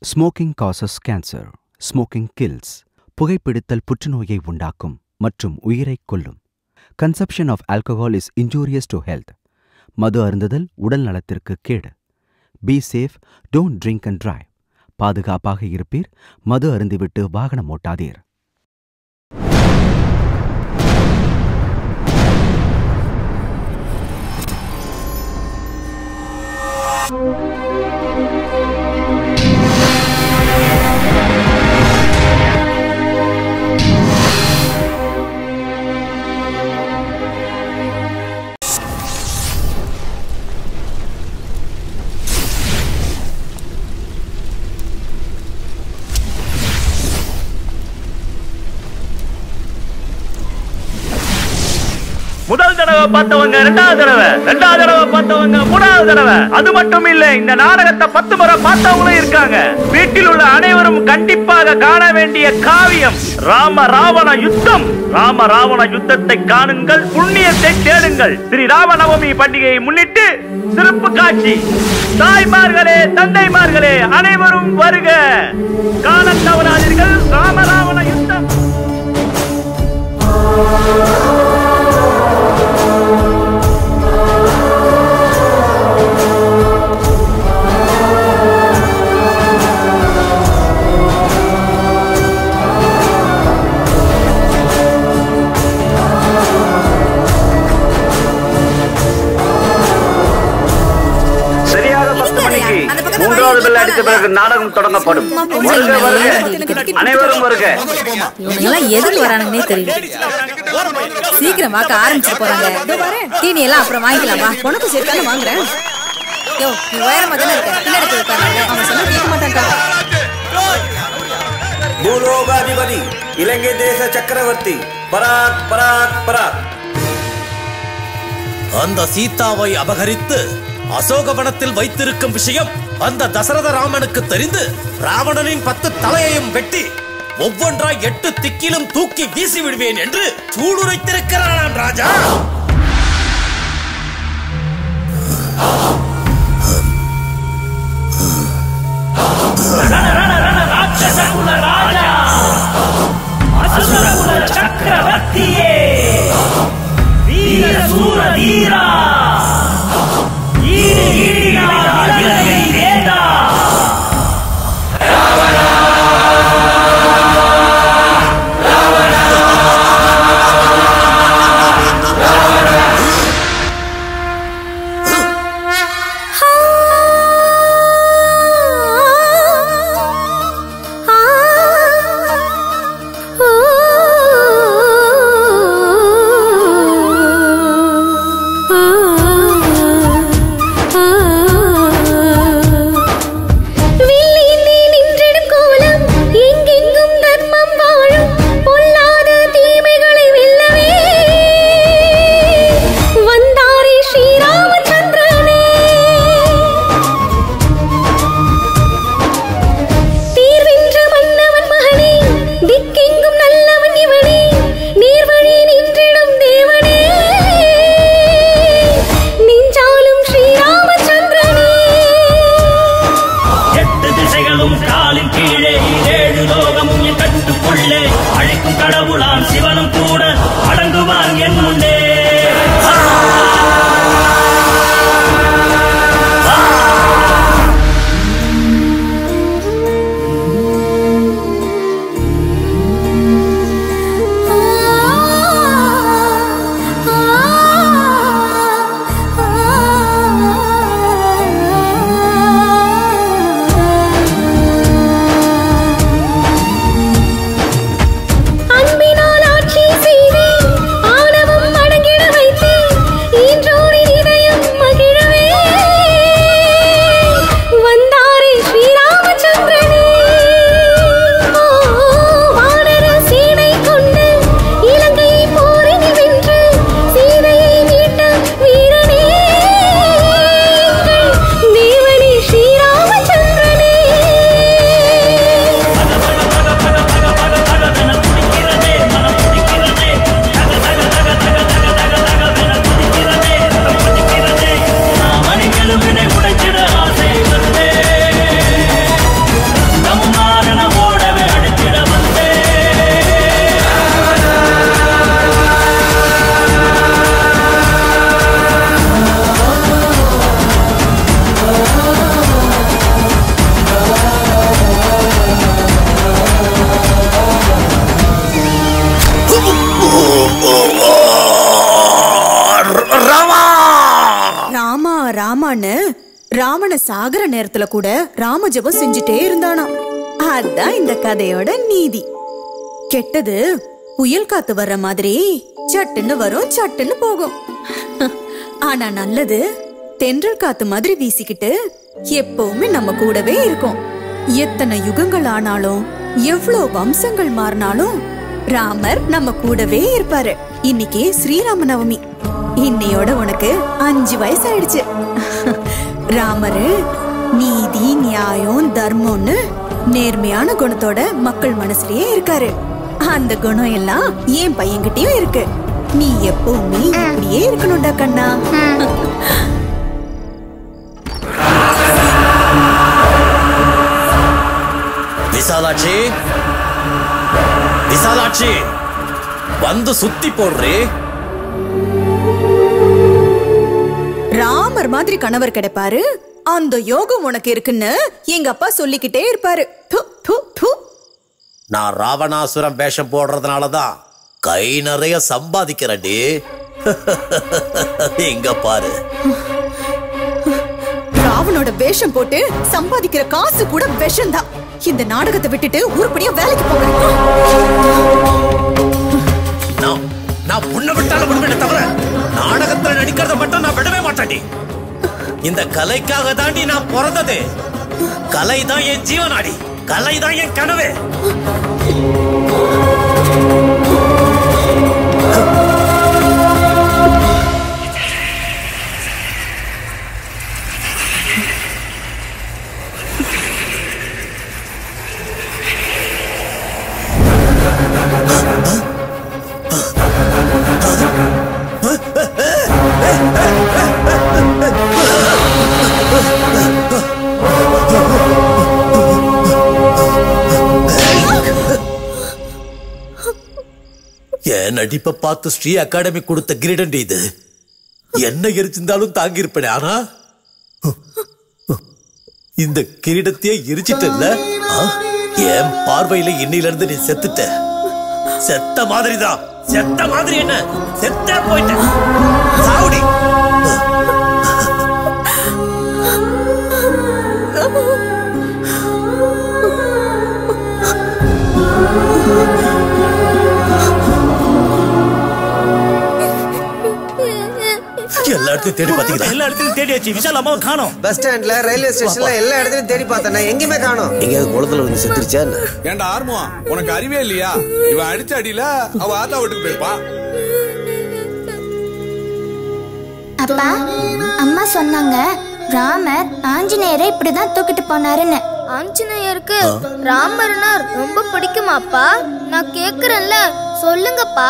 Smoking causes cancer smoking kills புகைப்பிடித்தல் புற்றுநோயை உண்டாக்கும் மற்றும் உயிரைக் கொல்லும் consumption of alcohol is injurious to health மது அருந்துதல் உடல் நலத்திற்கு கேடு be safe don't drink and drive பாதுகாப்பாக இருப்பீர் மது அருந்திவிட்டு வாகனம் ஓட்டாதீர் முதல் தடவை பார்த்தவங்க ரெண்டாவது தடவை ரெண்டாவது தடவை பார்த்தவங்க மூணாவது தடவை அது மட்டும் இல்ல இந்த நாடகத்தை பத்து முறை பார்த்தவங்களும் இருக்காங்க வீட்டில் உள்ள அனைவரும் கண்டிப்பாக காண வேண்டிய காவியம் ராம ராவண யுத்தம் ராம ராவண யுத்தத்தை காணுங்கள் புண்ணியத்தை தேடுங்கள் ஸ்ரீ ராமநவமி பண்டிகையை முன்னிட்டு சிறப்பு காட்சி தாய்மார்களே தந்தைமார்களே அனைவரும் வருக காண தவறாதீர்கள் ராம ராவண யுத்தம் சரியாக பத்து மணிக்கு மூன்றாவது பெல் அடித்த பிறகு நாடகம் தொடங்கப்படும் வருக வருக அனைவரும் வருக இவனுங்கெல்லாம் எதுக்கு வரானுங்கன்னே தெரியல சீக்கிரம் வாக்க ஆரம்பிச்சு போறாங்க தீனி எல்லாம் அப்புறம் வாங்கிக்கலாமா உனக்கு சேர்த்தாலும் வாங்குறேன் யோ நீ உயரமா தானே இருக்க பின்னாடி போய் உட்காரு அவன் சொன்னா கேட்க மாட்டான்டா பூலோகாதிபதி இலங்கை தேச சக்கரவர்த்தி பராக் பராக் பராக் அந்த சீதாவை அபகரித்து அசோகவனத்தில் வைத்திருக்கும் விஷயம் அந்த தசரத ராமனுக்கு தெரிந்து ராவணனின் பத்து தலையையும் வெட்டி ஒவ்வொன்றாய் எட்டு திக்கிலும் தூக்கி வீசி விடுவேன் என்று சூடுரைத்திருக்கிறானாம் ராஜா சக்கரவர்த்தியே வீர சூர தீரா ஈடு ஈடினார் இலங்கை வேந்தா வில்லிலே நின்றிடும் கோலம் எங்கெங்கும் தர்மம் வாழும் பொல்லாத தீமைகளை வெல்லவே வந்தாரே ஸ்ரீராமச்சந்திரனே தீர்வென்ற மன்னவன் மகனே திக்கெங்கும் நல்லவன் இவனே நேர்வழி நின்றிடும் தேவனே நெஞ்சாலும் ஸ்ரீராமச்சந்திரனே எட்டு திசைகளும் காலின் கீழே ஏழு லோகமும் என் கட்டுக்குள்ளே அழைக்கும் கடவுளாம் சிவனும் கூட அடங்குவான் என் முன்னே அன்பினால் ஆட்சி சாகர நேரத்துல கூட ராம ஜெபம் செஞ்சுட்டே இருந்தானாம் அதான் இந்த கதையோட நீதி கெட்டது புயல் காத்து வர்ற மாதிரி சட்டுன்னு வரும் சட்டுன்னு போகும் ஆனா நல்லது தென்றல் காத்து மாதிரி வீசிக்கிட்டு எப்பவுமே நம்ம கூடவே இருக்கும் எத்தனை யுகங்கள் ஆனாலும் எவ்வளவு வம்சங்கள் மாறினாலும் ராமர் நம்ம கூடவே இருப்பாரு இன்னைக்கு ஸ்ரீராம நவமி இன்னையோட உனக்கு அஞ்சு வயசு ஆயிடுச்சு ராமரு நீதி நியாயம் தர்மம்னு நேர்மையான குணத்தோட மக்கள் மனசுலயே இருக்காரு அந்த குணம் எல்லாம் என் பையன்கிட்டயும் இருக்கு நீ எப்பவுமே இப்படியே இருக்கணும்டா கண்ணா விசாலாட்சி விசாலாட்சி வந்து சுத்தி போடுறே ராமர் மாதிரி கணவர் கிடைப்பாரு அந்த யோகம் உனக்கு இருக்குன்னு எங்க அப்பா சொல்லிக்கிட்டே இருப்பாரு து, து, து. நான் ராவணாசுரம் வேஷம் போடுறதுனாலதான் கை நிறைய சம்பாதிக்கிறேன்டி இங்க பாரு ராவனோட வேஷம் போட்டு சம்பாதிக்கிற காசு கூட விஷம்தான் இந்த நாடகத்தை விட்டுட்டு உருப்படியா வேலைக்கு போங்க நான் நான் உன்னை விட்டாலும் விடுவேனே தவிர நாடகத்துல நடிக்கிறத மட்டும் நான் விடவே மாட்டேன்டி இந்த கலைக்காக தாண்டி நான் பிறந்தது கலை தான் என் ஜீவனாடி கலை தான் என் கனவு என் நடிப்பை பார்த்து ஸ்ரீ அகாடமி கொடுத்த கிரீடண்டி இது என்ன எரிச்சிருந்தாலும் தாங்கி இருப்பேன் ஆனா இந்த கிரீடத்தையே எரிச்சிட்டு இல்ல என் பார்வையில இன்னையில இருந்து நீ செத்துட்ட செத்த மாதிரிதான் செத்த மாதிரி என்ன செத்த போயிட்ட சாவுடி எல்லா இடத்தையும் தேடி பாத்தீங்களா எல்லா இடத்துலயும் தேடியாச்சு விஷால் அம்மாவை காணோம் பஸ் ஸ்டாண்ட்ல ரயில்வே ஸ்டேஷன்ல எல்லா இடத்துலயும் தேடி பார்த்தேன் எங்கேயுமே காணோம் எங்கேயாவது குளத்துல வந்து செத்துருச்சா என்ன ஏன்டா ஆர்முவா உனக்கு அறிவே இல்லையா இவன் அடிச்ச அடியில அவ ஆத்தா வீட்டுக்கு போயிருப்பான் அப்பா அம்மா சொன்னாங்க ராமர் ஆஞ்சநேயரை இப்படிதான் தூக்கிட்டு போனாருன்னு ஆஞ்சநேயருக்கு ராமர்னா ரொம்ப பிடிக்குமாப்பா நான் கேக்குறேன்ல சொல்லுங்கப்பா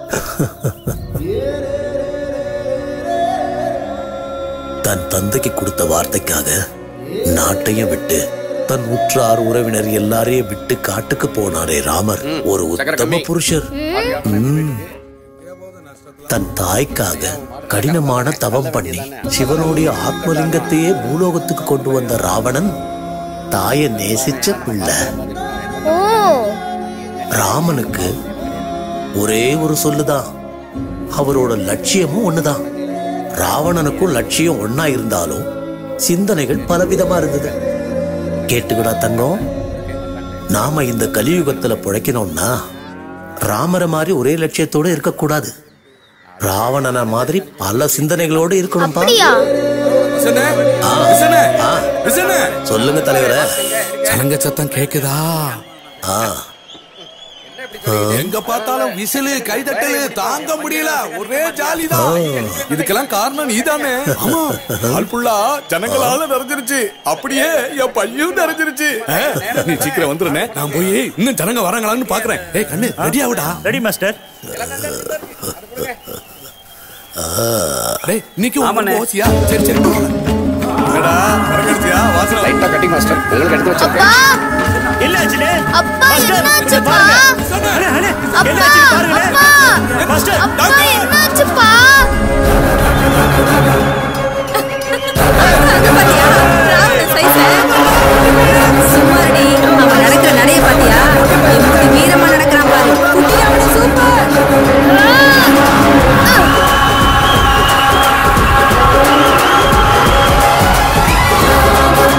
தன் தந்தைக்கு கொடுத்த வார்த்தைக்காக நாட்டையும் விட்டு தன் உற்றார் உறவினர் எல்லாரையும் விட்டு காட்டுக்கு போனாரே ராமர் ஒரு உத்தம புருஷர் ம். தன் தாய்க்காக கடினமான தவம் பண்ணி சிவனுடைய ஆத்மலிங்கத்தையே பூலோகத்துக்கு கொண்டு வந்த ராவணன் தாயை நேசிச்ச பிள்ளை ஓ ராமனுக்கு ஒரே ஒரு சொல்லுதான் அவரோட லட்சியமும் ஒண்ணுதான் ராவணனுக்கும் லட்சியம் ஒண்ணா இருந்தாலும் சிந்தனைகள் பலவிதமா இருந்தது கேட்டுக்கடா தங்கம் நாம இந்த கலியுகத்துல பிழைக்கணும்னா ராமரை மாதிரி ஒரே லட்சியத்தோட இருக்கக்கூடாது ராவணனை மாதிரி பல சிந்தனைகளோட இருக்கணும்பா அப்படியா விசனே ஆ. விசனே ஆ. விசனே சொல்லுங்க தலைவரே சலங்க சத்தம் கேக்குதா ஆ எங்க பார்த்தாலும் விசிலு கைதட்டலு தாங்க முடியல ஒரே ஜாலிதான் இதுக்கெல்லாம் காரணம் நீதானே ஆமா ஆள் ஃபுல்லா ஜனங்களால நிறைஞ்சிருச்சு அப்படியே என் பையும் நிறைஞ்சிருச்சு ஆ, நீ சீக்கிரம் வந்துருனே நான் போய் இன்னும் ஜனங்க வராங்களான்னு பாக்குறேன் ஏய் கண்ணு ரெடி ஆகுடா ரெடி மாஸ்டர் டேய் இன்னைக்கு உங்க ஓசியா சரி சரி பரவாயில்ல. என்னடா வரகடிச்சியா வாசனை லைட்டா கட்டிங் மாஸ்டர் உங்களுக்கு எடுத்து அப்பா என்ன ஆச்சுலே அப்பா என்னாச்சுப்பா அண்ணே, அண்ணே, என்ன அப்பா ஆச்சுன்னு பாருங்களேன். அப்பா மாஸ்டர் அப்பா என்னாச்சுப்பா அங்க பாத்தியா ராவணன் சைஸ சும்மாடி அவன் நடக்கிற நடைய பாத்தியா எப்படி வீரமா நடக்கிறான் பாரு குட்டி ராவணன் சூப்பர் ஆ!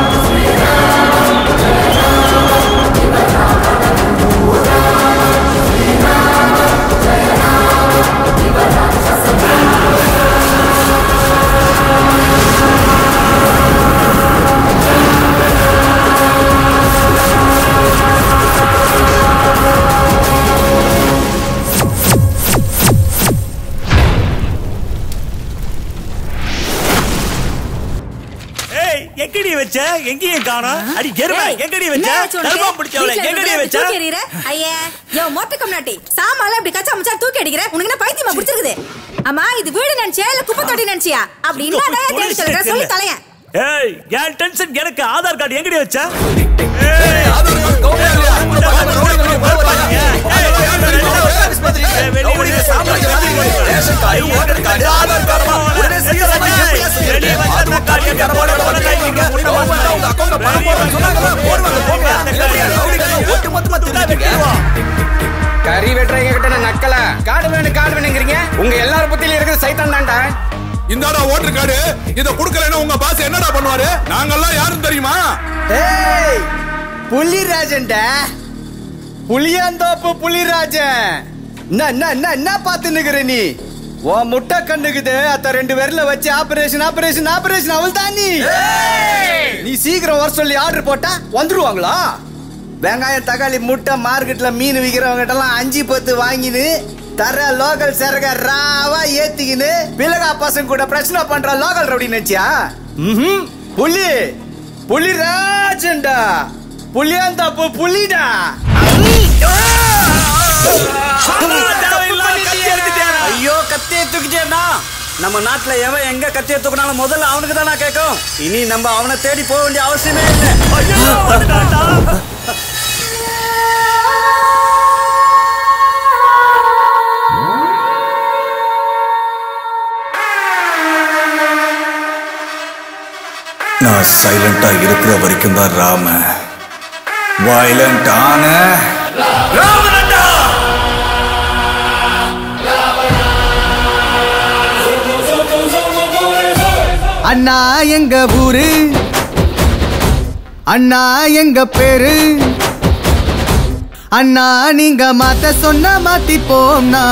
வச்ச எங்கேயும் காணோம் அடி எருமை ஏய், எங்கடி வச்ச என்ன ஆச்சு உனக்கு? கருப்பம் பிடிச்சவள வீட்ல எங்கடி இருக்கிற வச்ச தூக்கி எறிகிற? ஐயே, யோ, மொட்டை கம்நாட்டி, சாமான்லாம் இப்படி கச்சா முச்சா தூக்கி அடிக்கிற? உனக்கு என்ன பைத்தியமா பிடிச்சிருக்குது? அம்மா, இது வீடு நினைச்சியா, இல்ல குப்பை தொட்டி நினைச்சியா? அப்படி இன்னாதான் தேடி சொல்லுற, சொல்லி தொலையேன். ஏய் என் டென்ஷன் எனக்கு ஆதார் கார்டு எங்கடி வச்ச கறி வெட்டுறவங்க கிட்ட நான் நக்கல காடு வேணும் காடு வேணுங்கிறீங்க உங்க எல்லாரும் புத்தியில இருக்கிற சைத்தான் தான்டா இந்தாடா ஓட்டர் கார்டு இத குடுக்கலன்னா உங்க பாஸ் என்னடா பண்ணுவாரு நாங்கெல்லாம் யாரும் தெரியுமா ஏய் புலிராஜன்டா புளியாந்தோப்பு புலிராஜன் என்ன என்ன என்ன என்ன பார்த்து நிக்கிற நீ உன் முட்டை கண்ணுக்குது அத்த ரெண்டு பேர்ல வச்சு ஆபரேஷன் ஆபரேஷன் ஆபரேஷன் அவள் தான் நீ நீ சீக்கிரம் வர சொல்லி ஆர்டர் போட்டா வந்துருவாங்களா வெங்காயம் தக்காளி முட்டை மார்க்கெட்ல மீன் விக்கிறவங்க எல்லாம் அஞ்சு பத்து வாங்கினு தர லோக்கல் சரக ராவா ஏத்திக்கின்னு பிளகா பசங்க கூட பிரச்சனை பண்ற லோக்கல் ரவுடி நினைச்சியா ம்ஹும். புலி புலி ராஜன்டா புலியாந்தாப்பு புலிடா ஐயோ கத்தியை தூக்கிட்டேன்னா நம்ம நாட்டுல எவன் எங்க கத்தியை தூக்கினாலும் முதல்ல அவனுக்கு தானா கேட்கும் இனி நம்ம அவனை தேடி போக வேண்டிய அவசியமே இல்லை நான் சைலண்டா இருக்கிற வரைக்கும் தான் ராம வயலண்ட் ஆன அண்ணா எங்க ஊரு அண்ணா எங்க பேரு அண்ணா நீங்க மாத்த சொன்ன மாத்தி போம்னா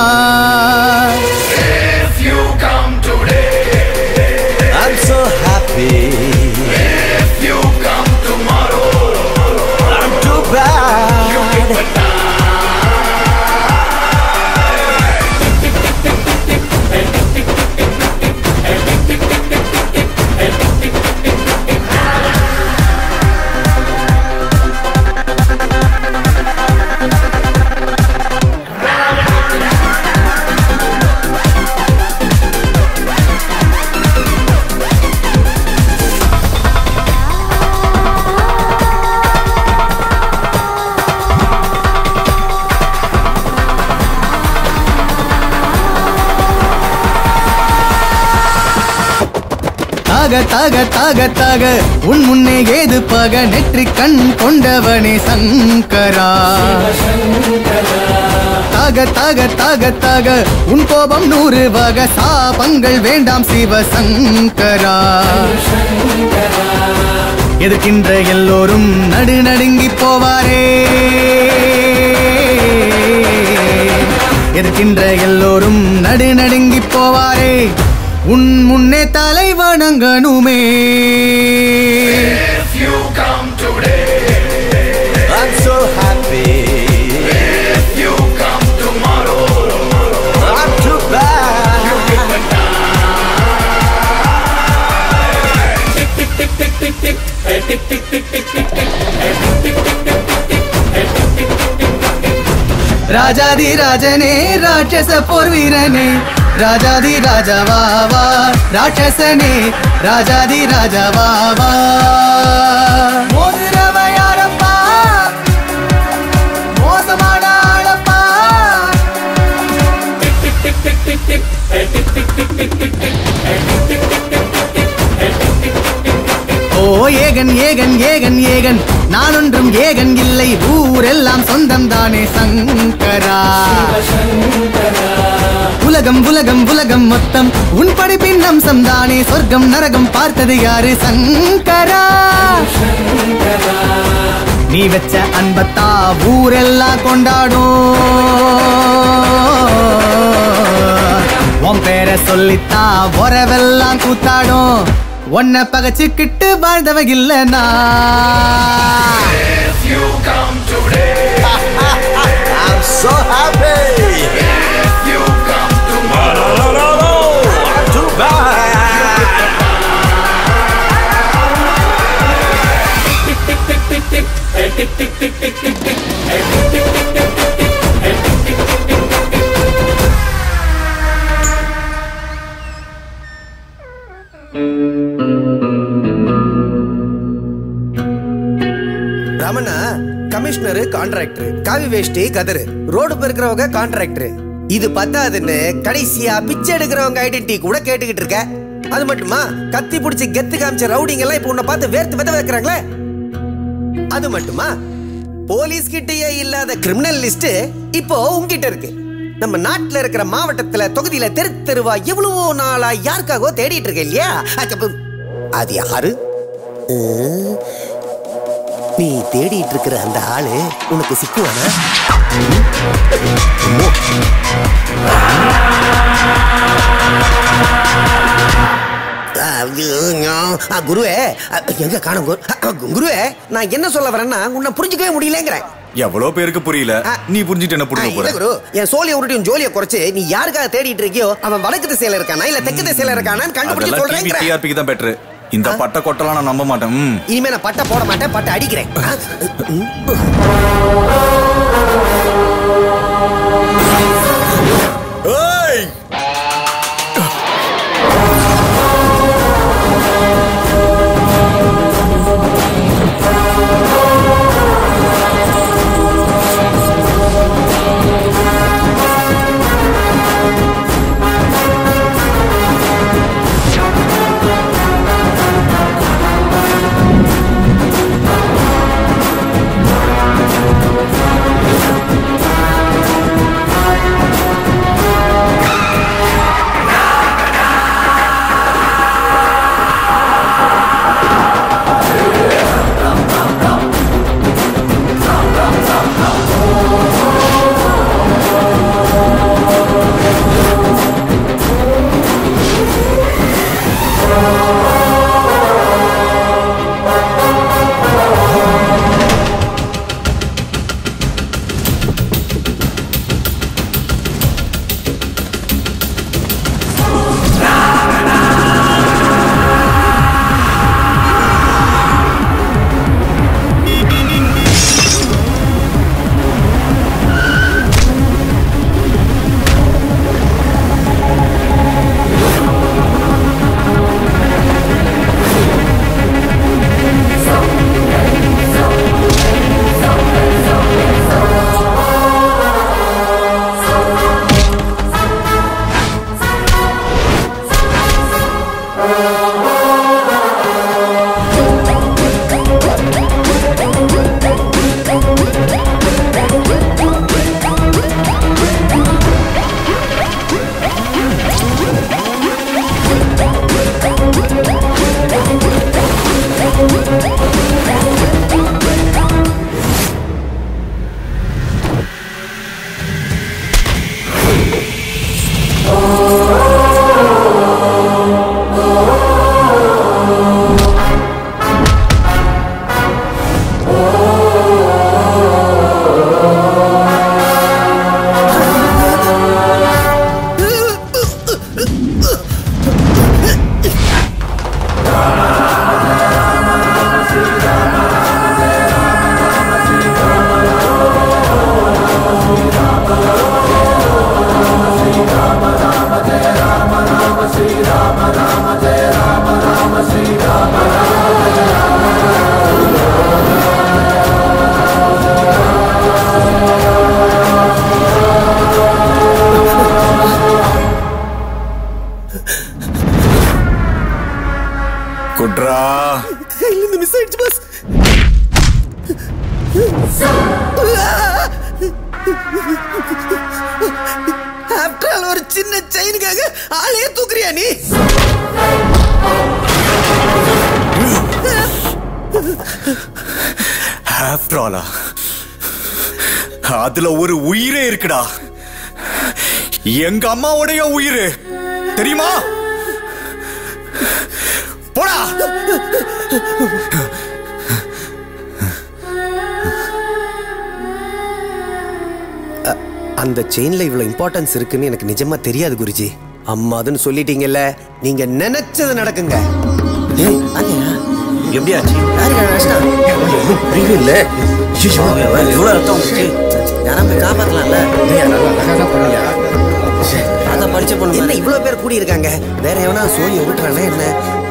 I'm so happy. If you come tomorrow, I'm too bad. தாக தாக தாக தாக உன் முன்னே ஏது பக நெற்றி கண் கொண்டவனே சங்கரா தாக தாக தாக தாக உன் கோபம் நூறு வக சாபங்கள் வேண்டாம் சிவசங்கரா எதிர்க்கின்ற எல்லோரும் நடு நடுங்கி போவாரே எதிர்க்கின்ற எல்லோரும் நடு நடுங்கி போவாரே உன் முன்னே தலை வணங்கணுமே If you come today, I'm so happy. If you come tomorrow, I'm too bad. You get the tick tick tick tick tick tick hey, tick tick tick tick tick tick hey, tick tick tick tick tick tick hey, tick tick tick tick tick tick ராஜாதி ராஜனே ராட்சச போர் வீரனே ராஜாதி ராஜாவாவா ராட்சசனே ராஜாதி ராஜாவாவா மோதிரவ யாரப்பா மோசமான ஆளப்பா ஓ ஏகன் ஏகன் ஏகன் ஏகன் நான் ஒன்றும் ஏகன் இல்லை ஊரெல்லாம் சொந்தம் தானே சங்கரா உலகம் உலகம் உலகம் மொத்தம் உன் படைப்பின் அம்சம் தானே சொர்க்கம் நரகம் பார்த்தது யாரு சங்கரா நீ வச்ச அன்பத்தா ஊரெல்லாம் கொண்டாடும் உன் பேரை சொல்லித்தா உறவெல்லாம் கூத்தாடும் உன்னை பகச்சுக்கிட்டு வாழ்ந்தவ இல்லனா If you come today, I'm so happy. If you come tomorrow, I'm too bad. Ramana commissioner contractor காவி வேஷ்டி கதரு ரோடு பெருக்கிறவங்க கான்ட்ராக்டர் இது பத்தாதுன்னு கடைசியா பிச்சை எடுக்கிறவங்க ஐடென்டி கூட கேட்டுக்கிட்டு இருக்க அது மட்டுமா கத்தி பிடிச்சி கெத்து காமிச்ச ரவுடிங்க எல்லாம் இப்ப உன்னை பார்த்து வேர்த்து வெத வைக்கிறாங்களே அது மட்டுமா போலீஸ் கிட்டயே இல்லாத கிரிமினல் லிஸ்ட் இப்போ உங்ககிட்ட இருக்கு நம்ம நாட்டுல இருக்கிற மாவட்டத்துல தொகுதியில தெரு தெருவா எவ்வளவோ நாளா யாருக்காகவோ தேடிட்டு இருக்க இல்லையா அப்ப அது யாரு உம், நீ தேடிட்டு இருக்கிற அந்த ஆளு உனக்கு சிக்குவானா ஆ, குருவே அ, எங்க காணும் குரு அ, குருவே நான் என்ன சொல்ல வரேன்னா உன்னை புரிஞ்சுக்கவே முடியலங்கிறேன் எவ்வளவு பேருக்கு புரியல நீ புரிஞ்சுட்டு என்ன ஆ, புரிஞ்சு இல்ல போற குரு என் சோழிய உருட்டியும் ஜோலிய குறைச்சு நீ யாருக்காக தேடிட்டு இருக்கியோ அவன் வடக்கு திசையில இருக்கானா இல்ல தெற்கு திசையில இருக்கானான்னு கண்டுபிடிச்சு அதெல்லாம் டிவி சொல்றேன் டிஆர்பிக்கு தான் பெட்ரு இந்த பட்ட கொட்டலாம் நான் நம்ப மாட்டேன் ம். இனிமே நான் பட்டை போட மாட்டேன் பட்டை அடிக்கிறேன் ஆ, ம். ஏய் குட்ரா கையில இருந்து மிஸ் ஆயிடுச்சு பாஸ் ஆஃப்டர் ஆல் ஒரு சின்ன செயினுக்காக ஆளையே தூக்குறியா நீ ஆஃப்டர் ஆலா அதுல ஒரு உயிரே இருக்குடா எங்க அம்மாவுடைய உயிர் தெரியுமா போடா அந்த செயின்ல இவ்வளவு இம்பார்ட்டன்ஸ் இருக்குன்னு எனக்கு நிஜமா தெரியாது குருஜி அம்மாதுன்னு சொல்லிட்டீங்கல்ல நீங்க நினைச்சது நடக்குங்க எப்படியாச்சு யாருங்க புரியல இவ்வளவு ரத்தம் வந்துச்சு யாரும் போய் காப்பாத்தலாம்ல அதை படிச்ச பொண்ணு என்ன இவ்வளவு பேர் கூடி இருக்காங்க வேற எவனா சோழியை விட்டுறானே என்ன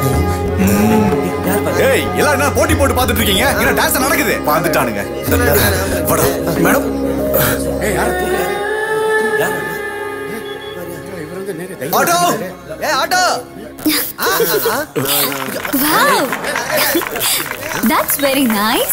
ஏய் எல்லாம் என்ன போட்டி போட்டு பார்த்துட்டு இருக்கீங்க என்ன டான்ஸ் நடக்குது பார்த்துட்டானுங்க வாடா மேடம் ஆட்டோ ஏ auto Wow! That's very nice.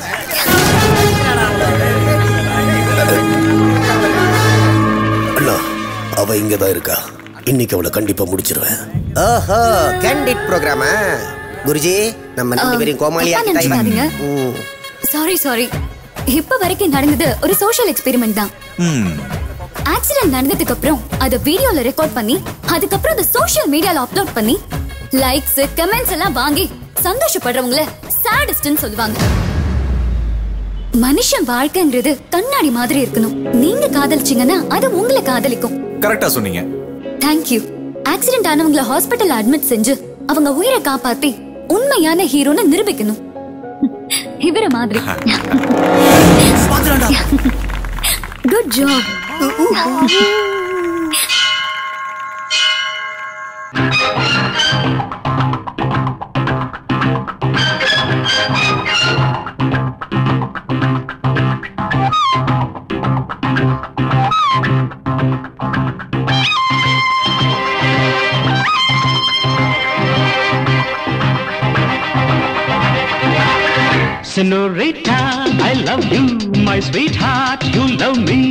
அண்ணா அவ இங்கதான் இருக்கா இன்னைக்கு அவளை கண்டிப்பா முடிச்சிருவேன் ஓஹோ கேண்டிட் ப்ரோக்ராமா குருஜி நம்ம ரெண்டு பேரையும் கோமாளி தப்பா நினைச்சுக்காதீங்க. சாரி சாரி இப்ப வரைக்கும் நடந்தது ஒரு சோஷியல் எக்ஸ்பெரிமெண்ட் தான் ஆக்சிடென்ட் நடந்ததுக்கு அப்புறம் அத வீடியோல ரெக்கார்ட் பண்ணி அதுக்கப்புறம் அத சோஷியல் மீடியால அப்லோட் பண்ணி லைக்ஸ் கமெண்ட்ஸ் எல்லாம் வாங்கி சந்தோஷப்படுறவங்கள சாடிஸ்ட்னு சொல்லுவாங்க மனுஷன் வாழ்க்கைங்கிறது கண்ணாடி மாதிரி இருக்கணும் நீங்க காதலிச்சீங்கன்னா அது உங்களை காதலிக்கும் கரெக்டா சொன்னீங்க தேங்க்யூ ஆக்சிடென்ட் ஆனவங்கள ஹாஸ்பிட்டல் அட்மிட் செஞ்சு அவங்க உயிரை காப்பாத்தி உண்மையான ஹீரோன்னு நிரூபிக்கணும் இவர மாதிரி good job Senorita, I love you, my sweetheart, you love me.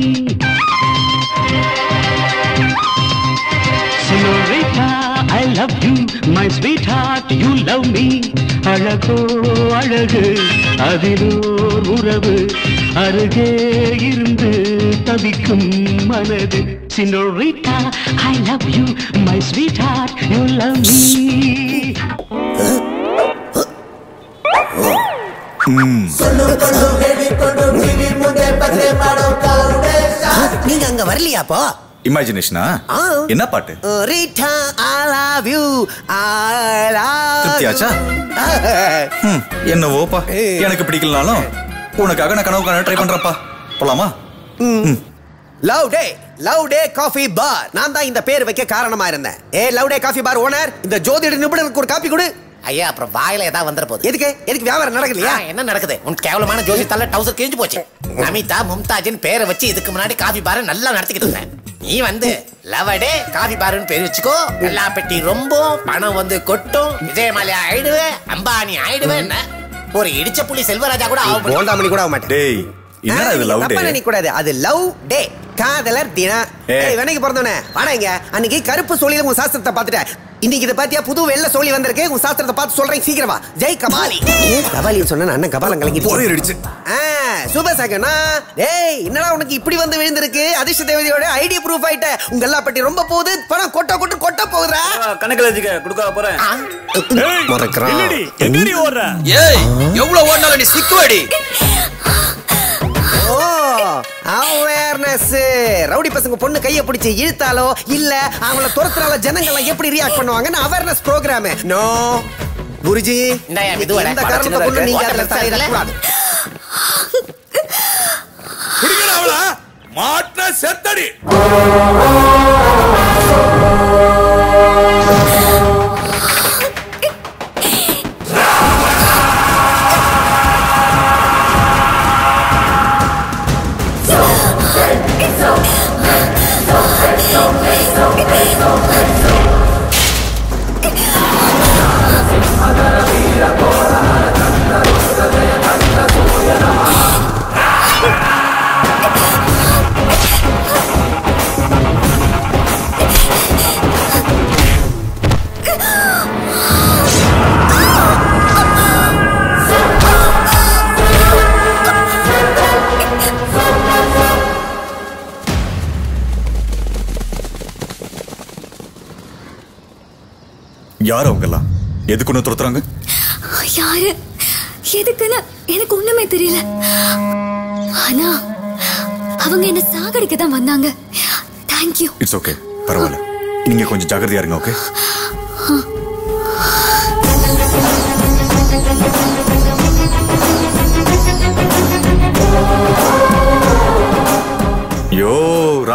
Senorita, I love you, my sweetheart, you love me. அழகோ அழகு அதிலோர் உறவு அருகே இருந்து தவிக்கும் மனது Senorita, I love you, my sweetheart, you love me. நீங்க அங்க வரலையாப்போ இமேஜினேஷனா என்ன பாட்டு Rita I love you I love திருப்தியாச்சா ம், என்னவோப்பா எனக்கு பிடிக்கலனாலும் உனக்காக நான் கனவு காண ட்ரை பண்றப்பா போலாமா love day love day coffee bar நான் தான் இந்த பேர் வைக்க காரணமா இருந்தேன் a love day coffee bar owner இந்த ஜோதிட நிபுணருக்கு ஒரு காப்பி கொடு ஐயா அப்புறம் வாயில ஏதாவது வந்துட போகுது எதுக்கு எதுக்கு வியாபாரம் நடக்கலையா ஆ, என்ன நடக்குது உன் கேவலமான ஜோசி தள்ள டவுசர் கிழிஞ்சு போச்சு நமிதா மும்தாஜின் பேரை வச்சு இதுக்கு முன்னாடி காபி பார் நல்லா நடத்திக்கிட்டு இருந்தேன் நீ வந்து லவடே காபி பாருன்னு பேர் வச்சுக்கோ எல்லா பெட்டி ரொம்ப பணம் வந்து கொட்டும் விஜயமாலியா ஆயிடுவேன் அம்பானி ஆயிடுவேன் என்ன? ஒரு இடிச்ச புலி செல்வராஜா கூட ஆக முடியும் போண்டாமணி கூட ஆக மாட்டேன் டேய் என்னடா இது லவ் தப்பா டே நினைக்க கூடாது அது லவ் டே காதலர் தினம் ஏய். ஏய் வெனைக்கு பிறந்தவனே வாடாங்க அன்னைக்கு கருப்பு சோழியில உன் சாஸ்திரத்தை பார்த்துட்டேன் இன்னைக்கு இதை பாத்தியா புது வெள்ளை சோழி வந்திருக்கு உன் சாஸ்திரத்தை பார்த்து சொல்றேன் சீக்கிரமா ஜெய் கபாலி கபாலின்னு சொன்ன அண்ணன் கபாலம் கலங்கி பொறி அடிச்சு சுபசகனா டேய் என்னடா உனக்கு இப்படி வந்து விழுந்திருக்கு அதிர்ஷ்ட தேவதையோட ஐடி ப்ரூஃப் ஆயிட்ட உங்க எல்லா பட்டி ரொம்ப போகுது பணம் கொட்ட கொட்டு கொட்ட போகுதுடா கணக்குல வச்சுக்க கொடுக்க போறேன் மறக்கிறான் எங்கடி ஓடுற ஏய் எவ்வளவு ஓடினாலும் நீ சிக்குவடி ஓ அவேர்னஸ் ரவுடி பசங்க பொண்ணு கைய பிடிச்சு இழுத்தாலோ இல்ல அவங்கள துரத்துறால ஜனங்க எப்படி ரியாக்ட் பண்ணுவாங்கன்னு அவேர்னஸ் ப்ரோக்ராம் நோ குருஜி இந்தாயா, மெதுவாடா. இந்த காரணத்தை கொண்டு நீங்க அதுல தலையிடக்கூடாது பிடிக்கடா அவள மாட்டின செத்தடி யார் அவங்க எல்லாம் எதுக்கு ஒண்ணு துரத்துறாங்க யாரு எதுக்குன்னு எனக்கு ஒண்ணுமே தெரியல ஆனா அவங்க என்ன சாகடிக்க தான் வந்தாங்க தேங்க்யூ இட்ஸ் ஓகே பரவாயில்ல நீங்க கொஞ்சம் ஜாகிரதையா இருங்க ஓகே ஆ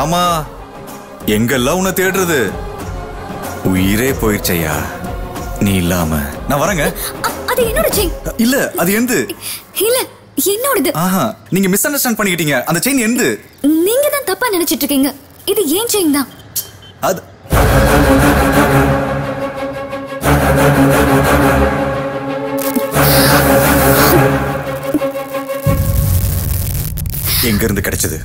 ராமா எங்கெல்லாம் உன்னை தேடுறது உயிரே போயிடுச்சையா நீ இல்லாம நான் வரேங்க அது என்னோட செயின் இல்ல அது எந்து இல்ல என்னோடது ஆஹா நீங்க மிஸ் அண்டர்ஸ்டாண்ட் பண்ணிக்கிட்டீங்க அந்த செயின் எந்து நீங்க தான் தப்பா நினைச்சிட்டு இருக்கீங்க இது ஏன் செயின் தான் அது எங்க இருந்து கிடைச்சது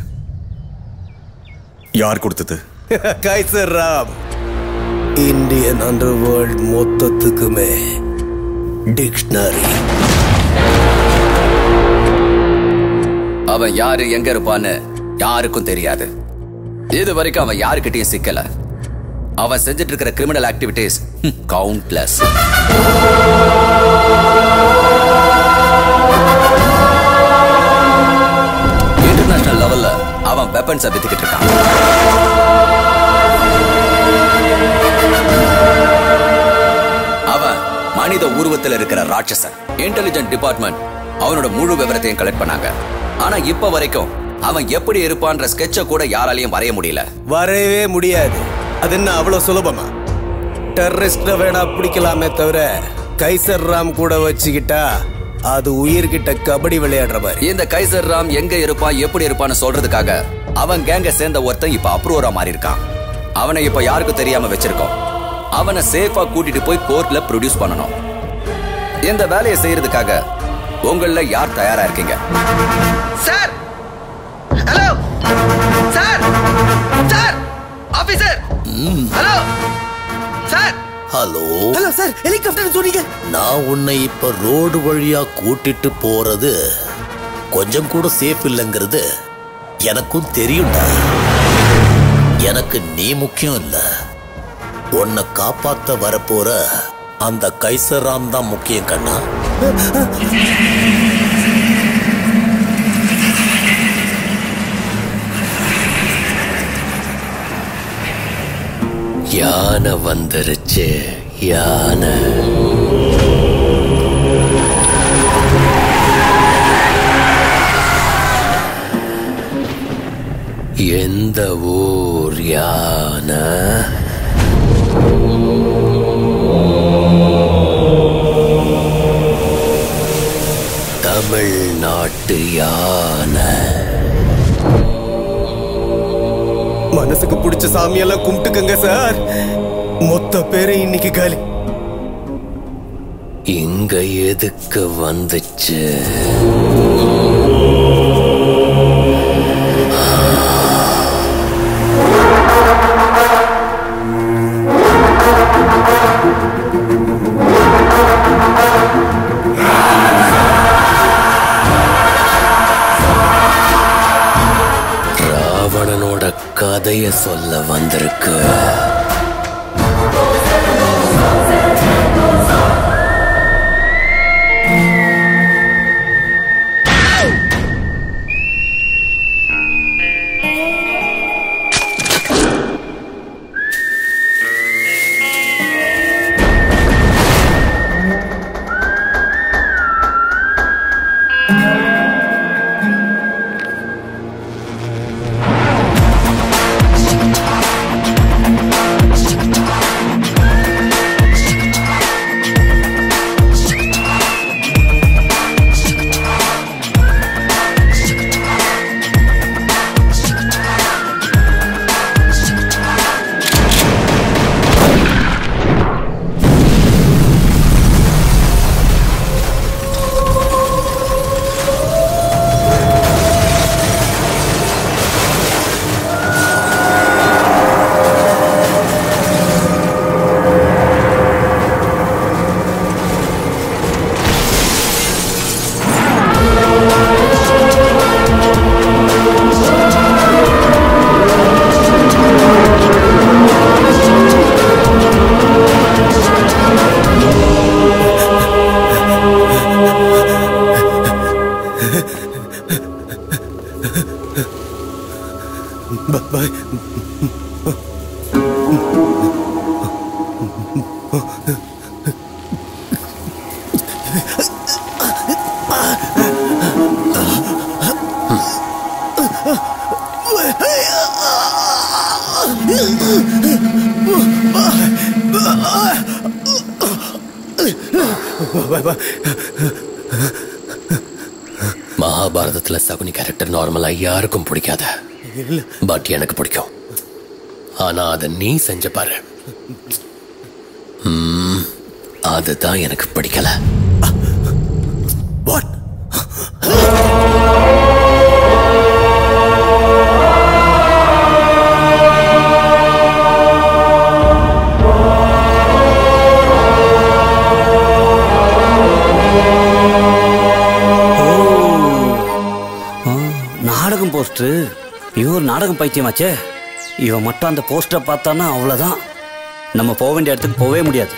யார் கொடுத்தது Kaiser Ram Indian underworld மொத்தத்துக்குமே டிக்ஷனரி அவன் யாரு எங்க இருப்பான்னு யாருக்கும் தெரியாது இது வரைக்கும் அவன் யாருக்கிட்டையும் சிக்கல அவன் செஞ்சுட்டு இருக்கிற கிரிமினல் ஆக்டிவிட்டிஸ் கவுண்ட்லெஸ் இன்டர்நேஷனல் லெவல்ல அவன் வெப்பன்ஸை வித்துக்கிட்டு இருக்கான் அவன் மனித உருவத்தில் இருக்கிற ராட்சசன் இன்டெலிஜென்ட் டிபார்ட்மெண்ட் அவனோட முழு விவரத்தையும் கலெக்ட் பண்ணாங்க ஆனா இப்ப வரைக்கும் அவன் எப்படி இருப்பான்ற ஸ்கெட்ச கூட யாராலையும் வரைய முடியல வரையவே முடியாது அது என்ன அவ்வளவு சுலபமா டெரரிஸ்ட வேணா பிடிக்கலாமே தவிர கைசர் ராம் கூட வச்சுக்கிட்டா அது உயிர்கிட்ட கபடி விளையாடுற மாதிரி இந்த கைசர் ராம் எங்க இருப்பான் எப்படி இருப்பான்னு சொல்றதுக்காக அவன் கேங்க சேர்ந்த ஒருத்தன் இப்ப அப்ரூவரா மாறி இருக்கான் அவனை இப்ப யாருக்கும் தெரியாம வச்சிருக்கோம் அவனை சேஃபா கூட்டிட்டு போய் கோர்ட்ல ப்ரொடியூஸ் பண்ணணும் இந்த வேலையை செய்யறதுக்காக உங்கள யார் தயாரா இருக்கீங்க sir hello sir sir officer hello sir hello hello sir helicopter சொன்னீங்க நான் உன்னை இப்ப ரோடு வழியா கூட்டிட்டு போறது கொஞ்சம் கூட சேஃப் இல்லைங்கிறது எனக்கும் தெரியும்டா எனக்கு நீ முக்கியம் இல்ல உன்னை காப்பாத்த வரப்போற அந்த கைசராம் தான் முக்கியம் கண்ணா யானை வந்துருச்சு யானை எந்த ஊர் யானை தமிழ்நாட்டு யானை மனசுக்கு பிடிச்ச சாமியெல்லாம் கும்பிட்டுக்கங்க சார் மொத்த பேரு இன்னைக்கு காலி இங்க எதுக்கு வந்துச்சு ராவணனோட கதைய சொல்ல வந்திருக்கு பாய் மகாபாரதத்துல சகுனி கேரக்டர் நார்மலா யாருக்கும் பிடிக்காத பட் எனக்கு பிடிக்கும் ஆனா அதை நீ செஞ்ச பாரு ம், அதுதான் எனக்கு பிடிக்கல நாடகம் போஸ்டர் இவன் ஒரு நாடகம் பைத்தியமாச்சே இவன் மட்டும் அந்த போஸ்டரை பார்த்தான்னா அவ்வளோதான் நம்ம போக வேண்டிய இடத்துக்கு போகவே முடியாது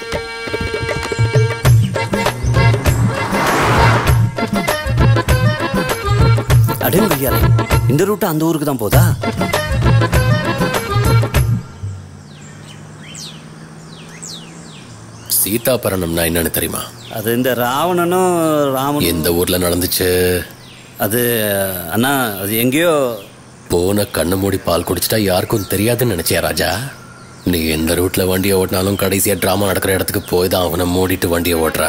அடையும் கையாலே இந்த ரூட்டு அந்த ஊருக்கு தான் போதா சீதாபரணம்னா என்னன்னு தெரியுமா அது இந்த ராவணனும் ராமன் எந்த ஊர்ல நடந்துச்சு அது அண்ணா அது எங்கேயோ போன கண்ணு மூடி பால் குடிச்சிட்டா யாருக்கும் தெரியாதுன்னு நினைச்சியா ராஜா நீ எந்த ரூட்ல வண்டியை ஓட்டினாலும் கடைசியா டிராமா நடக்கிற இடத்துக்கு போய் தான் அவனை மூடிட்டு வண்டியை ஓட்டுற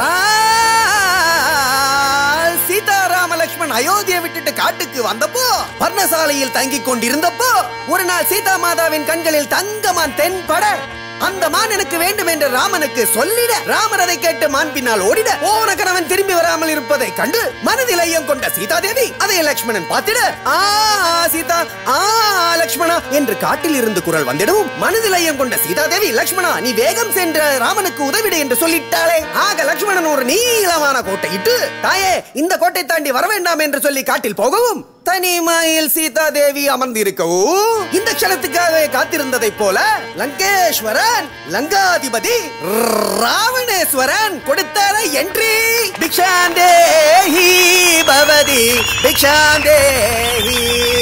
சீதாராம லக்ஷ்மண் அயோத்தியை விட்டுட்டு காட்டுக்கு வந்தப்போ பர்ணசாலையில் தங்கிக் கொண்டிருந்தப்போ ஒரு நாள் சீதா மாதாவின் கண்களில் தங்கமான் தென்பட அந்த மான் எனக்கு வேண்டும் என்று ராமனுக்கு சொல்லிட ராமர் அதை கேட்டு மான் பின்னால் ஓடிட போன கணவன் திரும்பி வராமல் இருப்பதை கண்டு மனதில் ஐயம் கொண்ட சீதா தேவி அதை லக்ஷ்மணன் பார்த்திட ஆ ஆ, சீதா ஆ ஆ, லக்ஷ்மணா என்று காட்டில் இருந்து குரல் வந்திடவும் மனதில் ஐயம் கொண்ட சீதா தேவி லக்ஷ்மணா நீ வேகம் சென்ற ராமனுக்கு உதவிடு என்று சொல்லிட்டாளே ஆக லக்ஷ்மணன் ஒரு நீளமான கோட்டையிட்டு தாயே இந்த கோட்டை தாண்டி வர வேண்டாம் என்று சொல்லி காட்டில் போகவும் தனிமையில் சீதா தேவி அமர்ந்திருக்கவும் இந்த க்ஷணத்துக்காகவே காத்திருந்ததைப் போல லங்கேஸ்வரன் லங்காதிபதி ராவணேஸ்வரன் கொடுத்தார என்ட்ரி பிக்ஷாந்தேஹி பவதி பிக்ஷாந்தேஹி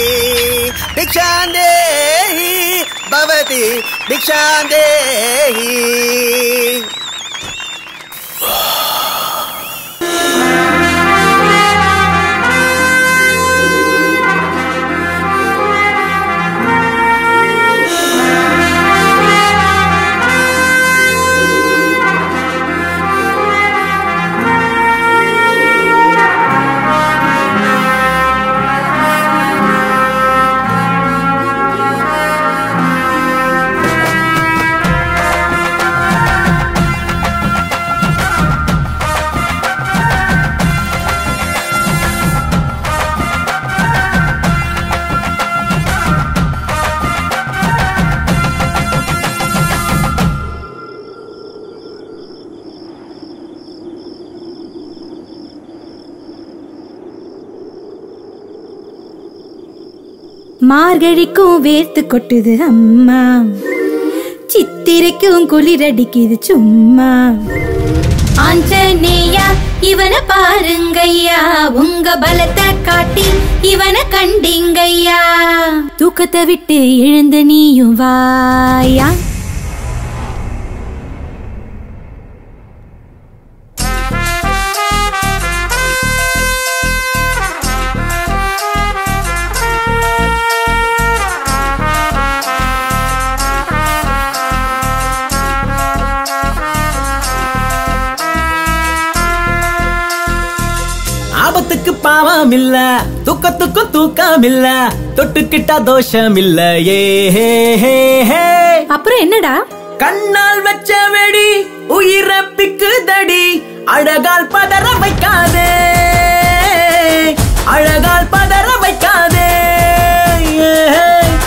பிக்ஷாந்தேஹி பவதி பிக்ஷாந்தேஹி மார்கழிக்கும் வேர்த்து கொட்டுது அம்மா சித்திரைக்கும் குளிரடிக்குது சும்மா ஆஞ்சநேயா இவன பாருங்கய்யா உங்க பலத்தை காட்டி இவன கண்டிங்கய்யா தூக்கத்தை விட்டு எழுந்த நீயும் வாயா ஆபத்துக்கு பாவம் இல்ல தூக்கத்துக்கும் தூக்கம் இல்ல தொட்டுக்கிட்டா தோஷம் இல்ல ஏ ஹே, ஹே, ஹே. அப்புறம் என்னடா கண்ணால் வச்ச வெடி உயிரை பிக்குதடி அழகால் பதற வைக்காதே அழகால் பதற வைக்காதே ஏ, ஹே.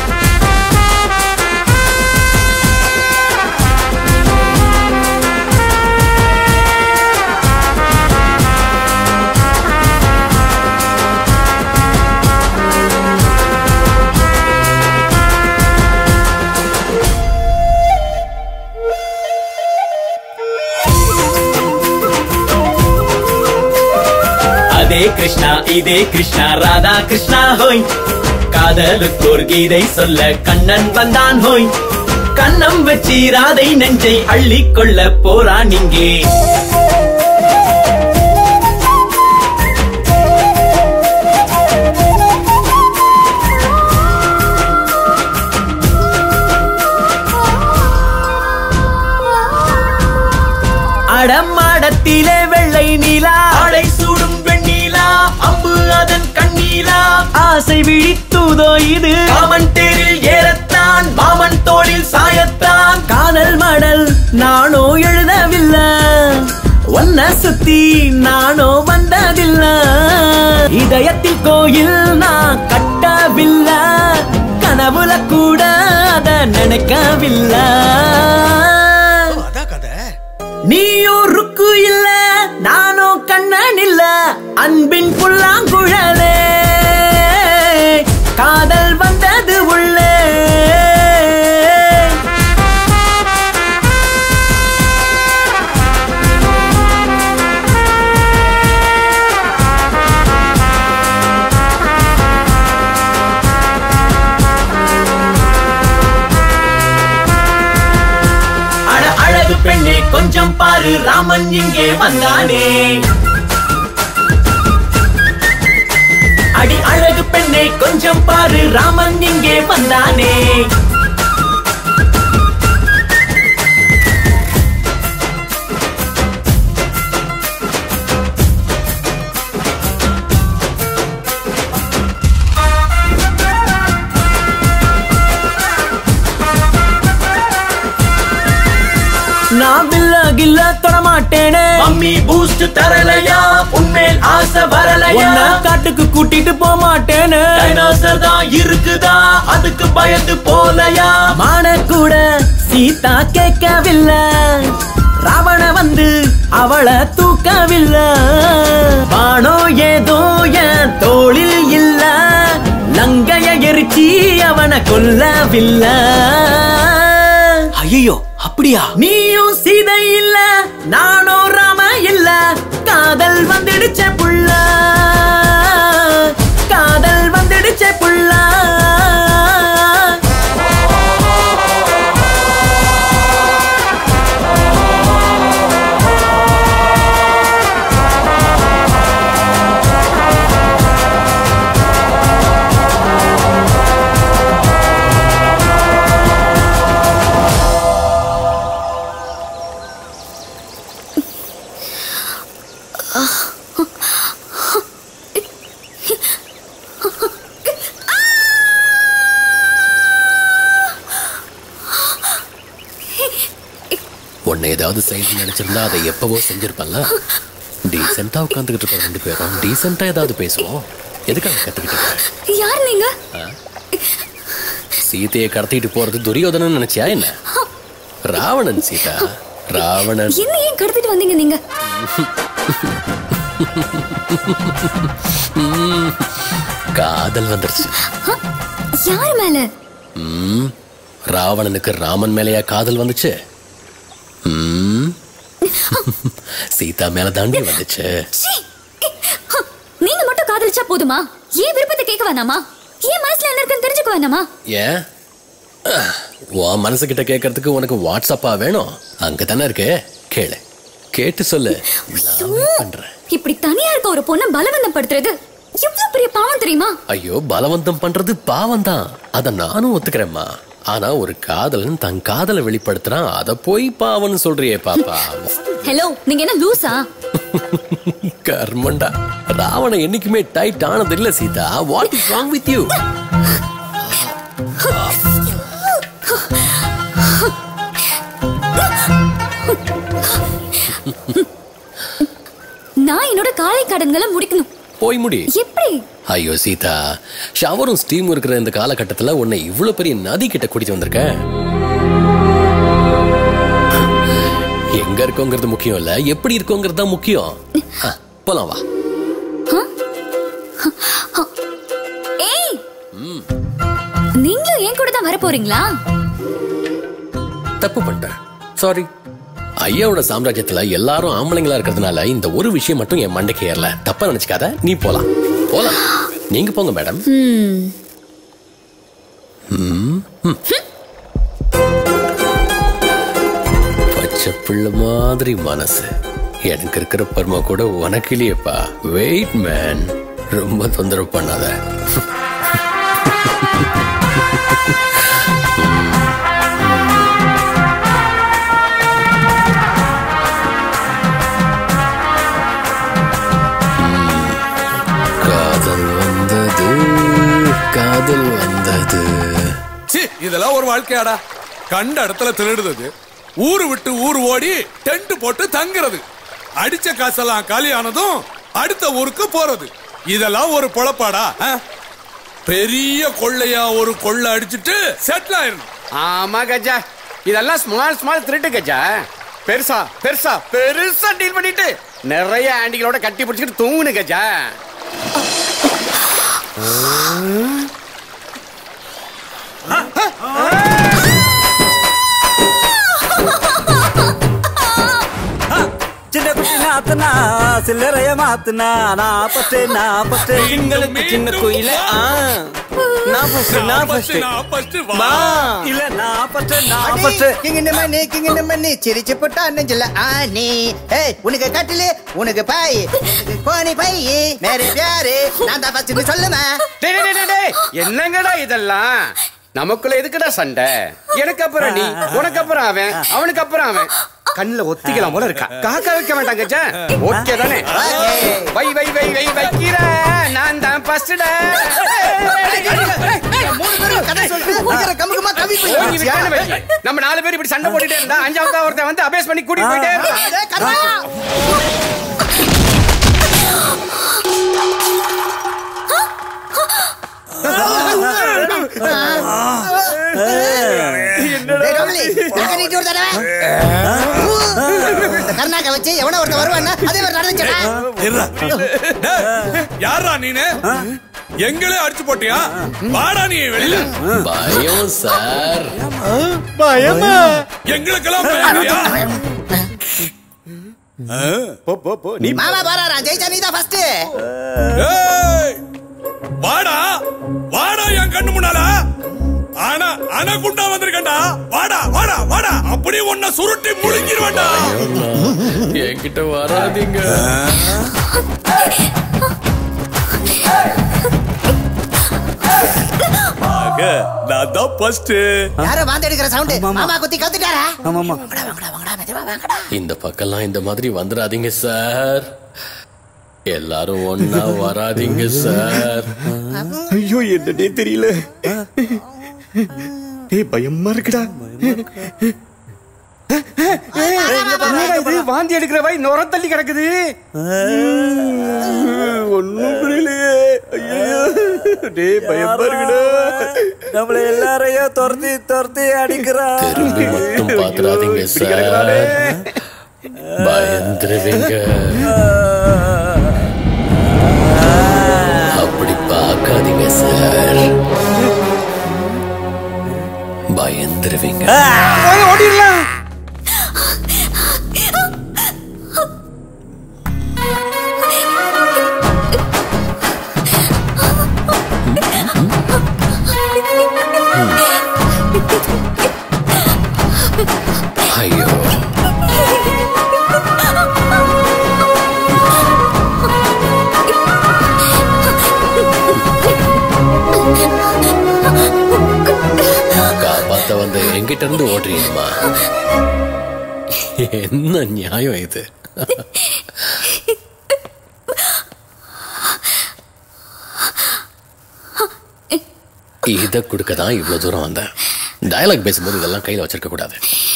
அதே கிருஷ்ணா இதே கிருஷ்ணா ராதா கிருஷ்ணா ஹோய் காதலுக்கு ஒரு கீதை சொல்ல கண்ணன் வந்தான் ஹோய் கண்ணம் வச்சு ராதை நெஞ்சை அள்ளிக் கொள்ள போறான் இங்கே அடமாடத்திலே வெள்ளை நீலா ஆடை சூடும் வெண்ணீலா அம்பு அதன் கண்ணீலா ஆசை விழித்துதோ இது காமன் தேரில் ஏறத்தான் மாமன் தோளில் சாயத்தான் காதல் மடல் நானோ எழுதவில்லை ஒன்ன சுத்தி நானோ வந்ததில்லை இதயத்தில் கோயில் நான் கட்டவில்லை கனவுல கூட அத நினைக்கவில்லை நீயும் ருக்கு இல்ல நானும் கண்ணன் இல்ல அன்பின் புல்லாங்குழலே காதல் வந்தது உள்ளே அட அழகு பெண்ணே கொஞ்சம் பாரு ராமன் இங்கே வந்தானே அடி அழகு பெண்ணே கொஞ்சம் பாரு ராமன் இங்கே வந்தானே நான் பில்ல கில்ல தொட மாட்டேனே மம்மி பூஸ்ட் தரலையா உன்மேல் ஆசை வரலையா காட்டுக்கு கூட்டிட்டு போக மாட்டேனே டைனோசர் தான் இருக்குதா அதுக்கு பயந்து போலையா மான கூட சீதா கேட்கவில்லை ராவண வந்து அவளை தூக்கவில்லை பானோ ஏதோ என் தோளில் இல்ல லங்கைய எரிச்சி அவனை கொல்லவில்லை ஐயோ அப்படியா நீயும் சீதை இல்ல நானும் ராம இல்ல காதல் வந்துடுச்ச புள்ள காதல் வந்துடுச்ச புள்ள உன்னை ஏதாவது செய்து நினைச்சிருந்தா அதை எப்பவோ செஞ்சிருப்பல்ல டீசெண்டா உட்காந்துக்கிட்டு இருக்க ரெண்டு பேரும் டீசெண்டா ஏதாவது பேசுவோம் எதுக்காக கத்துக்கிட்டு இருக்க? யார் நீங்க ஆ? சீதையை கடத்திட்டு போறது துரியோதனன் நினைச்சியா என்ன ராவணன் சீதா ராவணன் என்ன ஏன் கடத்திட்டு வந்தீங்க நீங்க ம், காதல் வந்துருச்சு யார் மேல ம், ராவணனுக்கு ராமன் மேலயா காதல் வந்துச்சு ம், சீதா மேல தாண்டி வந்துச்சு சீ! நீங்க மட்டும் காதலிச்சா போதுமா ஏன் விருப்பத்தை கேட்க வேணாமா ஏன் மனசுல என்ன இருக்குன்னு தெரிஞ்சுக்க வேணாமா ஏன் அஹ், உன் மனசுகிட்ட கேட்கறதுக்கு உனக்கு வாட்ஸ்அப்பா வேணும் அங்க தானே இருக்கு கேளு கேட்டு சொல்லு ஐயோ! இப்படி தனியா இருக்க ஒரு பொண்ணை பலவந்தம் படுத்துறது எவ்வளவு பெரிய பாவம் தெரியுமா ஐயோ பலவந்தம் பண்றது பாவம் தான் அத நானும் ஒத்துக்கிறேம்மா ஆனா ஒரு காதலன் தன் காதலை வெளிப்படுத்துறான் அத போய் பாவம்னு சொல்றியே பாப்பா ஹலோ நீங்க என்ன லூசா கர்மண்டா ராவணன் என்னைக்குமே டைட் ஆனது இல்ல Sita what is wrong with you நான் என்னோட காலை கடன்களை முடிக்கணும் போய் முடி எப்படி ஐயோ சீதா ஷவரும் ஸ்டீமும் இருக்கிற இந்த காலகட்டத்துல உன்னை இவ்வளவு பெரிய நதி கிட்ட கூட்டிட்டு வந்திருக்கேன் எங்க இருக்கோங்கிறது முக்கியம் இல்ல எப்படி இருக்கோங்கிறது தான் முக்கியம் ஆ, போலாம் வா ஏய் நீங்களும் என் கூட தான் வர போறீங்களா தப்பு பண்ணிட்டேன் சாரி ஐயாவோட சாம்ராஜ்யத்துல எல்லாரும் ஆம்பளைங்களா இருக்கிறதுனால இந்த ஒரு விஷயம் மட்டும் என் மண்டைக்கு ஏறல தப்பா நினைச்சுக்காத நீ போலாம் போலாம் நீங்க போங்க மேடம் ம் ம், ம். பச்சை பிள்ளை மாதிரி மனசு எனக்கு இருக்கிற பர்மா கூட உனக்கு இல்லையேப்பா வெயிட் மேன் ரொம்ப தொந்தரவு பண்ணாத காதல் வந்தது சீ, இதெல்லாம் ஒரு வாழ்க்கையாடா கண்ட இடத்துல திருடுறது ஊரு விட்டு ஊர் ஓடி டென்ட் போட்டு தங்குறது அடிச்ச காசெல்லாம் காலி ஆனதும் அடுத்த ஊருக்கு போறது இதெல்லாம் ஒரு பொழப்பாடா ஆ? பெரிய கொள்ளையா ஒரு கொள்ளை அடிச்சிட்டு செட்டில் ஆயிரணும் ஆமா கஜா இதெல்லாம் ஸ்மால் ஸ்மால் திருட்டு கஜா பெருசா பெருசா பெருசா டீல் பண்ணிட்டு நிறைய ஆண்டிகளோட கட்டி பிடிச்சிட்டு தூங்குனு கஜா சின்ன குட்டி நாத்துனா சில்லறைய மாத்துனா நான் பஸ்ட் நான் பஸ்ட் எங்களுக்கு சின்ன குயில நான் first, நான் first. வா. இல்ல நான் பஸ்ட் நான் அடி, பஸ்ட் கிங்கின மண்ணி, கிங்கின மண்ணி, சிரிச்சு போட்டா நெஞ்சில ஆணி. ஏய், உனக்கு கட்டிலு உனக்கு பாய் உனக்கு கோணி பை மேரி பியாரு நான் தான் ஃபர்ஸ்ட் சொல்லுமா டேய், டேய், டேய், டேய், என்னங்கடா இதெல்லாம் நமக்குள்ள எதுக்குடா சண்டை எனக்கு அப்புறம் நீ உனக்கு அப்புறம் அவன் அவனுக்கு அப்புறம் அவன் கண்ணுல ஒத்திக்கலாம் போல இருக்கா காக்கா வைக்க வேண்டாம் கஜா ஓகே தானே வை வை வை வை வைக்கிற நான் தான் ஃபர்ஸ்டா நம்ம நாலு பேர் இப்படி சண்டை போட்டுட்டே இருந்தா அஞ்சாவது ஒருத்தன் வந்து அபேஸ் பண்ணி கூட்டிட்டு போயிட்டே இருக்கான் டேய், கமலி, எங்க நீட்டி ஒரு தடவை? இந்த கர்நாடகா வச்சு எவனோ ஒருத்தன் வருவான்னா அதே மாதிரி நடந்துச்சடா யாரா நீனு எங்களே அடிச்சு போட்டியா வாடா நீ வெளியில பயம் சார் பயமா எங்களுக்கெல்லாம் பயங்கரியா போ போ போ நீ மாமா பாராரா ஜெயிச்சா நீ தான் ஃபர்ஸ்ட் ஏய், வாடா வாடா என் கண்ணு முன்னால ஆனா அனகுண்டா வந்திருக்கண்டா வாடா வாடா வாடா அப்படி உன்னை சுருட்டி முழுங்கிருவேன்டா என்கிட்ட வராதீங்க நான் தான் ஃபர்ஸ்ட் யாரோ வாந்தி எடுக்கிற சவுண்ட் மாமா குத்தி கத்துட்டாரா ஆமாமா இந்த பக்கம்லாம் இந்த மாதிரி வந்துடாதீங்க சார் எல்லாரும் ஒன்னா வராதீங்க சார் ஐயோ என்னன்னே தெரியல ஏய் பயமா இருக்குடா என்னடா இது வாந்தி எடுக்கிற வாய் நுர தள்ளி கிடக்குது ஒண்ணும் புரியலையே ஐயோ டேய் பயமா இருக்குடா நம்மள எல்லாரையும் துரத்தி துரத்தி அடிக்கிறான் திரும்பி மட்டும் பாத்துறாதீங்க சார் பயந்துருவீங்க அப்படி பார்க்காதீங்க சார் பயந்துருவீங்க ஓடிடலாம் ஐயோ காப்பாத்த வந்த என்கிட்ட இருந்து ஓடுறீங்கம்மா என்ன நியாயம் இது இதை கொடுக்க தான் இவ்வளவு தூரம் வந்தேன் டயலாக் பேசும்போது இதெல்லாம் கையில வச்சிருக்க கூடாது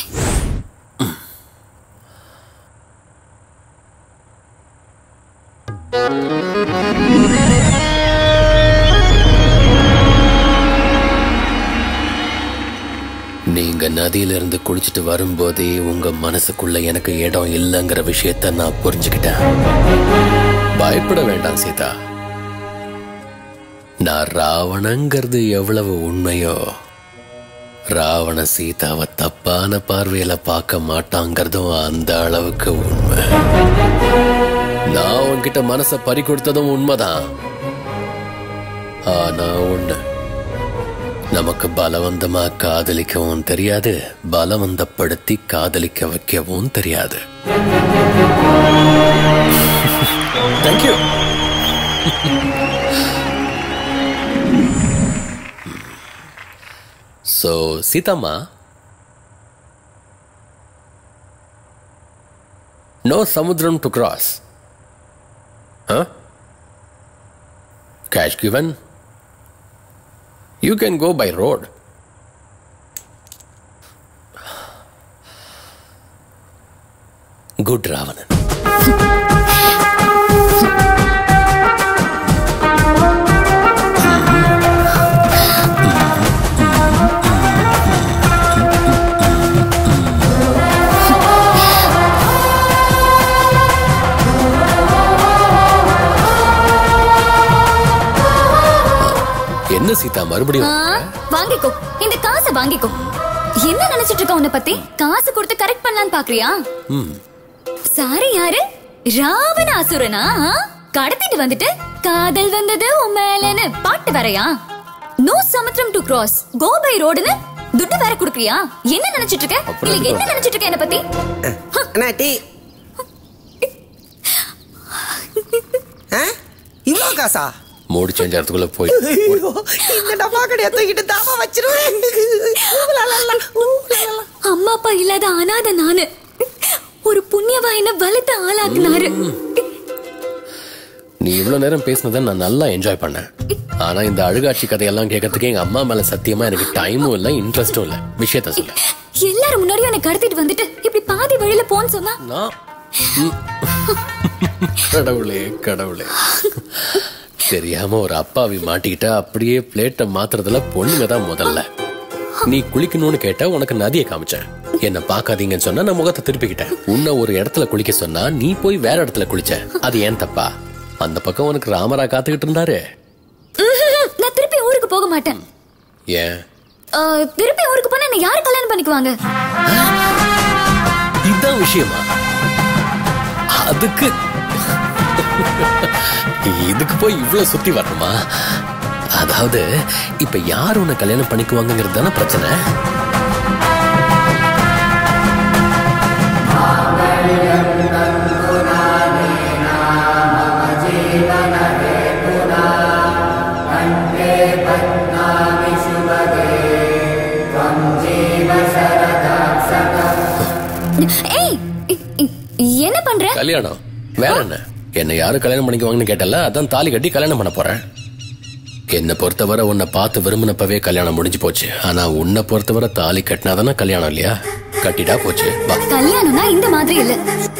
நீங்க நதியிலிருந்து குளிச்சுட்டு வரும்போதே உங்க மனசுக்குள்ள எனக்கு இடம் இல்லைங்கிற விஷயத்த நான் புரிஞ்சுக்கிட்டேன் பயப்பட வேண்டாம் சீதா நான் ராவணங்கிறது எவ்வளவு உண்மையோ ராவண சீதாவை தப்பான பார்வையில பார்க்க மாட்டாங்கிறதும் அந்த அளவுக்கு உண்மை நான் உன்கிட்ட மனச பறி கொடுத்ததும் உண்மைதான் ஆனா ஒண்ணு நமக்கு பலவந்தமா காதலிக்கவும் தெரியாது பலவந்தப்படுத்தி காதலிக்க வைக்கவும் தெரியாது தேங்க்யூ ஸோ சீதாம்மா நோ சமுத்திரம் to cross cash given you can go by road good Ravanan என்ன சீதா மறுபடியும் ஆ, வாங்கிக்கோ இந்த காசை வாங்கிக்கோ என்ன நினைச்சிட்டு இருக்க உன்னை பத்தி காசு கொடுத்து கரெக்ட் பண்ணலாம்னு பாக்குறியா ம் சாரி யாரு ராவணாசுரனா ஆ? கடத்திட்டு வந்துட்டு காதல் வந்தது உன் மேலன்னு பாட்டு வரையா நோ சமுத்திரம் டு கிராஸ் கோ பை ரோடுன்னு துட்டு வேற குடுக்குறியா என்ன நினைச்சிட்டு இருக்க அப்புறம் இல்ல என்ன நினைச்சிட்டு இருக்க என்ன பத்தி அண்ணா டீ இவ்வளோ காசா மூடி செஞ்சறதுக்குள்ள போய் ஐயோ, இந்த டப்பா கடையை தூக்கிட்டு தாமா வச்சிருவேன் அம்மா அப்பா இல்லாத அனாதை நானு ஒரு புண்ணியவா என்ன வளர்த்து ஆளாக்குனாரு நீ இவ்வளவு நேரம் பேசினதை நான் நல்லா என்ஜாய் பண்ணேன் ஆனா இந்த அழுகாட்சி கதையெல்லாம் கேட்கறதுக்கு எங்க அம்மா மேல சத்தியமா எனக்கு டைமும் இல்ல இன்ட்ரெஸ்டும் இல்ல விஷயத்த சொல்லு எல்லாரும் முன்னாடியும் என்னை கடத்திட்டு வந்துட்டு இப்படி பாதி வழியில போன்னு சொன்னா நான் ம். கடவுளே கடவுளே தெரியாம ஒரு அப்பாவி மாட்டிக்கிட்டா அப்படியே பிளேட்டை மாத்துறதுல பொண்ணுங்க தான் முதல்ல நீ குளிக்கணும்னு கேட்டா உனக்கு நதியை காமிச்சேன் என்ன பார்க்காதீங்கன்னு சொன்னா நான் முகத்தை திருப்பிக்கிட்டேன் உன்னை ஒரு இடத்துல குளிக்க சொன்னா நீ போய் வேற இடத்துல குளிச்ச அது ஏன் தப்பா அந்த பக்கம் உனக்கு ராமரா காத்துக்கிட்டு இருந்தாரு ம்ஹும். நான் திருப்பி ஊருக்கு போக மாட்டேன் ஏன் ஆ, திருப்பி ஊருக்கு போனா என்ன யாரு கல்யாணம் பண்ணிக்குவாங்க இதுதான் விஷயமா அதுக்கு இதுக்கு போய் இவ்வளவு சுத்தி வரணுமா அதாவது இப்ப யார் உன்னை கல்யாணம் பண்ணிக்குவாங்கிறது தானே பிரச்சனை ஏய் இ- இ- என்ன பண்ற கல்யாணம் வேற என்ன என்னை யாரும் கல்யாணம் பண்ணிக்குவாங்கன்னு கேட்டல அதான் தாலி கட்டி கல்யாணம் பண்ண போறேன் என்னை பொறுத்தவரை உன்னை பார்த்து விரும்பினப்பவே கல்யாணம் முடிஞ்சு போச்சு ஆனா உன்னை பொறுத்தவரை தாலி கட்டினாதானே கல்யாணம் இல்லையா கட்டிட்டா போச்சு வா கல்யாணம்னா இந்த மாதிரி இல்ல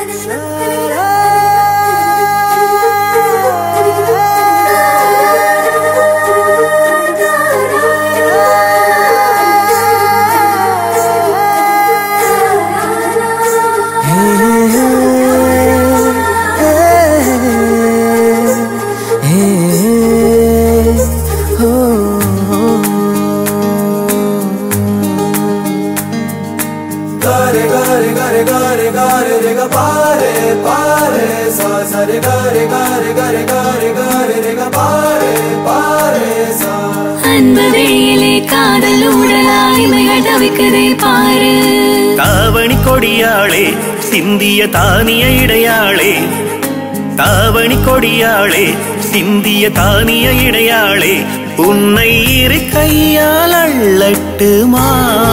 Gare gare gare gare gare re ga pare pare sa sa re gare gare gare gare gare re ga pare pare sa அன்பு வெயிலே காதல் ஊடலாய் இமைகள் தவிக்குதே பாரு தாவணி கொடியாளே சிந்திய தானிய இடையாளே தாவணி கொடியாளே சிந்திய தானிய இடையாளே உன்னை இரு கையால் அள்ளட்டுமா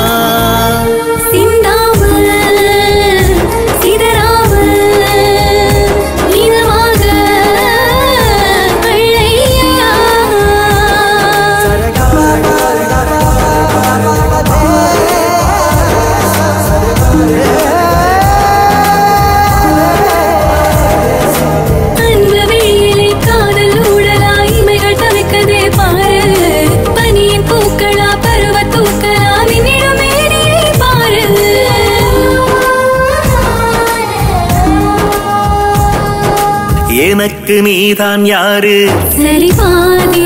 சிந்தாமல் சிதறாமல் இதமாக வெள்ளையா அன்பு வெயிலே காதல் ஊடலாய் இமைகள் தவிக்கதே பாரு பனியின் பூக்களா பருவ தூக்களா மின்னிடும் மேனியை பாரு எனக்கு நீதான் யாரு சரி பாதி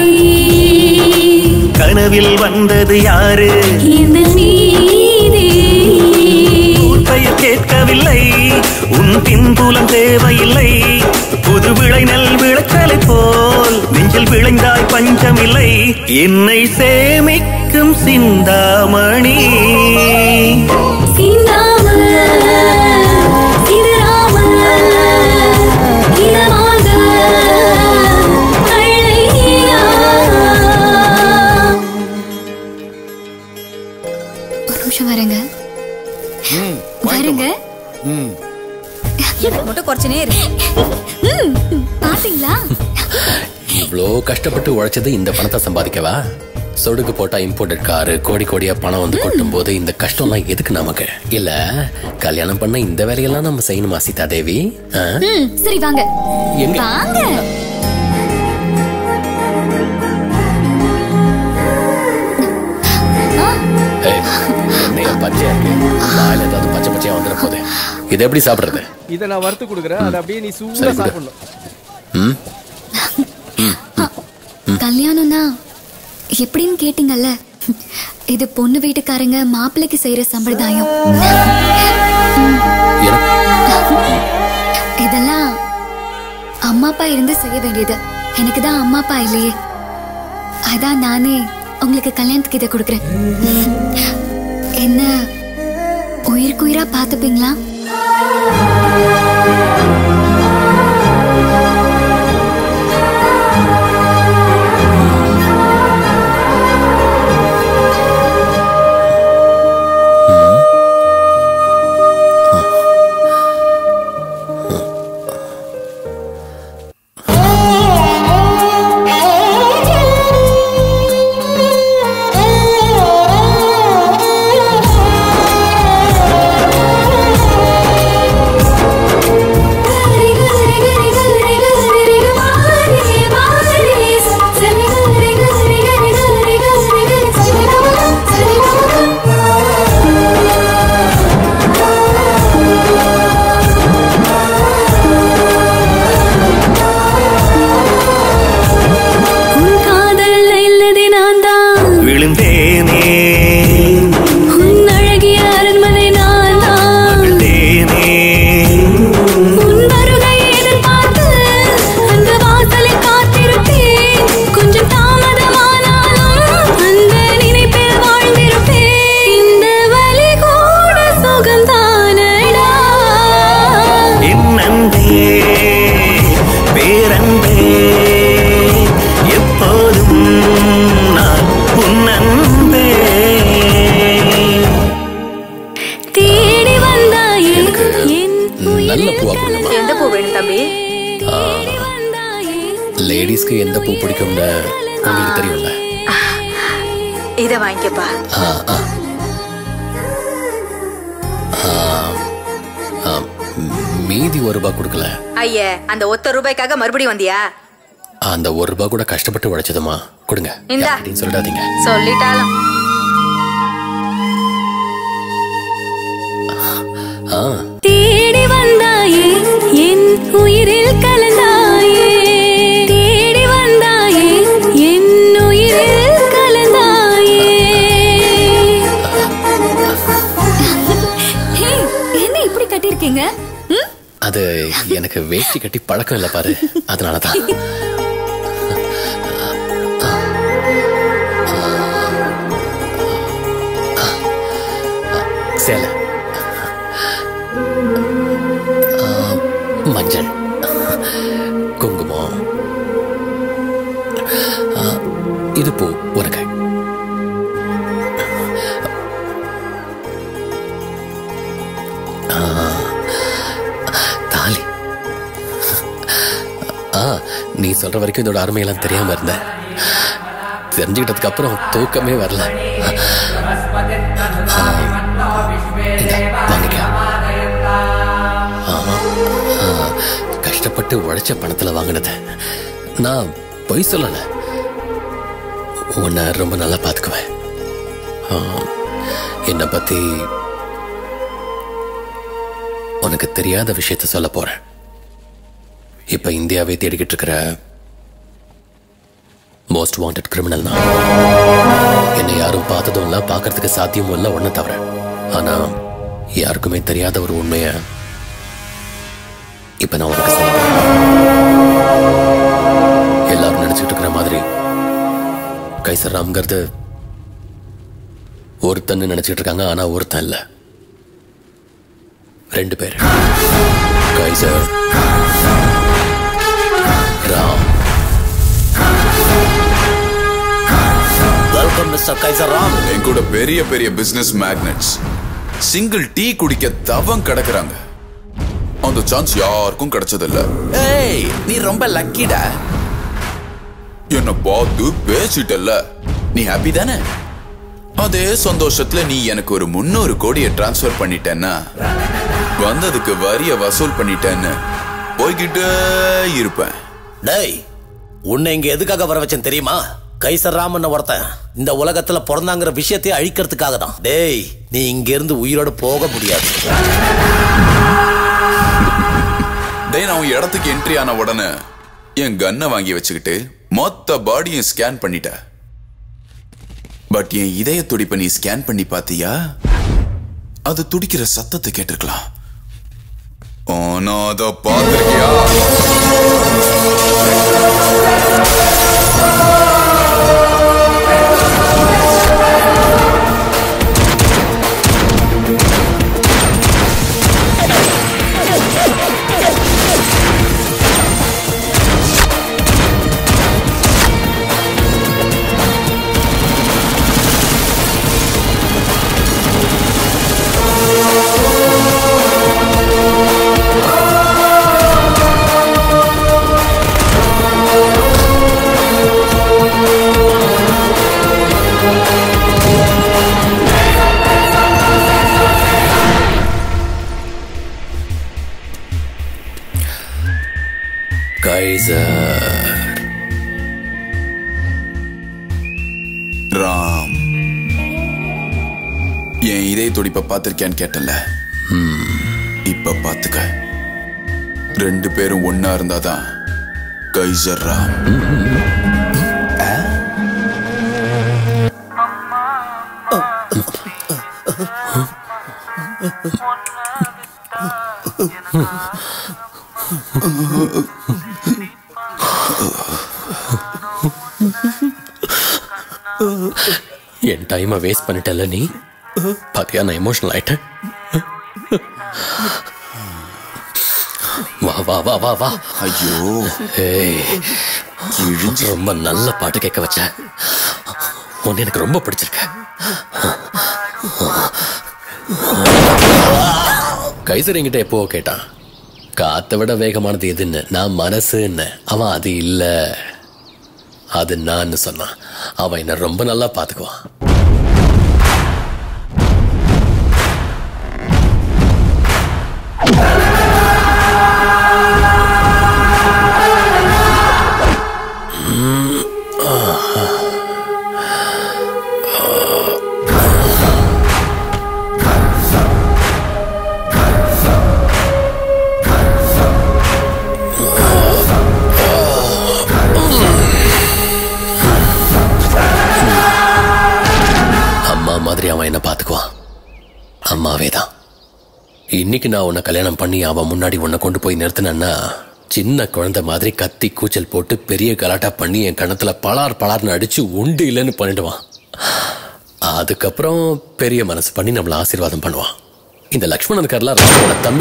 கனவில் வந்தது யாரு இந்த நீதி பெயர் கேட்கவில்லை உன் பின்புலம் தேவையில்லை புது விளை நெல் விளைச்சலை போல் நெஞ்சில் விளைந்தாய் பஞ்சமில்லை என்னை சேமிக்கும் சிந்தாமணி சிந்தாமல் சிதறாமல் இதமாக வெள்ளையா ஒரு நிமிஷம் வரேங்க வரேங்க எனக்கு மட்டும் குறைச்சனே இருக்கு ம், பாத்தீங்களா இவ்வளோ கஷ்டப்பட்டு உழைச்சது இந்த பணத்தை சம்பாதிக்கவா சொடுக்கு போட்டா இம்போர்ட்டட் காரு கோடி கோடியா பணம் வந்து கொட்டும் போது இந்த கஷ்டம்லாம் எதுக்கு நமக்கு இல்ல கல்யாணம் பண்ண இந்த வேலையெல்லாம் நம்ம செய்யணுமா சீதா தேவி ஆ? ம், சரி வாங்க எங்க? வாங்க ஏய், என்னைய பச்சையா இருக்கு வாயில ஏதாவது பச்சை பச்சையா வந்துட போகுது இது எப்படி சாப்பிடுறது இதை நான் வறுத்து கொடுக்குறேன் அதை அப்படியே நீ சரி, சூடா கொடு. சாப்பிடணும் ம் கல்யாணம்னா எப்படின்னு கேட்டீங்கல்ல இது பொண்ணு வீட்டுக்காரங்க மாப்பிள்ளைக்கு செய்யற சம்பிரதாயம் இதெல்லாம் அம்மா அப்பா இருந்து செய்ய வேண்டியது எனக்கு தான் அம்மா அப்பா இல்லையே அதான் நானே உங்களுக்கு கல்யாணத்துக்கு இதை கொடுக்குறேன் என்ன உயிருக்கு உயிரா பார்த்துப்பீங்களா உன் காதல் இல்லதே நான் தான் விழுந்தேனே உன் அழகிய அரண்மனை நான் தான் தேனே உன் வருகையை எதிர்பார்த்து அந்த வாசலில் காத்திருப்பேன் கொஞ்சம் தாமதமானாலும் அந்த நினைப்பில் வாழ்ந்திருப்பேன் இந்த வலி கூட சுகம்தானடா என் அன்பே பேரன்பே எப்போதும் நான் உன் அன்பே தேடி வந்தாயே என் நல்ல பூவா கொடுங்கம்மா எந்த பூ வேணும் தம்பி ஆ, லேடிஸ்க்கு எந்த பூ பிடிக்கும்னு உங்களுக்கு தெரியும்ல இத வாங்கிக்கப்பா ஆ, ஆ. ஆ, ஆ, மீதி ஒரு ரூபாய் கொடுக்கல ஐய அந்த ஒத்த ரூபாய்க்காக மறுபடியும் வந்தியா அந்த ஒரு ரூபாய் கூட கஷ்டப்பட்டு உழைச்சதுமா கொடுங்க இந்தா. அப்படின்னு சொல்லிடாதீங்க சொல்லிட்டாலும் ஆ தேடி வந்தாயே என் உயிரில் கலந்தாயே தேடி வந்தாயே என் உயிரில் கலந்தாயே ஹே, என்ன இப்படி கட்டியிருக்கீங்க ம்? அது எனக்கு வேஷ்டி கட்டி பழக்கம் இல்லை பாரு அதனாலதான் சேலை ஆ, மஞ்சள் குங்குமம் ஆ, இது பூ உனக்கு ஆ, தாலி ஆ நீ சொல்ற வரைக்கும் இதோட அருமையெல்லாம் தெரியாம இருந்தேன் தெரிஞ்சுக்கிட்டதுக்கு அப்புறம் தூக்கமே வரல ஆ, இந்தா, வாங்கிக்க. ஆமா. ஆ, கஷ்டப்பட்டு உழைச்ச பணத்துல வாங்கினது நான் பொய் சொல்லல உன்னை ரொம்ப நல்லா பாத்துக்குவேன் ஆ, என்னை பத்தி உனக்கு தெரியாத விஷயத்த சொல்ல போறேன் இப்ப இந்தியாவே தேடிக்கிட்டு இருக்கிற மோஸ்ட் வாண்டட் கிரிமினல் நான் என்னை யாரும் பார்த்ததும் இல்ல பார்க்கறதுக்கு சாத்தியமும் இல்ல ஒன்ன தவிர ஆனா யாருக்குமே தெரியாத ஒரு உண்மைய இப்ப நான் உனக்கு சொல்ல போறேன். எல்லாரும் நினைச்சிட்டு இருக்கிற மாதிரி கைசர் ராம்ங்கிறது ஒருத்தன்னு நினைச்சிட்டு இருக்காங்க ஆனா ஒருத்தன் இல்ல ரெண்டு பேர் Kaiser Ram welcome mister Kaiser Ram என் கூட பெரிய பெரிய பிசினஸ் மேக்னெட்ஸ் சிங்கிள் டீ குடிக்க தவம் கிடக்குறாங்க அந்த சான்ஸ் யாருக்கும் கிடைச்சதில்ல ஏய் நீ ரொம்ப லக்கிடா என்ன பார்த்து பேசிட்டல்ல நீ ஹாப்பி தானே அதே சந்தோஷத்துல நீ எனக்கு ஒரு முன்னூறு கோடியை டிரான்ஸ்ஃபர் பண்ணிட்டேன்னா வந்ததுக்கு வரிய வசூல் பண்ணிட்டேன்னு போய்கிட்டே இருப்பேன் டேய் உன்னை இங்க எதுக்காக வர வச்சேன் தெரியுமா கைசர் ராமன் ஒருத்தன் இந்த உலகத்துல பிறந்தாங்கிற விஷயத்தை அழிக்கிறதுக்காக தான் டேய் நீ இங்க இருந்து உயிரோட போக முடியாது டேய் நான் உன் இடத்துக்கு என்ட்ரி ஆன உடனே என் கன்னை வாங்கி வச்சுக்கிட்டு மொத்த பாடியும் ஸ்கேன் பண்ணிட்ட பட் என் இதய துடிப்பை நீ ஸ்கேன் பண்ணி பாத்தியா அது துடிக்கிற சத்தத்தை கேட்டிருக்கலாம் ஆனா அதை பார்த்திருக்கியா கைசர் ராம் என் இதய துடிப்பை பார்த்திருக்கியான்னு கேட்டல இப்ப பாத்துக்க ரெண்டு பேரும் ஒன்னா இருந்தாதான் கைசர் ராம் ஆ? என் டைமை வேஸ்ட் பண்ணிட்டல நீ பாத்தியா நான் எமோஷனல் ஆயிட்டேன் வா வா வா வா வா ஐயோ ஏய் ரொம்ப நல்ல பாட்டு கேட்க வச்ச உன்னை எனக்கு ரொம்ப பிடிச்சிருக்கு கைசர் என்கிட்ட எப்போ கேட்டான் காத்தை விட வேகமானது எதுன்னு நான் மனசுன்னு அவன் அது இல்ல அது நான் சொன்னான் அவன் என்ன ரொம்ப நல்லா பாத்துக்குவான் அம்மா மாதிரி அவன் என்ன பாத்துக்குவான் அம்மாவே தான் இன்னைக்கு நான் உன்னை கல்யாணம் பண்ணி அவன் முன்னாடி உன்னை கொண்டு போய் நிறுத்தினேன்னா சின்ன குழந்தை மாதிரி கத்தி கூச்சல் போட்டு பெரிய கலாட்டா பண்ணி என் கணத்துல பலார் பலார்னு அடிச்சு உண்டு இல்லைன்னு பண்ணிடுவான் அதுக்கப்புறம் பெரிய மனசு பண்ணி நம்மள ஆசீர்வாதம் பண்ணுவான் இந்த லக்ஷ்மணன் இருக்கார்ல ராமனோட தம்பி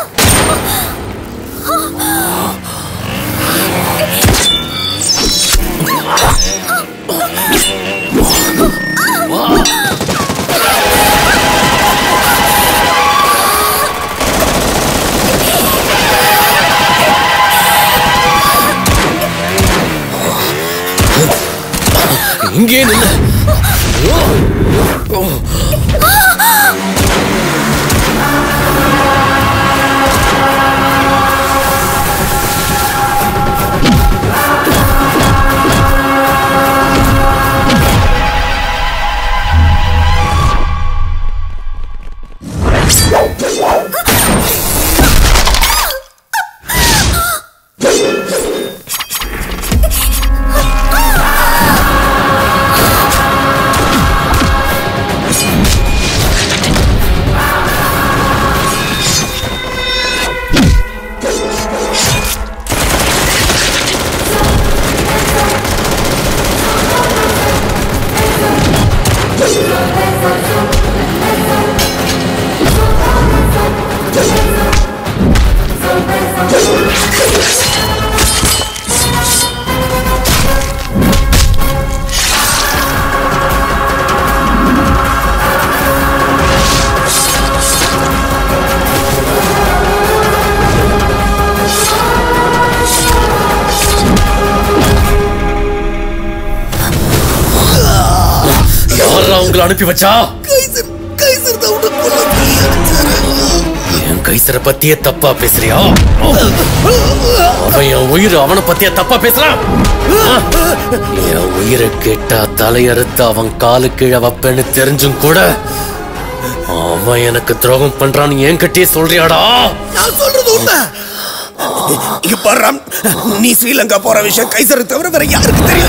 இங்கே நில்ல யாரா உங்களை அனுப்பி வச்சா கைசர் கைசர் தான் உன்னை கொல்ல என் கைசரை பத்தியே தப்பா பேசுறியா அவன் என் உயிர் அவனை பத்தியே தப்பா பேசுறான் என் உயிரை கேட்டா தலையறுத்து அவன் காலு கீழே வைப்பேன்னு தெரிஞ்சும் கூட அவன் எனக்கு துரோகம் பண்றான்னு என் கட்டியே சொல்றியாடா நான் சொல்றது உண்மை இங்க பாரு ராம், நீ ஸ்ரீலங்கா போற விஷயம் கைசருக்கு தவிர வேற யாருக்கு தெரியல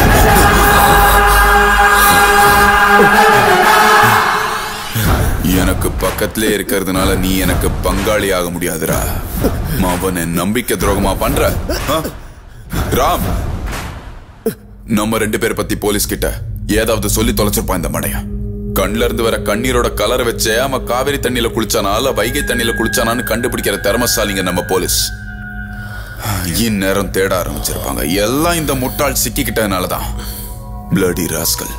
எனக்கு பக்கத்திலே இருக்கிறதுனால நீ எனக்கு பங்காளி ஆக முடியாதுடா அவனை நம்பிக்கை துரோகமா பண்ற ஆ? ராம் நம்ம ரெண்டு பேரை பத்தி போலீஸ் கிட்ட ஏதாவது சொல்லி தொலைச்சிருப்பான் இந்த மடையா கண்ல இருந்து வர கண்ணீரோட கலர் வச்சே அவன் காவிரி தண்ணியில குளிச்சானா இல்ல வைகை தண்ணியில குளிச்சானான்னு கண்டுபிடிக்கிற திறமசாலிங்க நம்ம போலீஸ் இந்நேரம் தேட ஆரம்பிச்சிருப்பாங்க எல்லாம் இந்த முட்டாள் சிக்கிக்கிட்டதுனாலதான் பிளடி ராஸ்கல்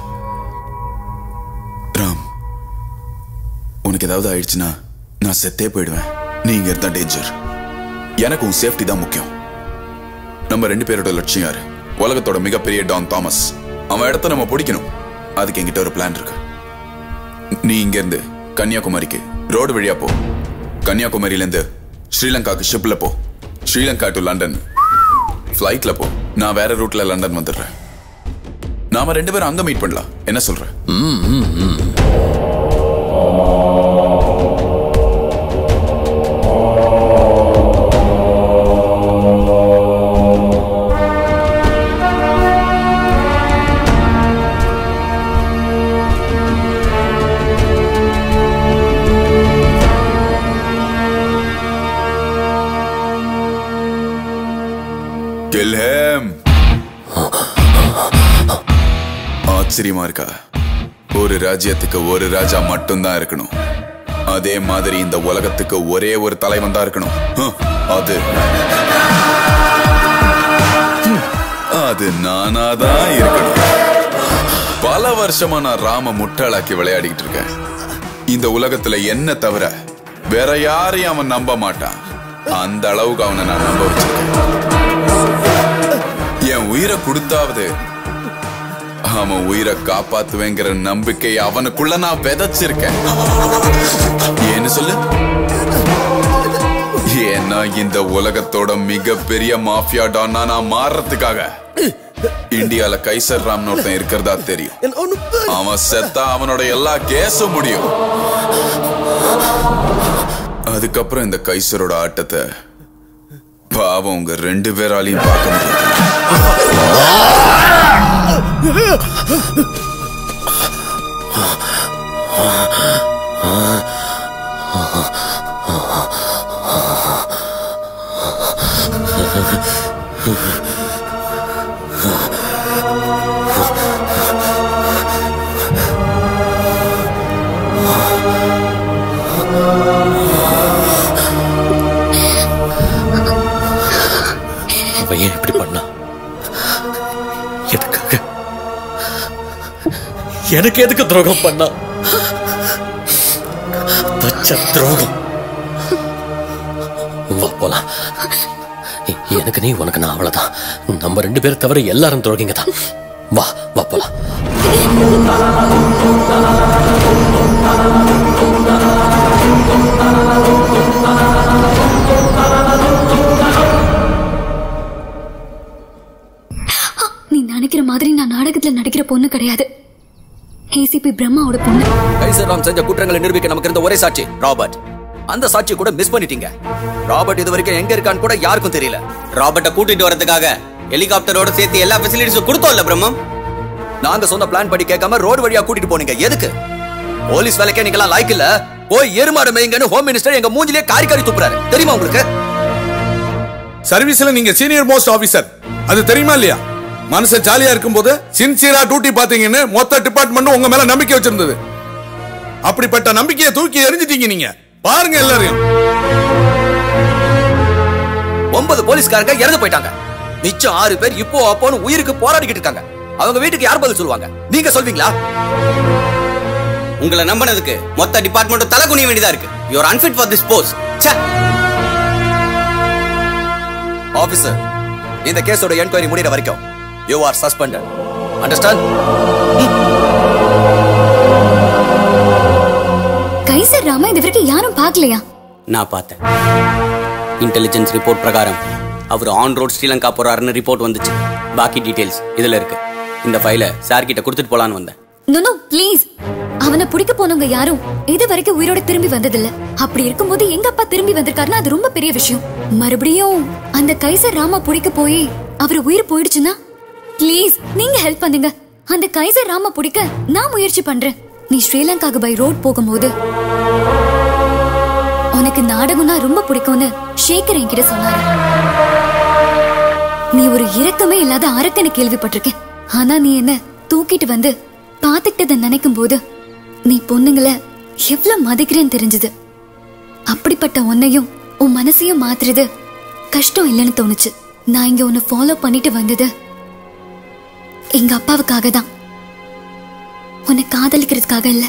ராம் உனக்கு ஏதாவது ஆயிடுச்சுன்னா நான் செத்தே போயிடுவேன் நீங்க இருந்தா டேஞ்சர் எனக்கு உன் சேஃப்டி தான் முக்கியம் நம்ம ரெண்டு பேரோட லட்சியம் யாரு உலகத்தோட மிகப்பெரிய டான் தாமஸ் அவன் இடத்த நம்ம பிடிக்கணும் அதுக்கு என்கிட்ட ஒரு பிளான் இருக்கு நீ இங்க இருந்து கன்னியாகுமரிக்கு ரோடு வழியா போ கன்னியாகுமரியில இருந்து ஸ்ரீலங்காக்கு ஷிப்ல போ ஸ்ரீலங்கா டு லண்டன் ஃப்ளைட்ல போ நான் வேற ரூட்ல லண்டன் வந்துடுறேன் நாம ரெண்டு பேரும் அங்க மீட் பண்ணலாம் என்ன சொல்ற ம், ம், ம். Kill him. ஆச்சரியமா இருக்கா ஒரு ராஜ்யத்துக்கு ஒரு ராஜா மட்டும்தான் இருக்கணும் அதே மாதிரி இந்த உலகத்துக்கு ஒரே ஒரு தலைவன் தான் இருக்கணும் ஹம், அது ஹம், அது நானாதான் இருக்கணும் பல வருஷமா நான் ராம முட்டாளாக்கி விளையாடிக்கிட்டு இருக்கேன் இந்த உலகத்துல என்ன தவிர வேற யாரையும் அவன் நம்ப மாட்டான் அந்த அளவுக்கு அவனை நான் நம்ப வச்சிருக்கேன் என் உயிரை கொடுத்தாவது அவன் உயிரை காப்பாத்துவேங்கிற நம்பிக்கை அவனுக்குள்ள நான் விதைச்சிருக்கேன் ஏன்னு சொல்லு ஏன்னா இந்த உலகத்தோட மிகப்பெரிய மாஃபியா டான்னா நான் மாறுறதுக்காக இந்தியால கைசர் ராம்னு ஒருத்தன் இருக்கிறதா தெரியும் அவன் செத்தா அவனோட எல்லா கேஸும் முடியும் அதுக்கப்புறம் இந்த கைசரோட ஆட்டத்தை பாவம் உங்க ரெண்டு பேராலையும் பார்க்க முடியாது அவன் ஏன் இப்படி பண்ணா எதுக்காக எனக்கு எதுக்கு துரோகம் பண்ணா பச்சை துரோகம் வா போலாம் எ- எனக்கு நீ உனக்கு நான் அவ்வளவுதான் நம்ம ரெண்டு பேரை தவிர எல்லாரும் துரோகிங்க தான் வா வா போலாம் நீ நினைக்கிற மாதிரி நான் நாடகத்துல நடிக்கிற பொண்ணு கிடையாது ஏசிபி பிரம்மாவோட பொண்ணு கைசர்ராம் செஞ்ச குற்றங்களை நிரூபிக்க நமக்கு இருந்த ஒரே சாட்சி ராபர்ட் அந்த சாட்சியை கூட மிஸ் பண்ணிட்டீங்க ராபர்ட் இது வரைக்கும் எங்க இருக்கான்னு கூட யாருக்கும் தெரியல ராபர்ட்ட கூட்டிட்டு வரதுக்காக ஹெலிகாப்டரோட சேர்த்து எல்லா ஃபெசிலிட்டிஸும் கொடுத்தோம்ல பிரம்மம் நாங்க சொன்ன பிளான் படி கேட்காம ரோடு வழியா கூட்டிட்டு போனீங்க எதுக்கு போலீஸ் வேலைக்கே நீங்களாம் லாய்க்கு இல்ல போய் எருமாடு மேய்ங்கன்னு ஹோம் மினிஸ்டர் எங்க மூஞ்சிலே காரி காரி துப்புறாரு தெரியுமா உங்களுக்கு சர்வீஸ்ல நீங்க சீனியர் மோஸ்ட் ஆபீசர் அது தெரியுமா இல்லையா மனுஷன் ஜாலியா இருக்கும்போது சின்சியரா டியூட்டி பாத்தீங்கன்னு மொத்த டிபார்ட்மெண்ட் உங்க மேல நம்பிக்கை வச்சிருந்தது அப்படிப்பட்ட நம்பிக்கையை தூக்கி எறிஞ்சிட்டீங்க நீங்க பாருங்க எல்லாரையும் ஒன்பது போலீஸ்காரங்க இறந்து போயிட்டாங்க மிச்சம் ஆறு பேர் இப்போ அப்போன்னு உயிருக்கு போராடிக்கிட்டு இருக்காங்க அவங்க வீட்டுக்கு யார் பதில் சொல்லுவாங்க நீங்க சொல்வீங்களா உங்களை நம்பினதுக்கு மொத்த டிபார்ட்மெண்ட்டும் தலை குனிய வேண்டியதா இருக்கு you are unfit for this post officer இந்த கேஸோட என்கொயரி முடிகிற வரைக்கும் யூ ஆர் சஸ்பெண்டட் அண்டர்ஸ்டாண்ட் பார்க்கலையா நான் பார்த்தேன் இன்டெலிஜென்ஸ் ரிப்போர்ட் பிரகாரம் அவர் ஆன் ரோட் ஸ்ரீலங்கா போறாருன்னு ரிப்போர்ட் வந்துச்சு பாக்கி டீடைல்ஸ் இதுல இருக்கு இந்த ஃபைலை சார் கிட்ட கொடுத்துட்டு போலான்னு வந்தேன் நோ நோ ப்ளீஸ் அவனை பிடிக்க போனவங்க யாரும் இது வரைக்கும் உயிரோட திரும்பி வந்ததில்ல அப்படி இருக்கும்போது எங்க அப்பா திரும்பி வந்திருக்காருன்னா அது ரொம்ப பெரிய விஷயம் மறுபடியும் அந்த கைசர் ராமா பிடிக்க போய் அவர் உயிர் போயிடுச்சுன்னா ப்ளீஸ் நீங்க ஹெல்ப் பண்ணுங்க அந்த கைசர் ராமா பிடிக்க நான் முயற்சி பண்றேன் நீ ஸ்ரீலங்காக்கு பை ரோட் போகும்போது உனக்கு நாடகம்னா ரொம்ப பிடிக்கும்னு ஷேகர் என்கிட்ட சொன்னாரு நீ ஒரு இரக்கமே இல்லாத அரக்கனை கேள்விப்பட்டிருக்கேன் ஆனா நீ என்ன தூக்கிட்டு வந்து பாத்துக்கிட்டத நினைக்கும் போது நீ பொண்ணுங்கள எவ்வளவு மதிக்கிறேன்னு தெரிஞ்சது அப்படிப்பட்ட உன்னையும் உன் மனசையும் மாத்துறது கஷ்டம் இல்லைன்னு தோணுச்சு நான் இங்க உன்னை ஃபாலோ பண்ணிட்டு வந்தது எங்க அப்பாவுக்காக தான் உன்னை காதலிக்கிறதுக்காக இல்ல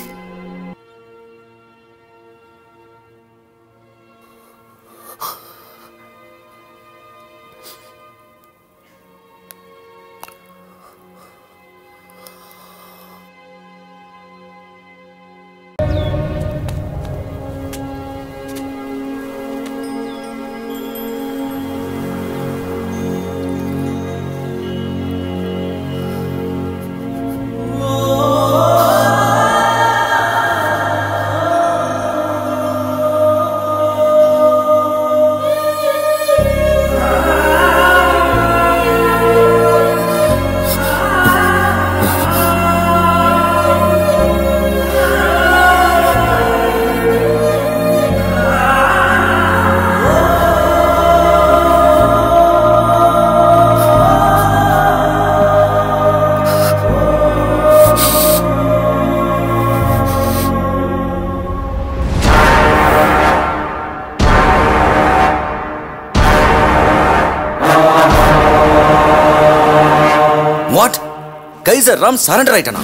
வாட் கைசர் ராம் சரண்டர் ஆயிட்டனா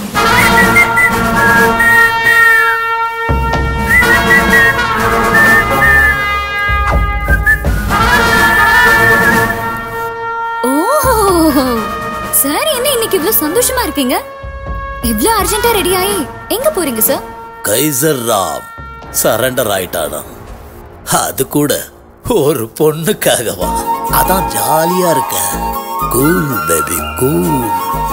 ஓஹோ சார் என்ன இன்னைக்கு இவ்ளோ சந்தோஷமா இருக்கீங்க இவ்ளோ அர்ஜென்ட்டா ரெடி ஆகி எங்க போறீங்க சார் கைசர் ராம் சரண்டர் ஆயிட்டானா அது கூட ஒரு பொண்ணுக்காகவா அதான் ஜாலியா இருக்க கூல் பேபி கூல்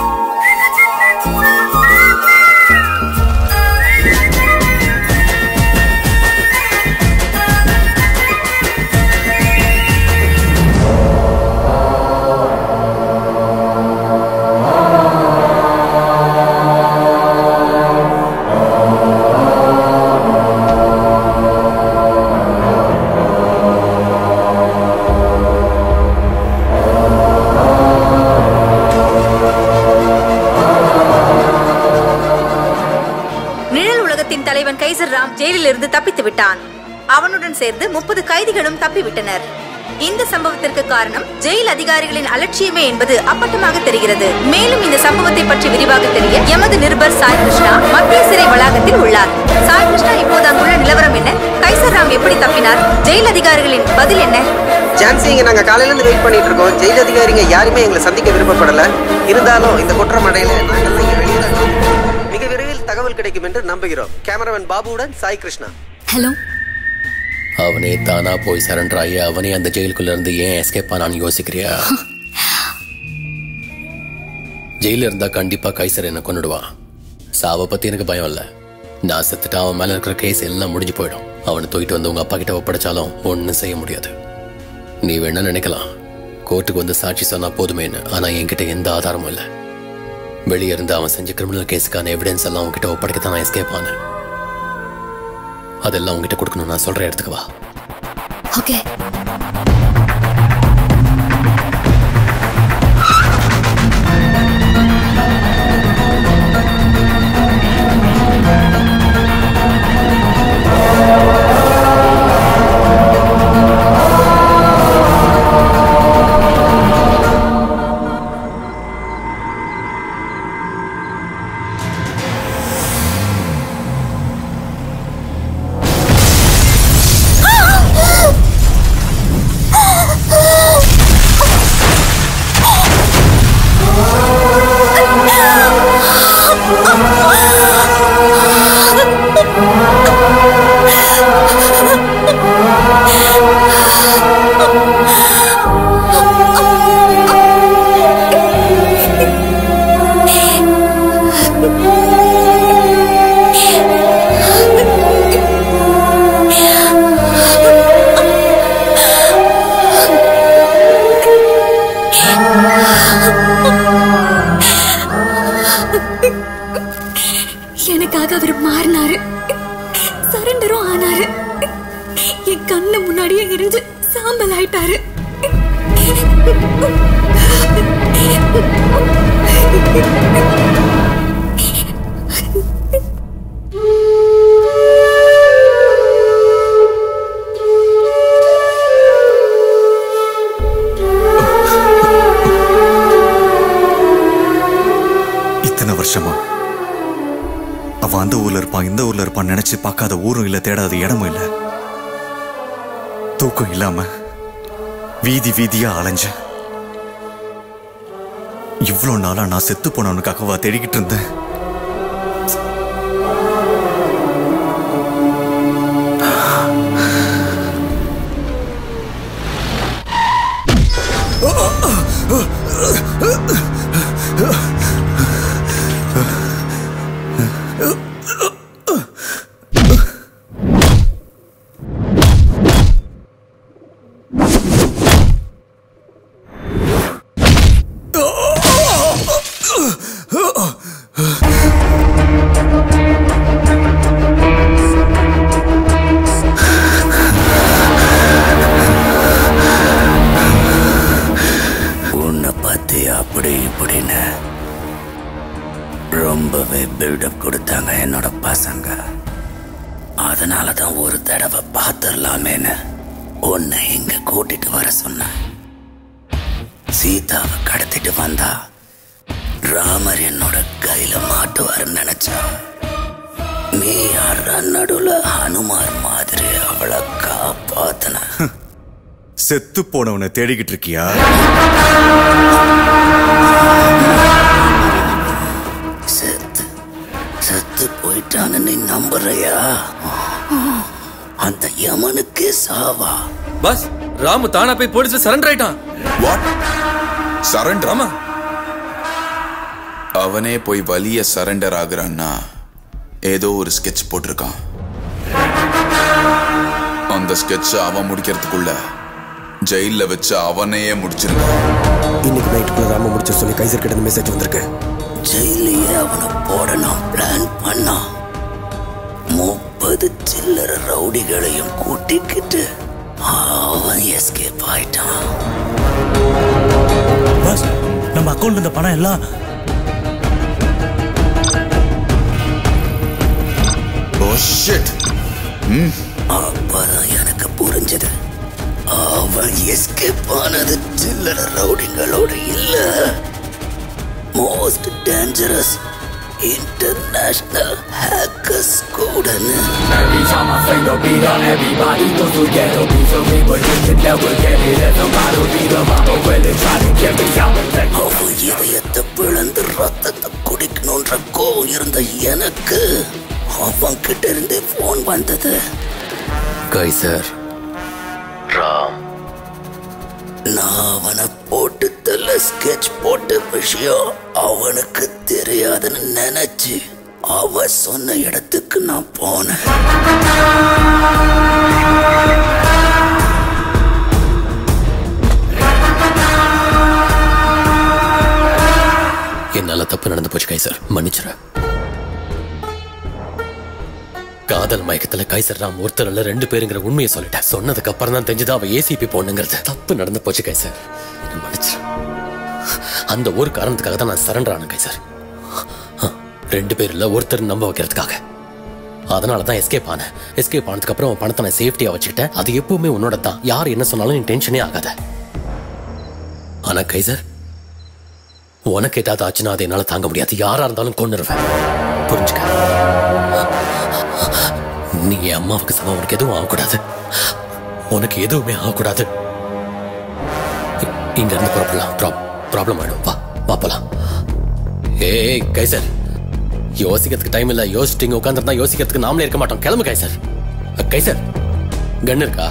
நிழல் உலகத்தின் தலைவன் கைசர் ராம் ஜெயிலிலிருந்து தப்பித்து விட்டான் அவனுடன் சேர்ந்து முப்பது கைதிகளும் தப்பிவிட்டனர் இந்த சம்பவத்திற்கு காரணம் ஜெயில் அதிகாரிகளின் அலட்சியமே என்பது அப்பட்டமாக தெரிகிறது மேலும் இந்த சம்பவத்தை பற்றி விரிவாக தெரிய எமது நிருபர் சாய் கிருஷ்ணா மத்திய சிறை வளாகத்தில் உள்ளார் சாய் கிருஷ்ணா இப்போது அங்குள்ள நிலவரம் என்ன கைசர் ராம் எப்படி தப்பினார் ஜெயில் அதிகாரிகளின் பதில் என்ன ஜான்சி இங்க நாங்க காலையில இருந்து வெயிட் பண்ணிட்டு இருக்கோம் ஜெயில் அதிகாரிங்க யாருமே எங்களை சந்திக்க விருப்பப்படல இருந்தாலும் இந்த குற்றமடையில நாங்கெல்லாம் இங்க வெளியே தான் இருக்கோம். மிக விரைவில் தகவல் கிடைக்கும் என்று நம்புகிறோம் கேமராமேன் பாபுவுடன் சாய் கிருஷ்ணா ஹலோ அவனே தானா போய் சரண்டர் ஆகி அவனே அந்த ஜெயிலுக்குள்ள இருந்து ஏன் எஸ்கேப் ஆனான்னு யோசிக்கிறியா ஜெயில இருந்தா கண்டிப்பா கைசர் என்ன கொன்னுடுவான் சாவை பத்தி எனக்கு பயம் இல்ல நான் செத்துட்டா அவன் மேல இருக்கிற கேஸ் எல்லாம் முடிஞ்சு போயிடும் அவனை தூக்கிட்டு வந்து உங்க அப்பா கிட்ட ஒப்படைச்சாலும் ஒண்ணும் செய்ய முடியாது நீ வேணா நினைக்கலாம் கோர்ட்டுக்கு வந்து சாட்சி சொன்னா போதுமேன்னு ஆனா என்கிட்ட எந்த ஆதாரமும் இல்ல வெளியே இருந்து அவன் செஞ்ச கிரிமினல் கேஸுக்கான எவிடன்ஸ் எல்லாம் உன்கிட்ட ஒப்படைக்கத்தான் நான் எஸ்கேப் ஆனேன் அதெல்லாம் உங்ககிட்ட கொடுக்கணும் நான் சொல்ற இடத்துக்கு வா ஓகே எனக்காக அவர் மாறினாரு சரண்டரும் ஆனாரு என் கண்ணு முன்னாடியே எரிஞ்சு சாம்பல் ஆயிட்டாரு இத்தனை வருஷமா அவன் அந்த ஊர்ல இருப்பான் இந்த ஊர்ல இருப்பான் நினைச்சு பார்க்காத ஊரும் இல்ல தேடாத இடமும் இல்ல தூக்கம் இல்லாம வீதி வீதியா அலைஞ்சேன் இவ்வளோ நாளா நான் செத்து போனவனுக்காகவா தேடிக்கிட்டு இருந்தேன் உன்னை பத்தி அப்படி இப்படின்னு ரொம்பவே பில்டப் கொடுத்தாங்க என்னோட பசங்க அதனால தான் ஒரு தடவை பார்த்துடலாமேன்னு உன்னை இங்க கூட்டிட்டு வர சொன்னேன் சீதாவை கடத்திட்டு வந்தா ராமர் என்னோட கையில மாட்டுவாருன்னு நினைச்சா நீ யார் நடுவுல ஹனுமார் மாதிரி அவளை காப்பாத்தின செத்து போனவனை தேடிக்கிட்டு இருக்கியா செத்து செத்து போயிட்டான்னு நீ நம்புறியா அந்த யமனுக்கே சாவா பஸ் ராமு தானா போய் போலீஸ்ல சரண்டர் ஆயிட்டான் சரண்டர் ஆமா அவனே போய் வலிய சரண்டர் ஆகுறான்னா ஏதோ ஒரு ஸ்கெட்ச் போட்டிருக்கான் அந்த ஸ்கெட்ச் அவன் முடிக்கிறதுக்குள்ள ஜெயில வச்சு அவனையே முடிச்சிருக்கான் இன்னைக்கு நைட்டுக்குள்ள ராம முடிச்சு சொல்லி கைசர் கிட்ட மெசேஜ் வந்திருக்கு ஜெயிலையே அவனை போட நான் பிளான் பண்ணா முப்பது சில்லற ரவுடிகளையும் கூட்டிக்கிட்டு அவன் எஸ்கேப் ஆயிட்டான் பாஸ் நம்ம அக்கௌண்ட் இந்த பணம் எல்லாம் ஓ ஷிட் அப்பதான் எனக்கு புரிஞ்சது அவன் எஸ்கேப் ஆனது சில்லற ரவுடிங்களோட இல்ல மோஸ்ட் டேஞ்சரஸ் இன்டர்நேஷனல் ஹேக்கர்ஸ் கூடன்னு Every time I say the beat on everybody goes together We so we but you can never get it Let somebody beat them up But when they try to get me out அவன் இதயத்தை பிளந்து ரத்தத்தை குடிக்கணுன்ற கோவம் இருந்த எனக்கு அவன் கிட்ட இருந்து போன் வந்தது கைசர் ராம் நான் அவனை போட்டு தள்ள ஸ்கெட்ச் போட்ட விஷயம் அவனுக்கு தெரியாதுன்னு நினைச்சு அவ சொன்ன இடத்துக்கு நான் போனேன் என்னால தப்பு நடந்து போச்சு கைசர் மன்னிச்சிரு காதல் மயக்கத்துல கைசர் ராம் ஒருத்தர் இல்ல ரெண்டு பேருங்கிற உண்மையை சொல்லிட்டேன் சொன்னதுக்கு அப்புறம் தான் தெரிஞ்சது அவ ஏசிபி பொண்ணுங்கிறது தப்பு நடந்து போச்சு கைசர் என்னை மன்னிச்சிரு அந்த ஒரு காரணத்துக்காக தான் நான் சரண்டர் ஆனேன் கைசர் ரெண்டு பேர் இல்ல ஒருத்தர் நம்ப வைக்கிறதுக்காக அதனால தான் எஸ்கேப் ஆனேன் எஸ்கேப் ஆனதுக்கு அப்புறம் உன் பணத்தை நான் சேஃப்டியா வச்சுக்கிட்டேன் அது எப்பவுமே உன்னோட தான் யார் என்ன சொன்னாலும் நீ டென்ஷனே ஆகாத ஆனா கைசர் உனக்கு ஏதாவது ஆச்சுன்னா அதை என்னால தாங்க முடியாது யாரா இருந்தாலும் கொண்டுருவேன் புரிஞ்சுக்க நீ என் அம்மாவுக்கு சமம் உனக்கு எதுவும் ஆகக்கூடாது உனக்கு எதுவுமே ஆகக்கூடாது இ- இங்க இருந்து புறப்படலாம் ப்ராப்ளம் ஆயிடும் வா வா போலாம் ஏய் கைசர் யோசிக்கிறதுக்கு டைம் இல்ல யோசிச்சுட்டு இங்க உட்காந்துருந்தா யோசிக்கிறதுக்கு நாமளே இருக்க மாட்டோம் கிளம்பு கைசர் அ, கைசர் கன் இருக்கா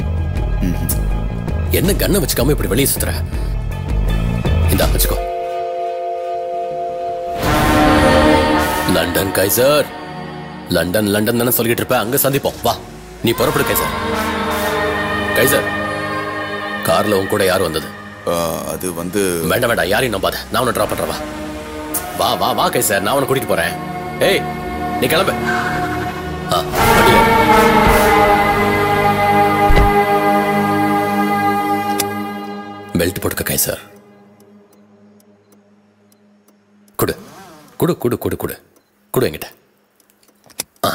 என்ன கண்ணை வச்சுக்காம இப்படி வெளியே சுத்துற இந்தா வச்சுக்கோ லண்டன் கைசர் லண்டன் லண்டன் தானே சொல்லிட்டு இருப்ப அங்க சந்திப்போம் வா நீ புறப்படு கைசர் கைசர் கார்ல உன் கூட யார் வந்தது அது வந்து வேண்டாம் வேண்டாம் யாரையும் நம்பாத நான் உன்னை ட்ராப் பண்றேன் வா வா வா வா கைசர் நான் உன்னை கூட்டிட்டு போறேன் ஏய் நீ கிளம்பு ஆ, வண்டியில ஏறு. பெல்ட் போட்டுக்க கை சார் கொடு கொடு கொடு கொடு கொடு கொடு என்கிட்ட ஆ.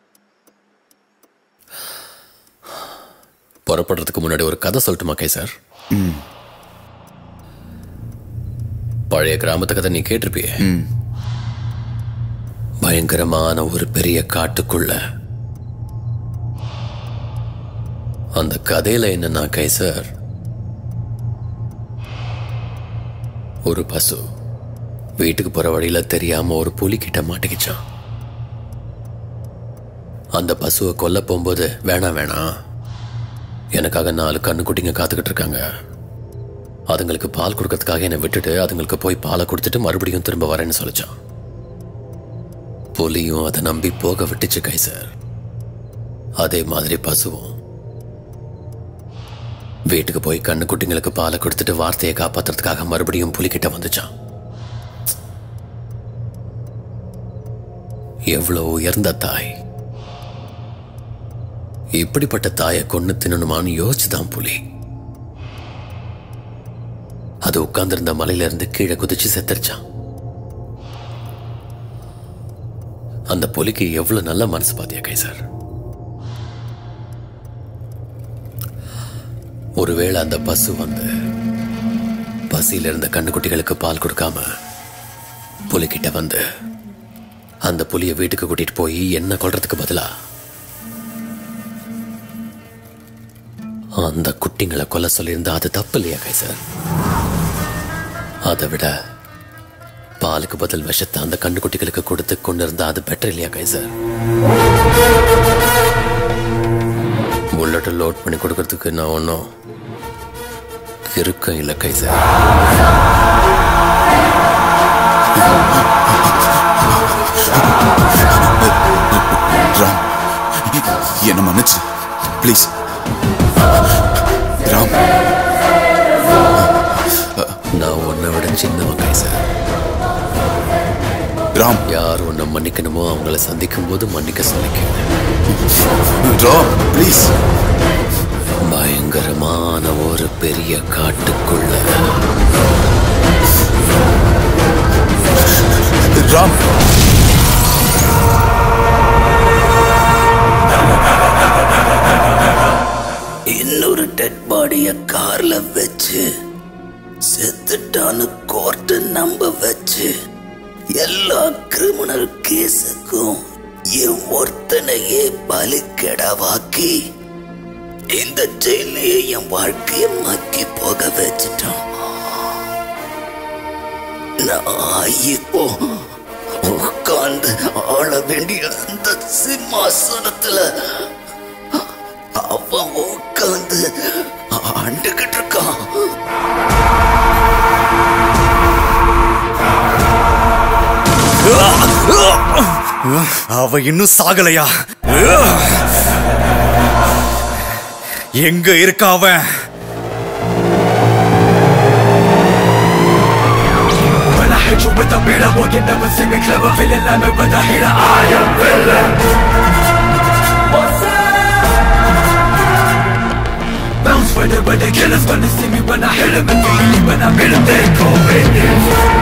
புறப்படுறதுக்கு முன்னாடி ஒரு கதை சொல்லட்டுமா கை சார் பழைய கிராமத்து கதை நீ கேட்டிருப்பியே பயங்கரமான ஒரு பெரிய காட்டுக்குள்ள அந்த கதையில என்னன்னா கைசர் ஒரு பசு வீட்டுக்கு போற வழியில தெரியாம ஒரு புலி கிட்ட மாட்டிக்கிச்சான் அந்த பசுவை கொல்ல போகும்போது வேணாம் வேணாம் எனக்காக நாலு கண்ணுக்குட்டிங்க காத்துக்கிட்டு இருக்காங்க அதுங்களுக்கு பால் கொடுக்கறதுக்காக என்னை விட்டுட்டு அதுங்களுக்கு போய் பாலை கொடுத்துட்டு மறுபடியும் திரும்ப வரேன்னு சொல்லிச்சான் புலியும் அதை நம்பி போக விட்டுச்சு கைசர் அதே மாதிரி பசுவும் வீட்டுக்கு போய் கண்ணுக்குட்டிங்களுக்கு பாலை கொடுத்துட்டு வார்த்தையை காப்பாத்துறதுக்காக மறுபடியும் புலிகிட்ட வந்துச்சான் எவ்வளவு உயர்ந்த தாய் இப்படிப்பட்ட தாயை கொன்னு தின்னணுமான்னு யோசிச்சுதான் புலி அது உட்கார்ந்திருந்த மலையில இருந்து கீழே குதிச்சு செத்துருச்சான் அந்த புலிக்கு எவ்வளவு நல்ல மனசு பாத்தியா கைசார் ஒருவேளை அந்த பசு வந்து பசியில இருந்த கண்ணுக்குட்டிகளுக்கு பால் கொடுக்காம புலிகிட்ட வந்து அந்த புலியை வீட்டுக்கு கூட்டிட்டு போய் என்ன கொல்றதுக்கு பதிலா அந்த குட்டிங்களை கொல்ல சொல்லியிருந்தா அது தப்பு இல்லையா கைசார் அதை விட பாலுக்கு பதில் விஷத்தை அந்த கண்ணுக்குட்டிகளுக்கு கொடுத்து கொண்டு இருந்தா அது பெட்டர் இல்லையா கைசார் புல்லட்டை லோட் பண்ணி கொடுக்கறதுக்கு நான் ஒன்றும் இருக்கேன் இல்லை கைசார் ராம் என்ன மன்னிச்சு ப்ளீஸ் ராம் நான் உன்னை விட சின்னவன் கைசார் ராம் யார் உன்னை மன்னிக்கணுமோ அவங்கள சந்திக்கும் போது மன்னிக்க சொல்லிக்க ராம் ப்ளீஸ் பயங்கரமான ஒரு பெரிய காட்டுக்குள்ள ராம் இன்னொரு டெட் பாடிய கார்ல வச்சு செத்துட்டான்னு கோர்ட்டு நம்ப வச்சு எல்லா கிரிமினல் கேஸுக்கும் என் ஒருத்தனையே பலிக்கெடவாக்கி இந்த ஜெயிலையே என் வாழ்க்கையை மக்கி போக வச்சுட்டான் நான் இப்போ உட்கார்ந்து ஆள வேண்டிய அந்த சிம்மாசனத்துல அவன் உட்கார்ந்து ஆண்டுகிட்டு இருக்கான் அவ இன்னும் சாகலையா எங்க இருக்கா அவன் When I hit you with a beat, I walk in never see me clever, feeling like me with a hater. I am villain. What's up? Bounce with it, but the killers gonna see me when I hit them and really when I beat them, they go in it.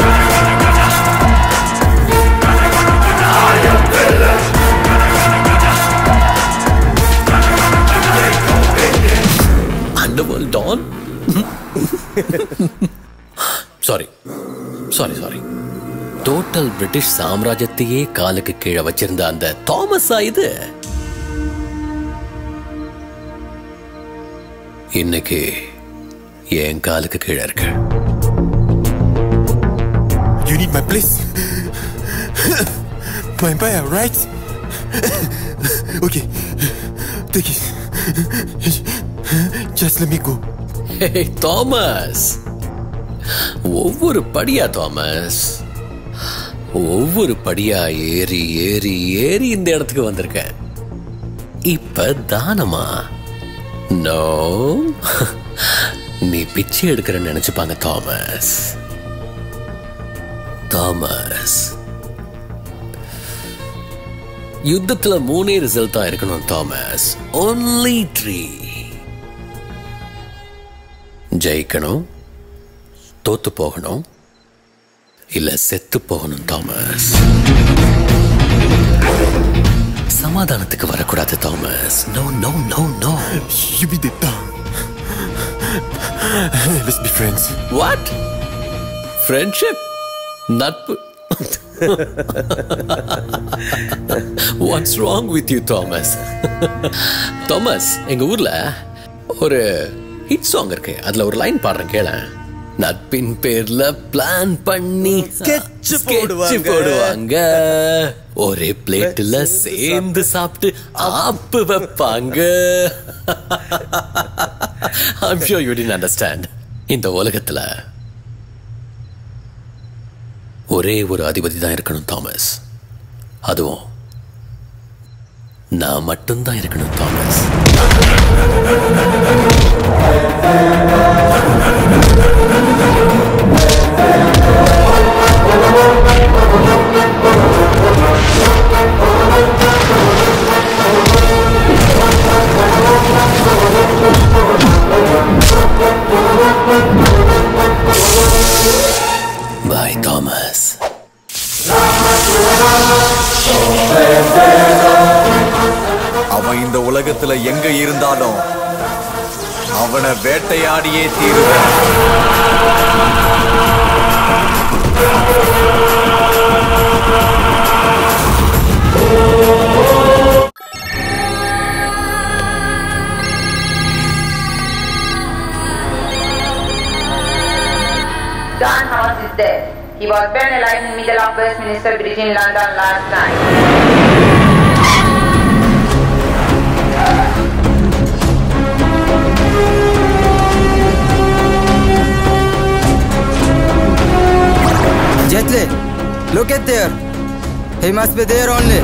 I am villain. Underworld don sorry sorry sorry total British சாம்ராஜ்யத்தையே காலுக்கு கீழே வச்சிருந்த அந்த தாமஸா இது இன்னைக்கு என் காலுக்கு கீழே இருக்கு You need my place. my empire, right? okay. Take it. Just let me go. Hey, Thomas ஒவ்வொரு படியா தாமஸ் ஒவ்வொரு படியா ஏறி ஏறி ஏறி இந்த இடத்துக்கு வந்திருக்க இப்ப தானமா நோ நீ பிச்சை எடுக்கிறன்னு நினைச்சுப்பாங்க தாமஸ் தாமஸ் யுத்தத்துல மூணே ரிசல்ட் தான் இருக்கணும் தாமஸ் ஒன்லி த்ரீ ஜெயிக்கணும் தோத்து போகணும் இல்ல செத்து போகணும் தாமஸ் சமாதானத்துக்கு வரக்கூடாது Thomas no no no no You be the down. Let's be friends. What friendship நட்பு what's wrong with you Thomas Thomas எங்க ஊர்ல ஒரு ஹிட் சாங் இருக்கு அதுல ஒரு லைன் பாடுறேன் கேள நட்பின் பேர்ல பிளான் பண்ணி Sketch sketch போடுவாங்க. போடுவாங்க ஒரே பிளேட்ல சேர்ந்து சாப்பிட்டு ஆப்பு வைப்பாங்க I'm sure you didn't understand. இந்த உலகத்துல ஒரே ஒரு அதிபதி தான் இருக்கணும் தாமஸ் அதுவும் நான் மட்டும்தான் இருக்கணும் தாமஸ் பாய் தாமஸ் அவன் இந்த உலகத்துல எங்க இருந்தாலும் அவனை வேட்டையாடியே தீருவேன் John House is dead. He was burned alive in the middle of Westminster Bridge in London last night. Jetli, look at there. He must be there only.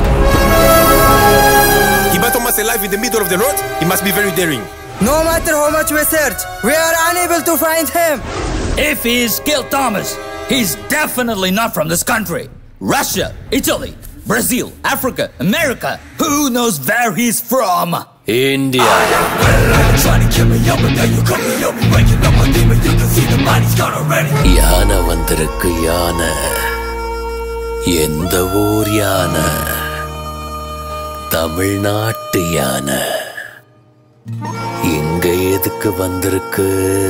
Kiba Thomas alive in the middle of the road? He must be very daring. No matter how much we search, we are unable to find him. If he's killed Thomas, he's definitely not from this country. Russia, Italy, Brazil, Africa, America. Who knows where he's from? India. யானை வந்திருக்கு யானை எந்த ஊர் யானை தமிழ்நாட்டு யானை இங்க எதுக்கு வந்திருக்கு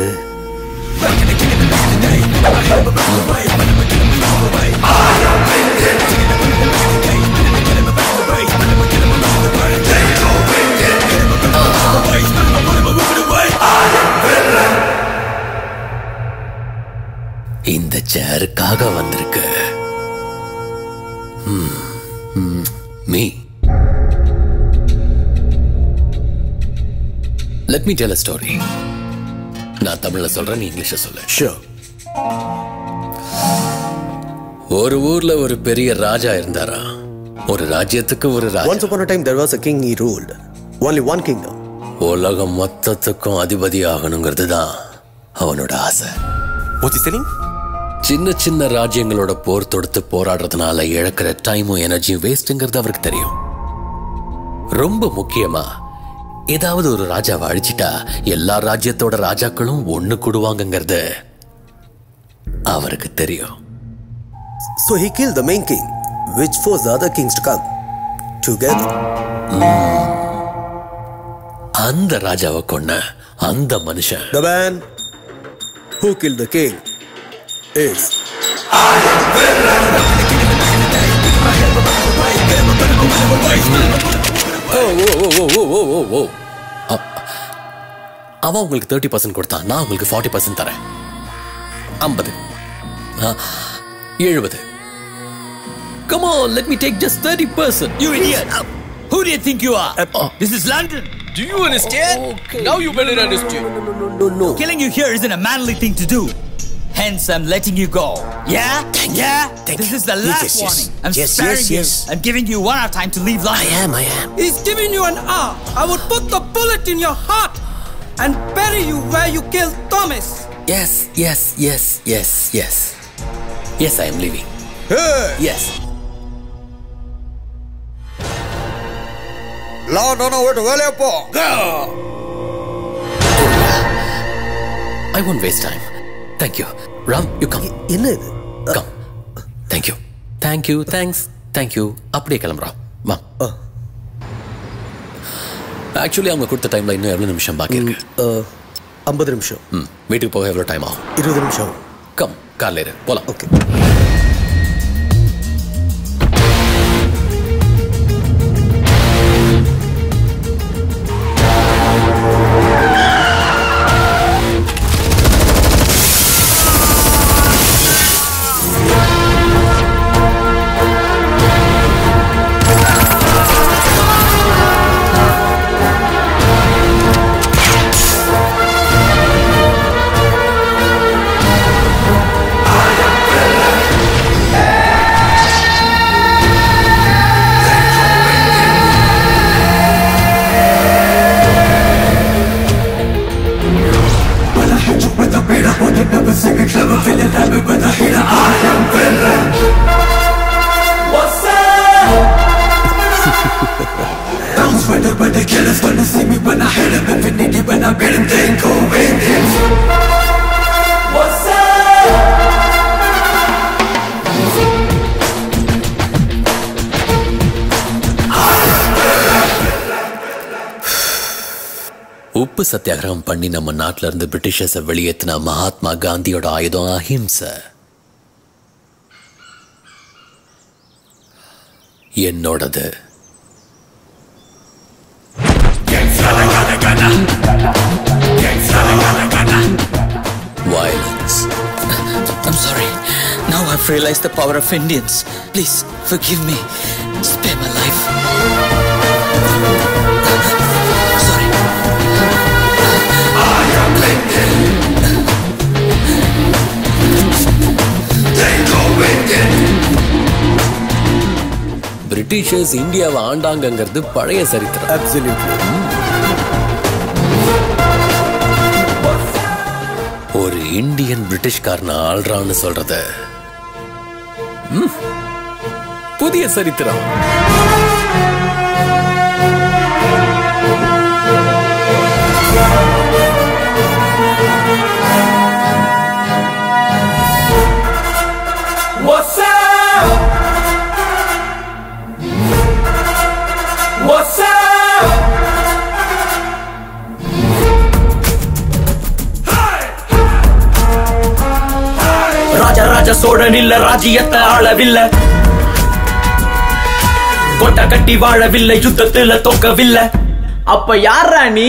இந்த சேருக்காக வந்திருக்கு me let me tell story நான் தமிழ்ல சொல்றேன் நீ இங்கிலீஷ்ல சொல்லு ஷூர் ஒரு ஊர்ல ஒரு பெரிய ராஜா இருந்தாரா ஒரு ராஜ்யத்துக்கு ஒரு ராஜா Once upon a time, there was a king he ruled. Only one kingdom. உலகம் மொத்தத்துக்கும் அதிபதி ஆகணுங்கிறது தான் அவனோட ஆசை What is telling? சின்ன சின்ன ராஜ்யங்களோட போர் தொடுத்து போராடுறதுனால இழக்கிற டைமும் எனர்ஜியும் வேஸ்ட்ங்கிறது அவருக்கு தெரியும் ரொம்ப முக்கியமா ஏதாவது ஒரு ராஜாவை அழிச்சிட்டா எல்லா ராஜ்யத்தோட ராஜாக்களும் ஒண்ணு கூடுவாங்கங்கிறது அவருக்கு தெரியும் So he killed the main king, which forced the other kings to come together. அந்த ராஜாவை கொன்ன அந்த மனுஷன் The man who killed the king is. ஓ, ஓ, ஓ, ஓ, ஓ, ஓ, ஓ, ஓ. அ- அவன் உங்களுக்கு தேர்ட்டி பர்சன்ட் கொடுத்தான் நான் உங்களுக்கு ஃபார்ட்டி பர்சன்ட் தரேன் ஐம்பது எழுபது Come on, let me take just 30%. You idiot! Who do you think you are? This is London. Do you understand? Now you better understand. No, no. Killing you here isn't a manly thing to do. Hence, I'm letting you go. Yeah? yeah? this is the Yes, last yes, yes. warning. I'm Yes, sparing yes, you. yes. I'm giving you one hour time to leave London. I am, I am. He's giving you an hour. I would put the bullet in your heart and bury you where you killed Thomas. Yes, yes, yes, yes, yes. Yes, I am leaving. Yes. லாடான ஓட்டு வேலையை போ I won't waste time thank you Ram you come என்ன இது come thank you thank you thanks thank you அப்படியே கிளம்புறோம் வா actually அவங்க கொடுத்த டைம்ல இன்னும் எவ்வளவு நிமிஷம் பாக்கி இருக்கு ஐம்பது நிமிஷம் ம் வீட்டுக்கு போக எவ்வளவு டைம் ஆகும் இருபது நிமிஷம் கம் கார்ல இரு போலாம் okay Bounce when the when the killers wanna see me when I hit them Infinity when I beat them they ain't go Indians What's up? உப்பு சத்தியாகிரகம் பண்ணி நம்ம நாட்டில இருந்து பிரிட்டிஷர்ஸை வெளியேற்றின மகாத்மா காந்தியோட ஆயுதம் அஹிம்சை என்னோடது Violence. I'm sorry. Now I've realized the power of Indians. Please forgive me. Spare my life. பிரிட்டிஷர்ஸ் இந்தியாவை ஆண்டாங்கங்கிறது பழைய சரித்திரம் ஒரு இந்தியன் பிரிட்டிஷ்காரனை ஆள்றான்னு சொல்றது ம், புதிய சரித்திரம் What's up? What's up? Rajaraja Cholan இல்ல ராஜ்யத்தை ஆளவில்லை கொட்டை கட்டி வாழவில்லை யுத்தத்துல தோக்கவில்லை அப்ப யாரா நீ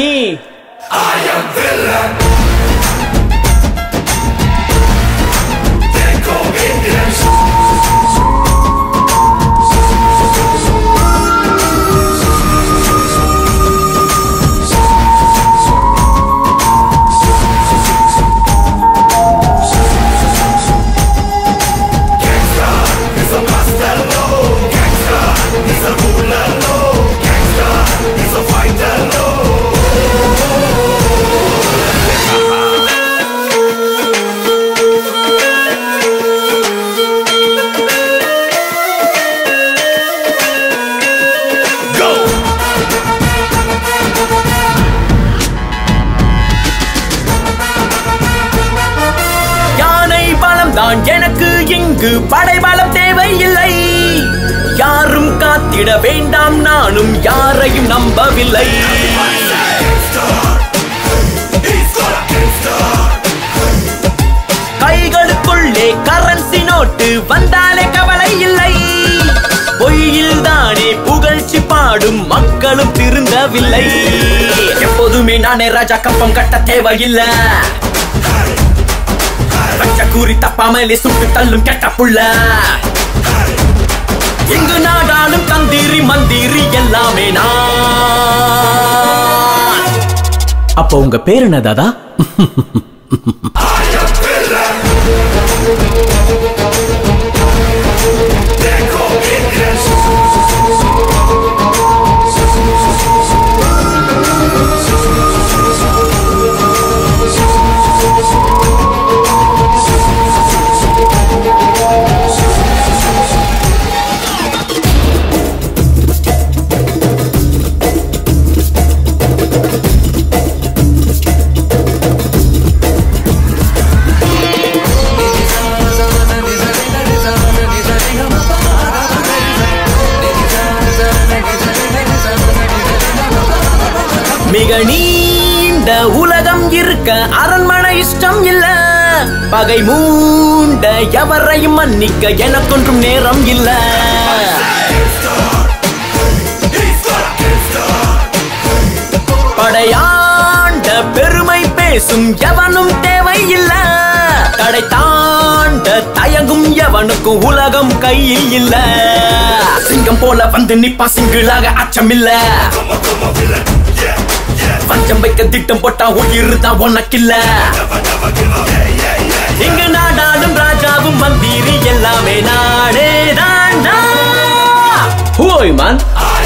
யானை பலம் தான் எனக்கு இங்கு படைபலம் தேவையில்லை யாரும் காத்திட வேண்டாம் நானும் யாரையும் நம்பவில்லை கைகளுக்குள்ளே கரன்சி நோட்டு வந்தாலே கவலை இல்லை பொய்யில் தானே புகழ்ச்சி பாடும் மக்களும் திருந்தவில்லை எப்போதுமே நானே ராஜா கப்பம் கட்ட தேவையில்லை பச்ச கூறி தப்பாமலே சுட்டு தள்ளும் கெட்ட புள்ள எங்கு நாடாளும் தந்திரி மந்திரி எல்லாமே நான் அப்ப உங்க பேர் என்ன தாதா மிக நீண்ட உலகம் இருக்க அரண்மனை இஷ்டம் இல்ல பகை மூண்ட எவரையும் மன்னிக்க எனக்கொன்றும் நேரம் இல்ல படையாண்ட பெருமை பேசும் எவனும் தேவையில்ல தடை தாண்ட தயங்கும் எவனுக்கும் உலகம் கையில் இல்ல சிங்கம் போல வந்து நிப்பா சிங்கிளாக அச்சமில்ல பஞ்சம் வைக்க திட்டம் போட்டா உயிர் தான் உனக்கில்ல இங்கு நாடாளும் ராஜாவும் மந்திரி எல்லாமே நாடே தாண்டா ஓய் மான்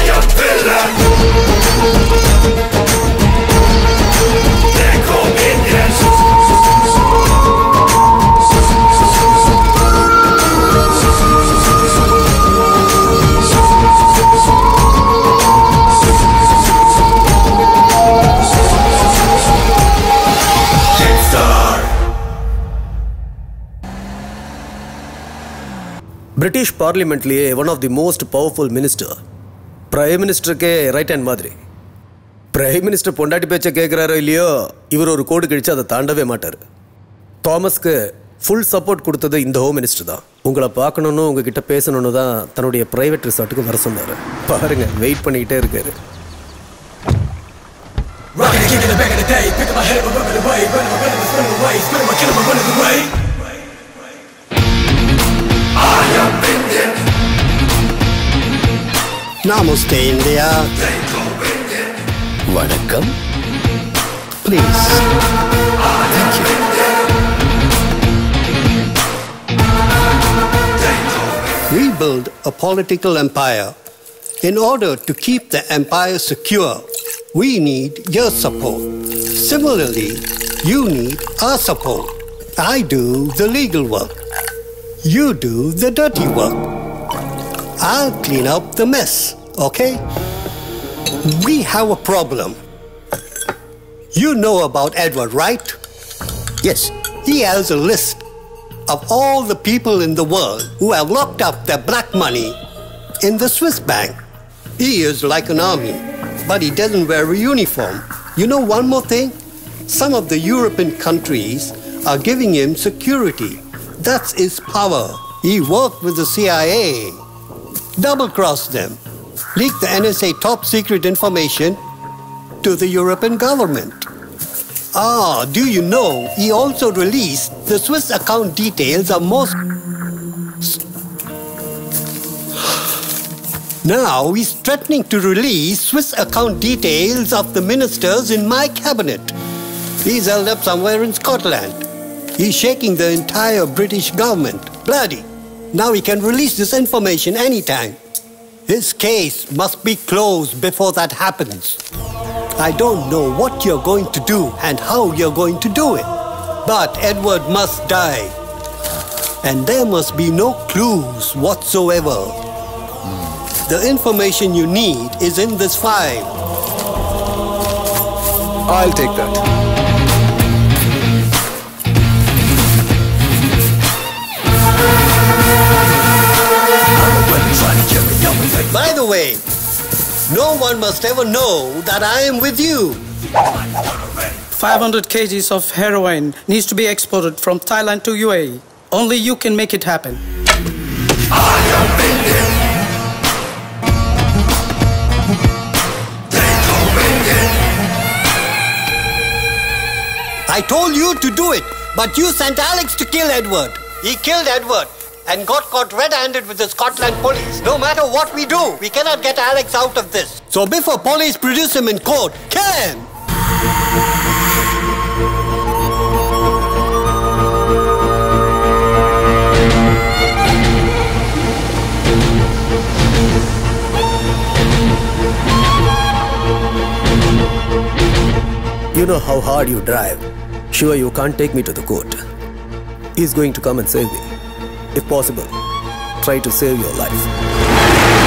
பிரிட்டிஷ் பார்லிமெண்ட்லேயே one of the most powerful minister prime மினிஸ்டருக்கே ரைட் ஹேண்ட் மாதிரி பிரைம் மினிஸ்டர் பொண்டாட்டி பேச்சை கேட்குறாரோ இல்லையோ இவர் ஒரு கோடு கழிச்சு அதை தாண்டவே மாட்டார் தாமஸ்க்கு ஃபுல் சப்போர்ட் கொடுத்தது இந்த ஹோம் மினிஸ்டர் தான் உங்களை பார்க்கணுன்னு உங்ககிட்ட பேசணும்னு தான் தன்னுடைய பிரைவேட் ரிசார்ட்டுக்கு வர சொன்னார் பாருங்க வெயிட் பண்ணிக்கிட்டே இருக்காரு Rockin' and kicking it back in the day. Picking my head, but running away. Running my running, spinning away. Spinning my killing, but running away. I am Indian. Namaste, India. வணக்கம் Please. We build a political empire. In order to keep the empire secure, we need your support. Similarly, you need our support. I do the legal work. You do the dirty work. I'll clean up the mess, okay? We have a problem. You know about Edward, right? Yes. He has a list of all the people in the world who have locked up their black money in the Swiss bank. He is like an army, but he doesn't wear a uniform. You know one more thing? Some of the European countries are giving him security. That's his power. He worked with the CIA. Double crossed them. Leaked the NSA top secret information to the European government. Ah, do you know he also released the Swiss account details of most. Now he's threatening to release Swiss account details of the ministers in my cabinet. He's held up somewhere in Scotland. He's shaking the entire British government. Bloody. Now he can release this information anytime. His case must be closed before that happens. I don't know what you're going to do and how you're going to do it. But Edward must die. And there must be no clues whatsoever. The information you need is in this file. I'll take that. By the way, no one must ever know that I am with you. 500 kgs of heroin needs to be exported from Thailand to UAE. Only you can make it happen. I told you to do it, but you sent Alex to kill Edward. He killed Edward and got caught red-handed with the Scotland police. No matter what we do, we cannot get Alex out of this. So before police produce him in court, kill him! You know how hard you drive. Sure, you can't take me to the court. He's going to come and save me. If possible, try to save your life.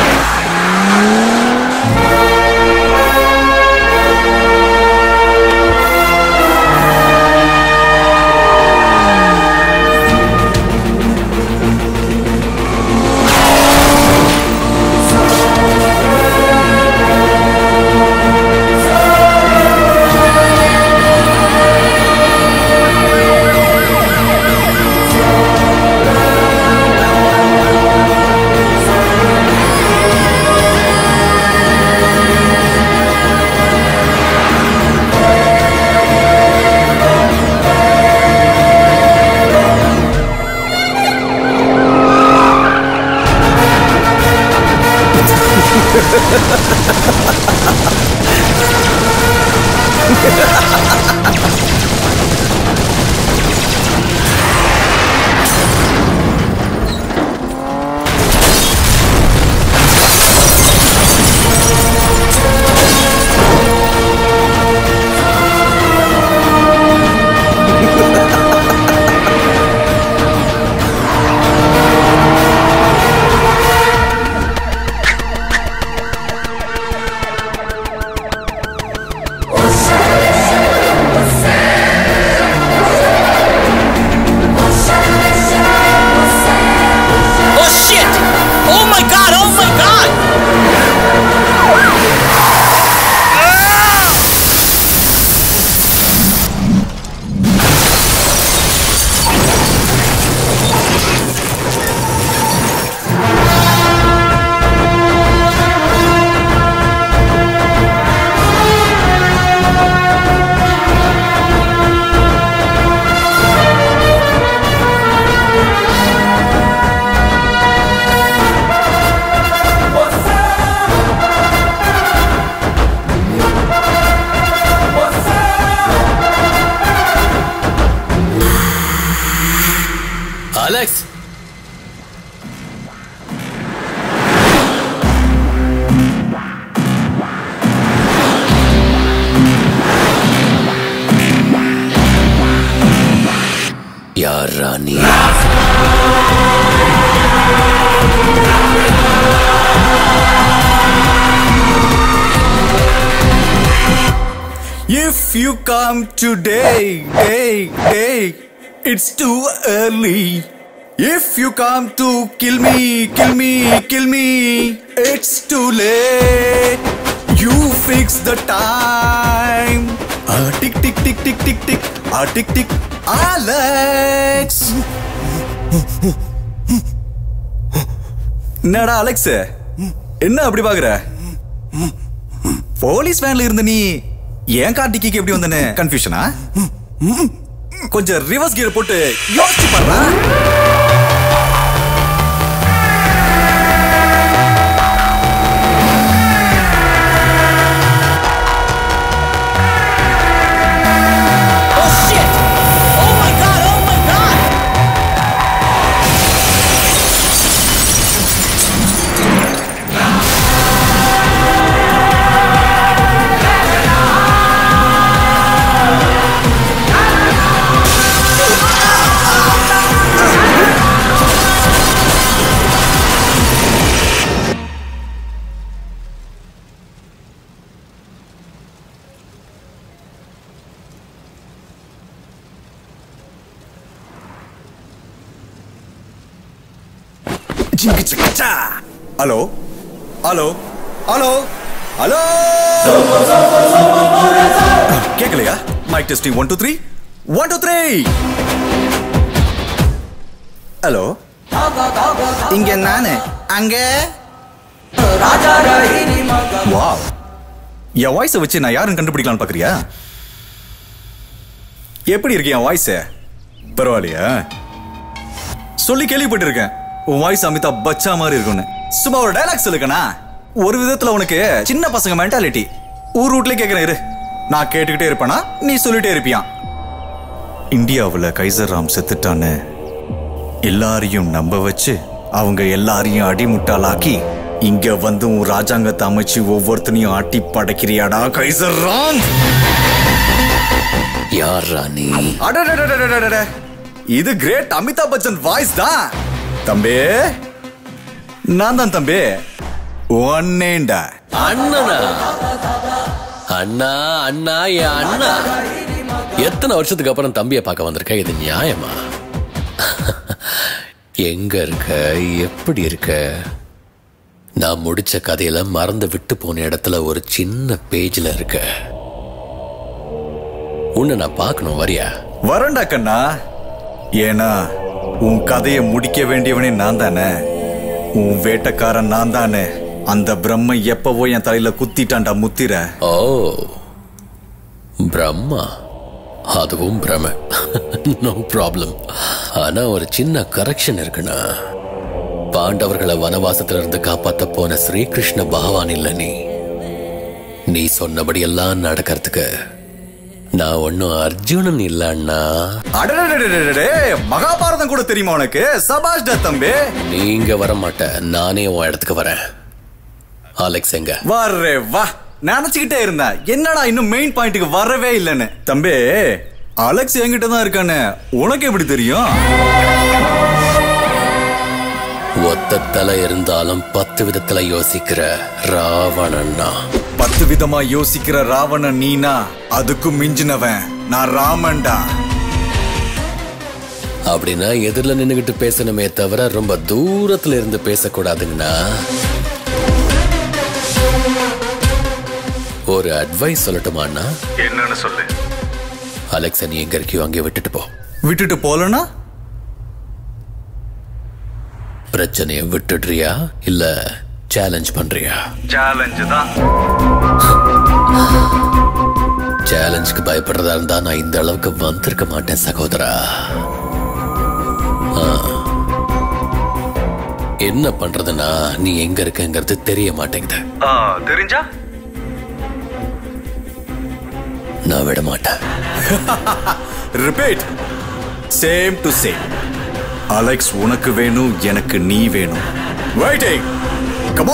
Oh shit! Oh my god! Oh my god! Alex யார் ராணி If you come today, day, day, it's too early. If you come to kill me, kill me, kill me, it's too late. You fix the time. Ah, tick, tick, tick, tick, tick, tick. Ah, tick, tick. Alex. என்னடா Alex என்ன அப்படி பாக்குற police வேன்ல இருந்த நீ ஏன் கார்த்திக்கு எப்படி வந்தனே கன்ஃபியூஷனா கொஞ்சம் ரிவர்ஸ் கியர் போட்டு யோசிச்சு பாருடா Oh shit! Oh my god! Oh my god! Hello hello hello hello கேட்கலையா mike testing one two three one two three hello இங்க நானு அங்க வாவ் என் வாய்ஸை வச்சு நான் யாருன்னு கண்டுபிடிக்கலாம்னு பார்க்கறியா எப்படி இருக்கு என் வாய்ஸ் பரவாயில்லையா சொல்லி கேள்விப்பட்டிருக்கேன் உன் வாய்ஸ் அமிதாப் பச்சா மாதிரி இருக்கும்னு சும்மா ஒரு டைலாக் சொல்லுக்கண்ணா ஒரு விதத்துல உனக்கு சின்ன பசங்க மென்டாலிட்டி ஊர் ரூட்ல கேட்கிறேன் இரு நான் கேட்டுக்கிட்டே இருப்பேனா நீ சொல்லிட்டே இருப்பியான் இந்தியாவுல கைசர் ராம் செத்துட்டான்னு எல்லாரையும் நம்ப வச்சு அவங்க எல்லாரையும் அடிமுட்டாளாக்கி இங்க வந்து உன் ராஜாங்கத்தை அமைச்சு ஒவ்வொருத்தனையும் ஆட்டி படைக்கிறியாடா கைசர் ராம் யார் ராணி அடடடடடடடட. இது கிரேட் அமிதாப் பச்சன் வாய்ஸ் தான் தம்பி நான் தான் தம்பி ஒன்னேண்டா அண்ணனா அண்ணா அண்ணா என் அண்ணா எத்தனை வருஷத்துக்கு அப்புறம் தம்பியை பார்க்க வந்திருக்க இது நியாயமா எங்க இருக்க எப்படி இருக்க நான் முடிச்ச கதையில மறந்து விட்டு போன இடத்துல ஒரு சின்ன பேஜ்ல இருக்க உன்னை நான் பார்க்கணும் வரியா வரண்டா கண்ணா ஏன்னா உன் கதையை முடிக்க வேண்டியவனே நான் தானே உன் வேட்டக்காரன் நான் தானே அந்த பிரம்ம எப்பவோ என் தலையில குத்திட்டான்டா முத்திர ஓ பிரம்மா அதுவும் பிரம நோ ப்ராப்ளம் ஆனா ஒரு சின்ன கரெக்ஷன் இருக்குண்ணா பாண்டவர்களை வனவாசத்துல இருந்து காப்பாத்த போன ஸ்ரீகிருஷ்ண பகவான் இல்ல நீ நீ சொன்னபடி எல்லாம் நடக்கிறதுக்கு நான் ஒன்னும் அர்ஜுனன் இல்ல அண்ணா அடடடடடடே, மகாபாரதம் கூட தெரியுமா உனக்கு சபாஷ் டா தம்பி நீங்க வர மாட்ட நானே உன் இடத்துக்கு வரேன் அலெக்ஸ் எங்க வரே வா நினைச்சுக்கிட்டே இருந்தேன் என்னடா இன்னும் மெயின் பாயிண்ட்டுக்கு வரவே இல்லைன்னு தம்பி அலெக்ஸ் என்கிட்ட தான் இருக்கானே உனக்கு எப்படி தெரியும் ஒத்த தலை இருந்தாலும் பத்து விதத்துல யோசிக்கிற ராவணன்னா பத்து விதமா யோசிக்கிற ராவணன் நீனா அதுக்கும் மிஞ்சினவன் நான் ராமன்டா அப்படின்னா எதிரில் நின்னுகிட்டு பேசணுமே தவிர ரொம்ப தூரத்துல இருந்து பேசக்கூடாதுங்கண்ணா ஒரு அட்வைஸ் சொல்லட்டுமாண்ணா என்னன்னு சொல்லு அலெக்ஸை நீ எங்க இருக்கியோ அங்கே விட்டுட்டு போ விட்டுட்டு போலனா பிரச்சனையை விட்டுடுறியா இல்ல சேலஞ்ச் பண்றியா சேலஞ்சு தான் சேலஞ்சுக்கு பயப்படுறதா இருந்தா நான் இந்த அளவுக்கு வந்திருக்க மாட்டேன் சகோதரா ஆ. என்ன பண்றதுன்னா நீ எங்க இருக்கங்கிறது தெரிய மாட்டேங்குது தெரிஞ்சா நான் விட மாட்டேன் repeat same to same Alex உனக்கு வேணும் எனக்கு நீ வேணும் waiting come on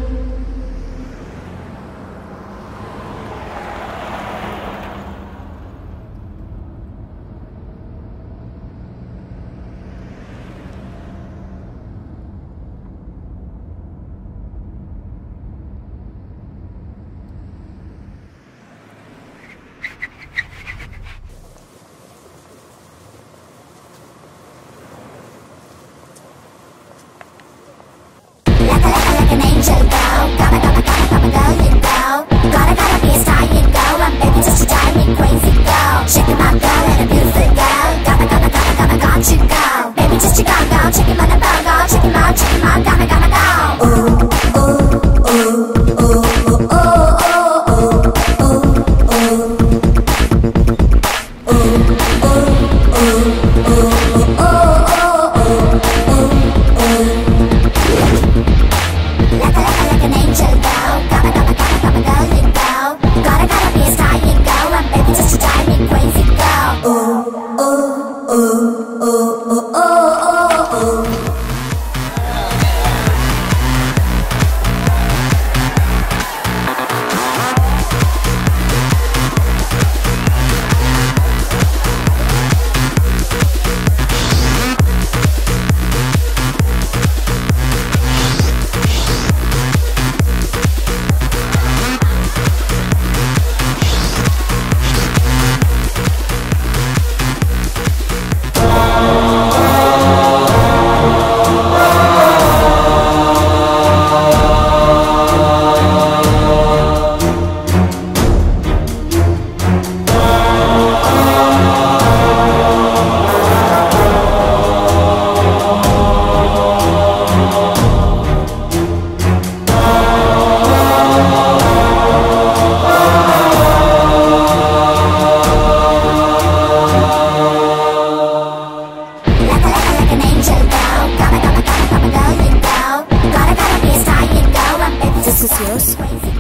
This is yours.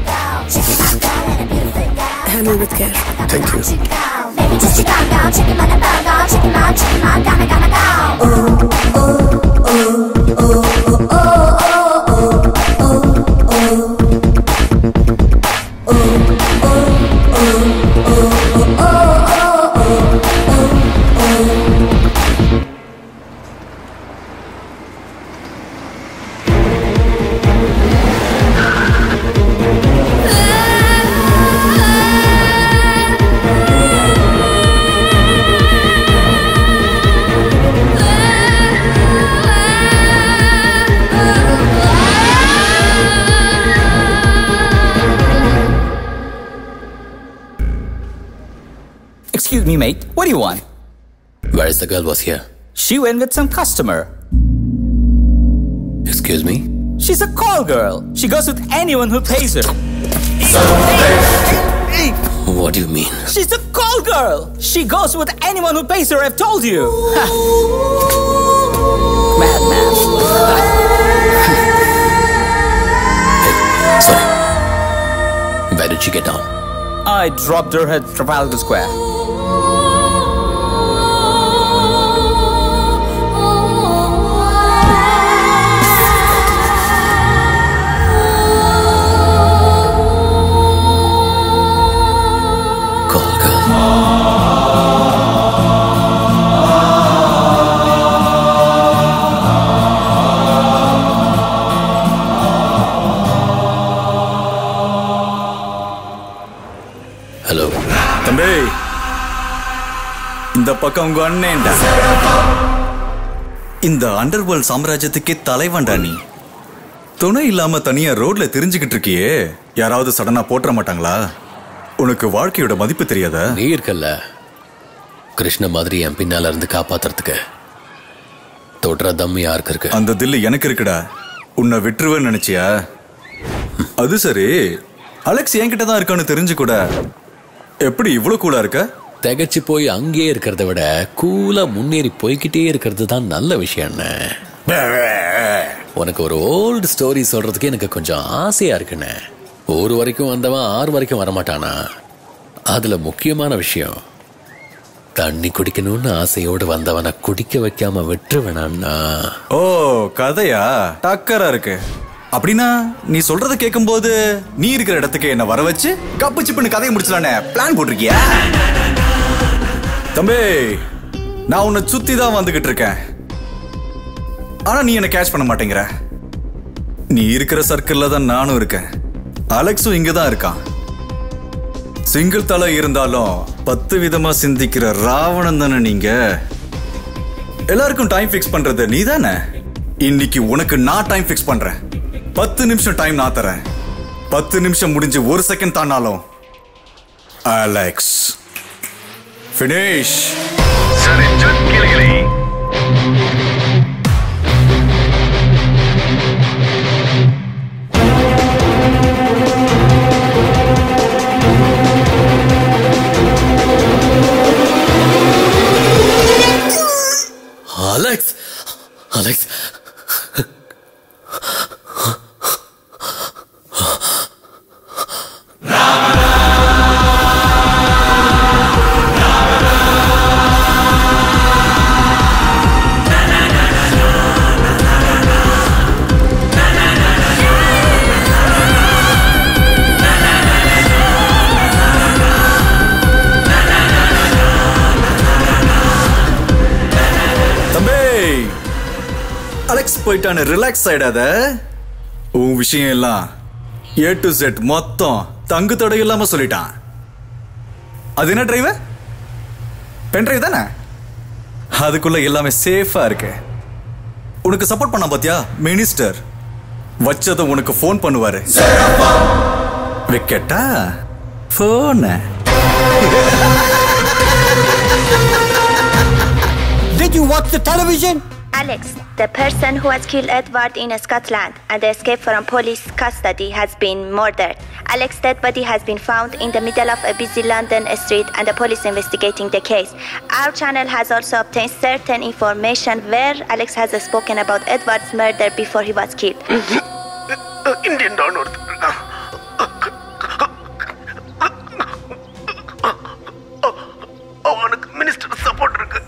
Handle with care. Thank you. Excuse me, mate. What do you want? Where is the girl was here? She went with some customer. Excuse me? She's a call girl. She goes with anyone who pays her. What do you mean? She's a call girl. She goes with anyone who pays her. I've told you. Madman. Sorry. Where did she get down? I dropped her at Trafalgar Square. Hello தம்பி இந்த பக்கம் உங்க அண்ணேன்டா இந்த underworld சாம்ராஜ்யத்துக்கே தலைவன்டா நீ துணை இல்லாம தனியா ரோட்ல தெரிஞ்சுக்கிட்டு இருக்கியே யாராவது சடனா போட்டுற மாட்டாங்களா உனக்கு வாழ்க்கையோட மதிப்பு தெரியாதா நீ இருக்கல்ல கிருஷ்ண மாதிரி என் பின்னால இருந்து காப்பாத்துறதுக்கு தொடுற தம் யாருக்கு இருக்கு அந்த தில்லு எனக்கு இருக்குடா உன்னை விட்டுருவேன்னு நினைச்சியா அது சரி அலெக்ஸ் என்கிட்ட தான் இருக்கான்னு தெரிஞ்சு கூட எப்படி இவ்வளவு கூலா இருக்க திகச்சு போய் அங்கேயே இருக்கிறத விட கூலா முன்னேறி போய்கிட்டே இருக்கிறது தான் நல்ல விஷயம் அண்ணே. உனக்கு ஒரு ஓல்டு ஸ்டோரி சொல்றதுக்கு எனக்கு கொஞ்சம் ஆசையா இருக்குண்ணே ஒரு வரைக்கும் வந்தவன் ஆறு வரைக்கும் வரமாட்டானா அதுல முக்கியமான விஷயம் தண்ணி குடிக்கணும்னு ஆசையோடு வந்தவனை குடிக்க வைக்காம விட்டுருவேனா ஓ கதையா டக்கரா இருக்கு அப்படின்னா நீ சொல்றத கேட்கும்போது நீ இருக்கிற இடத்துக்கு என்ன வர வச்சு கப்பு சிப்புன்னு கதையை முடிச்சலானே பிளான் போட்டிருக்கியா தம்பி நான் உன்னை சுத்தி தான் வந்துகிட்டு இருக்கேன் ஆனா நீ என்ன கேட்ச் பண்ண மாட்டேங்கிற நீ இருக்கிற சர்க்கிள்ல தான் நானும் இருக்கேன் அலெக்ஸும் இங்க தான் இருக்கான் சிங்கிள் தலை இருந்தாலும் பத்து விதமா சிந்திக்கிற ராவணன் தானே நீங்க எல்லாருக்கும் டைம் ஃபிக்ஸ் பண்றது நீ தானே இன்னைக்கு உனக்கு நான் டைம் ஃபிக்ஸ் பண்றேன் பத்து நிமிஷம் டைம் நான் தரேன் பத்து நிமிஷம் முடிஞ்சு ஒரு செகண்ட் தாண்டாலும் அலெக்ஸ் ஃபினிஷ் அலெக்ஸ் அலெக்ஸ் தம்பி அலெக்ஸ் போயிட்டான ரிலாக்ஸ் ஆயிடாத உன் விஷயம் எல்லாம் ஏ டு செட் மொத்தம் தங்கு தடை இல்லாம சொல்லிட்டான் அது என்ன டிரைவர் பென் டிரைவ் தானே அதுக்குள்ள எல்லாமே சேஃபா இருக்கு உனக்கு சப்போர்ட் பண்ண பாத்தியா மினிஸ்டர் வச்சத உனக்கு ஃபோன் பண்ணுவாரு விக்கெட்டா போன Did you watch the television? Alex, the person who has killed Edward in Scotland and escaped from police custody has been murdered. Alex's dead body has been found in the middle of a busy London street and the police investigating the case. Our channel has also obtained certain information where Alex has spoken about Edward's murder before he was killed. Indian don ஒருத்தர் இருக்கான். அவனுக்கு minister support இருக்கு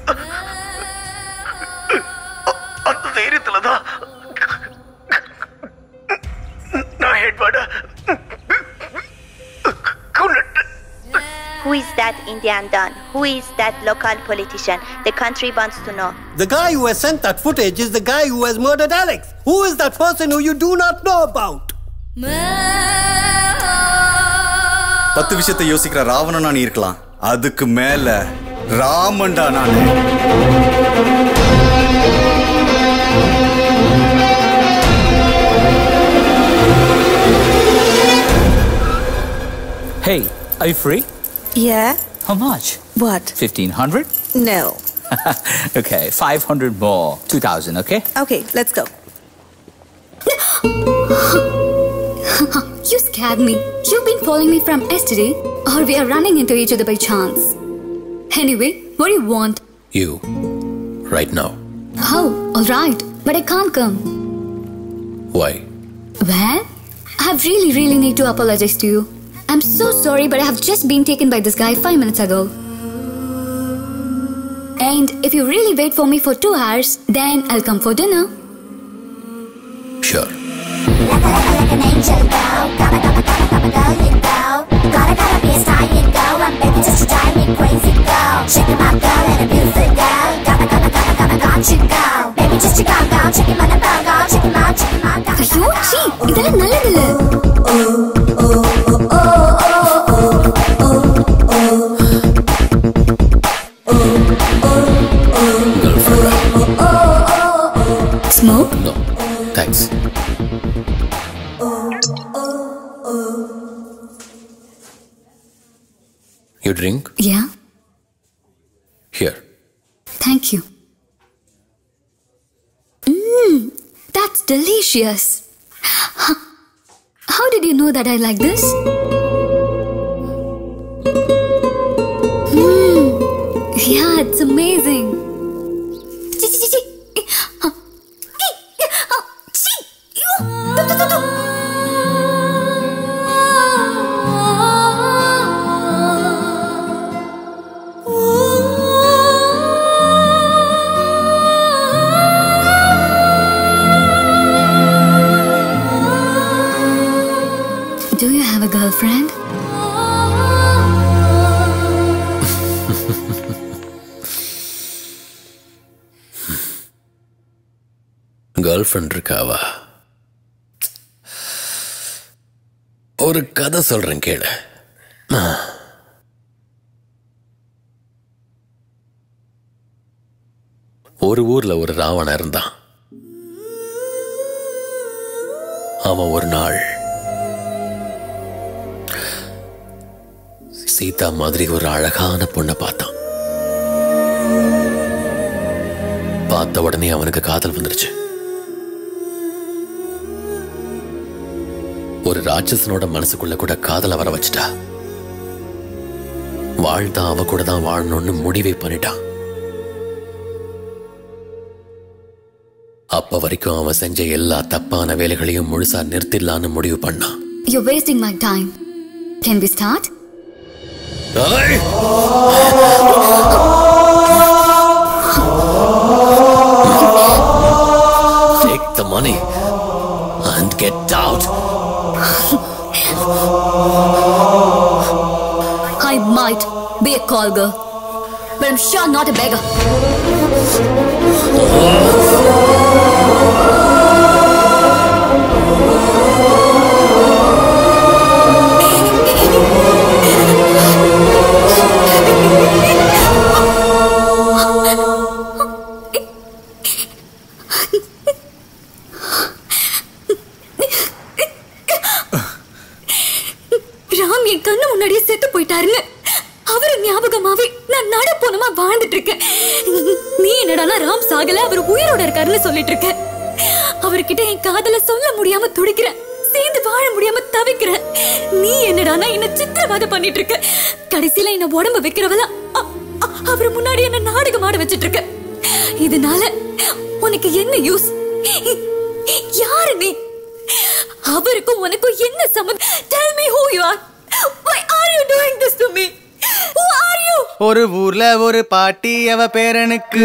அந்த தைரியத்துல தான் நான் ஹெட்வார்டா Who is that Indian Don? Who is that local politician? The country wants to know. The guy who has sent that footage is the guy who has murdered Alex. Who is that person who you do not know about? பத்து விஷயத்தை யோசிக்கிற ராவணனா நீ இருக்கலாம் அதுக்கு மேல ராமன்டா நான் Hey, are you free? Yeah? How much? What? 1500? No. okay, 500 more. 2000, okay? Okay, let's go. you scared me. You've been following me from yesterday, or we are running into each other by chance. Anyway, what do you want? You. Right now. Oh, alright, but I can't come. Why? Well, I really, really need to apologize to you. I'm so sorry, but I have just been taken by this guy five minutes ago. And if you really wait for me for two hours, then I'll come for dinner. Sure. ஐயோ சீ இதெல்லாம் நல்லதில்ல smoke No. Thanks. You drink? Yeah, Here. thank you. Mmm, that's delicious. Huh. How did you know that I like this? Mmm, yeah, it's amazing. Chi, chi, chi, chi. Eh, huh. Eh, eh, huh. Chi. Ew. Tu, tu, tu, tu. Do you have a girlfriend? Girlfriend இருக்காவா ஒரு கதை சொல்றேன் கேளு ஒரு ஊர்ல ஒரு ராவணன் இருந்தான் அவன் ஒரு நாள் சீதா மாதிரி ஒரு அழகான பொண்ணை பார்த்தான் பார்த்த உடனே அவனுக்கு காதல் வந்துருச்சு ஒரு ராட்சசனோட மனசுக்குள்ள கூட காதல வர வச்சுட்டா வாழ்ந்தா அவ கூட தான் வாழணும்னு முடிவே பண்ணிட்டான் அப்ப வரைக்கும் அவன் செஞ்ச எல்லா தப்பான வேலைகளையும் முழுசா நிறுத்திடலான்னு முடிவு பண்ணான் You're wasting my time. Can we start? Take the money and get out. I might be a call girl, but I'm sure not a beggar. Ram என் கண்ணு முன்னாடியே செத்து போயிட்டாருன்னு அவரு ஞாபகமாவே நான் நட போனமா வாழ்ந்துட்டு இருக்கேன் நீ என்னடானா ராம் சாகல அவர் உயிரோட இருக்காருன்னு சொல்லிட்டு இருக்க அவர்கிட்ட என் காதல சொல்ல முடியாம துடிக்கிறேன் சேர்ந்து வாழ முடியாம தவிக்கிறேன் நீ என்னடானா என்ன சித்திரவதை பண்ணிட்டு இருக்க கடைசியில என்ன உடம்ப வைக்கிறவள அவர் முன்னாடி என்ன நாடகம் ஆட வச்சிட்டு இருக்க இதனால உனக்கு என்ன யூஸ் யாரு நீ அவருக்கும் உனக்கும் என்ன சம்மந்தம் tell me who you are why are you doing this to me who are you ஒரு ஊர்ல ஒரு பாட்டி அவ பேரனுக்கு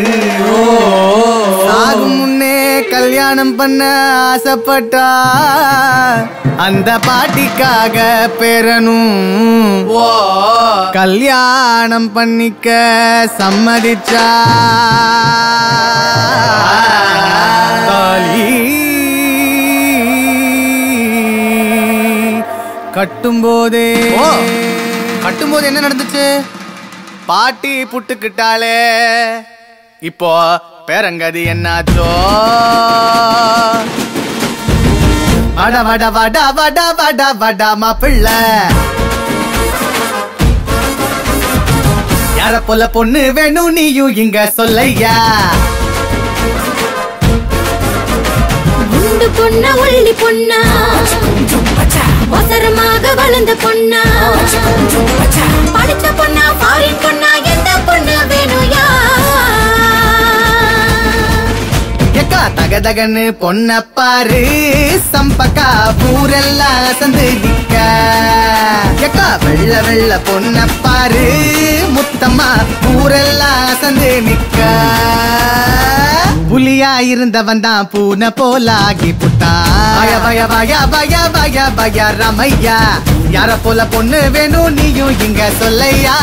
சாகும் முன்னே கல்யாணம் பண்ண ஆசைப்பட்டா அந்த பாட்டிக்காக பேரனும் கல்யாணம் பண்ணிக்க சம்மதிச்சா தாலி கட்டும்போதே கட்டும்போது என்ன நடந்துச்சு பாட்டி புட்டுக்கிட்டாளே இப்போ பேரங்கதி என்னாச்சோ வட வட வட வட வட வட மாப்பிள்ள யார போல பொண்ணு வேணும் நீயும் இங்க சொல்லையா குண்டு பொண்ணா ஒல்லி பொண்ணா அவசரமாக வளர்ந்த பொண்ணா படிச்ச பொண்ணா ஃபாரின் பொண்ணா எந்த பொண்ணு வேணுயா எக்கா எக்கா தகதகன்னு பொண்ண பாரு சம்பக்கா ஊரெல்லாம் அசந்து நிக்க எக்கா வெள்ள வெள்ள பொண்ண பாரு முத்தம்மா ஊரெல்லாம் அசந்து நிக்க புலியா இருந்தவன் தான் பூனை போலாகி புட்டான் பய பய பய பய பய பய ரமையா யார போல பொண்ணு வேணும் நீயும் இங்க சொல்லையா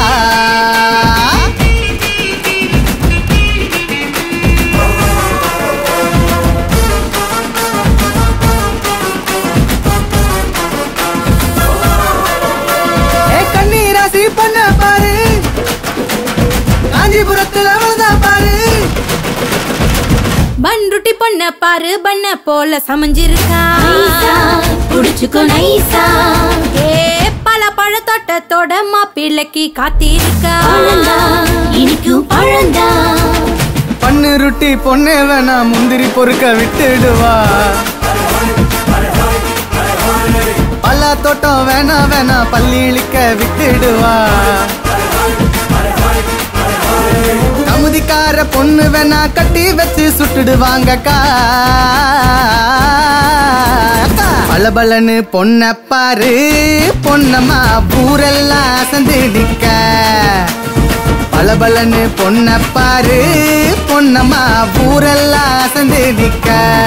ஏ கண்ணீராசி பண்ண பாரு காஞ்சிபுரத்துல அவள்தான் பாரு பன்ருட்டி பொண்ண பாரு பண்ண போல சமைஞ்சிருக்கா புடிச்சுக்கோ நைசா ஏ பல பழ தோட்டத்தோட மாப்பிள்ளைக்கு காத்திருக்கா இனிக்கும் பழந்தா பண்ணு ரொட்டி பொண்ணு வேணா முந்திரி பொறுக்க விட்டுடுவா பல்லா தோட்டம் வேணா வேணா பள்ளி இழிக்க விட்டுடுவா கமுதிக்கார பொண்ணு வேணா கட்டி வச்சு சுட்டுடுவாங்கக்கா அக்கா. பளபளன்னு பொண்ண பாரு பொன்னம்மா ஊரெல்லாம் அசந்து நிக்க பளபளன்னு பொண்ண பாரு பொன்னம்மா ஊரெல்லாம் அசந்து நிக்க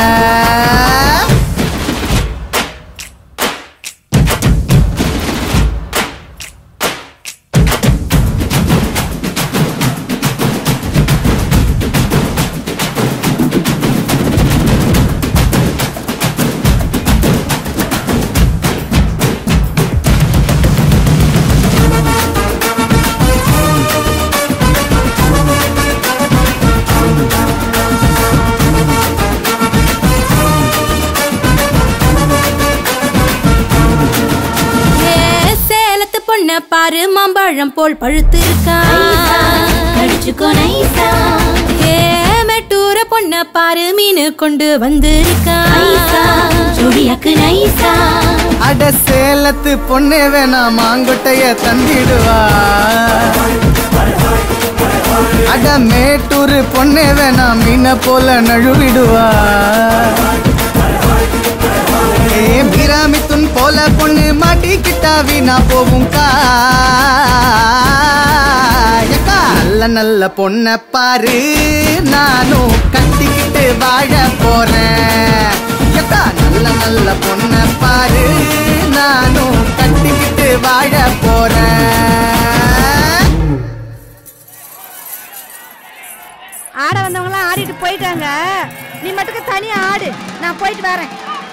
ஏ சேலத்து பொண்ண பாரு மாம்பழம் போல் பழுத்து இருக்கா கடிச்சுக்கோ நைசா ஏ மெட்டூர பொண்ண பாரு மீன் கொண்டு வந்திருக்கா சுடியாக்கு நைசா அட சேலத்து பொண்ணே வேணா மாங்கொட்டைய தந்திடுவா அட மேட்டூர் பொண்ணே வேணா மீனை போல நழுவிடுவா ஏ பிராமித்துன் போல பொண்ணு மாட்டிக்கிட்டா வீணா போவும் கா எக்கா, நல்ல நல்ல பொண்ண பாரு நானும் கட்டிக்கிட்டு வாழ போறேன் எக்கா, நல்ல நல்ல பொண்ண பாரு நானும் கட்டிக்கிட்டு வாழ போறேன் ஆட வந்தவங்க எல்லாம் ஆடிட்டு போயிட்டாங்க நீ மட்டுக்கு தனியா ஆடு நான் போயிட்டு வரேன்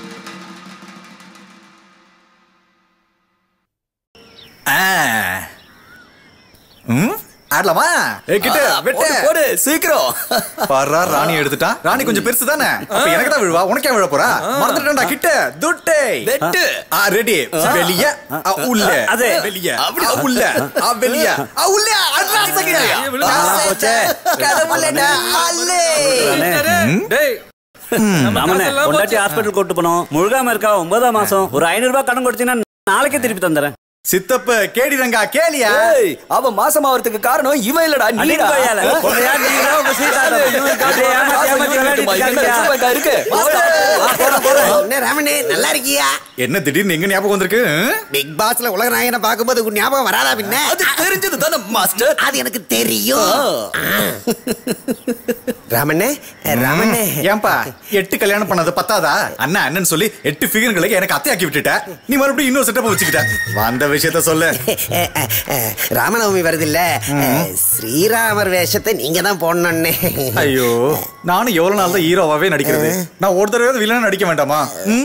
ம் ஆடலாமா ஏ கிட்ட வெட்டு போடு சீக்கிரம் பாரா ராணி எடுத்துட்டா ராணி கொஞ்சம் பெருசு தானே அப்ப எனக்கு தான் விழுவா உனக்கே விழ போறா மறந்துட்டேன்டா கிட்ட துட்டே வெட்டு. ஆ ரெடி வெளிய ஆ, உள்ள அதே. வெளிய அப்படி. ஆ, உள்ள ஆ வெளிய ஆ உள்ள அட்ரா சகியா போச்சே. கடவுளேடா அல்லே ராமனே பொண்டாட்டி ஹாஸ்பிட்டல் கூட்டு போனோம் முழுகாம இருக்கா ஒன்பதாம் மாசம் ஒரு ஐநூறு ரூபாய் கடன் கொடுத்தீங்கன்னா நாளைக்கே திருப்பி தந்துறேன் சித்தப்ப கேடிரங்கா கேளியா அவன் மாசம் ஆவறதுக்கு காரணம் இவன் இல்லடா நீடா என்ன ராமனே நல்லா இருக்கியா என்ன திடீர்னு எங்க ஞாபகம் வந்திருக்கு பிக் பாஸ்ல உலக நாயகனை பார்க்கும்போது உன் ஞாபகம் வராதா பின்ன அது தெரிஞ்சது தானே மாஸ்டர் அது எனக்கு தெரியும் ராமண்ணே ராமண்ணே ஏன்பா எட்டு கல்யாணம் பண்ணது பத்தாதா அண்ணா அண்ணன் சொல்லி எட்டு ஃபிகர்களுக்கு எனக்கு அத்தையாக்கி விட்டுட்ட நீ மறுபடியும் இன்னொரு செட்டப் வச்சுக்கிட்ட வந்த விஷயத்த சொல்லு ராமநவமி வருது இல்ல ஸ்ரீராமர் வேஷத்தை நீங்க தான் போடணும்னே ஐயோ நானும் எவ்வளவு நாள் தான் ஹீரோவாவே நடிக்கிறது நான் ஒரு தடவை வில்லனா நடிக்க வேண்டாமா ம்?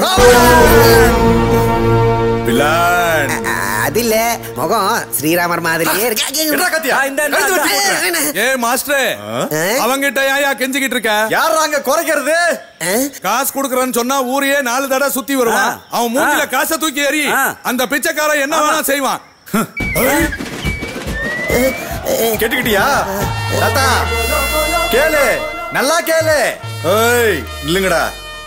வில்லன் அது இல்ல முகம் ஸ்ரீராமர் மாதிரியே என்னடா கத்தியா? கழுத்து வெட்டி போட்டுறேன். ஏ மாஸ்டர் அவங்கிட்ட ஏயா கெஞ்சிக்கிட்டு இருக்க யார் அங்க குறைக்கிறது காசு கொடுக்கறன்னு சொன்னா ஊரையே நாலு தடவை சுத்தி வருவான் அவன் மூஞ்சில காசை தூக்கி எறி அந்த பிச்சைக்காரன் என்ன வேணா செய்வான் கேட்டுக்கிட்டியா தாத்தா கேளு நல்லா கேளு ஏய் இல்லங்கடா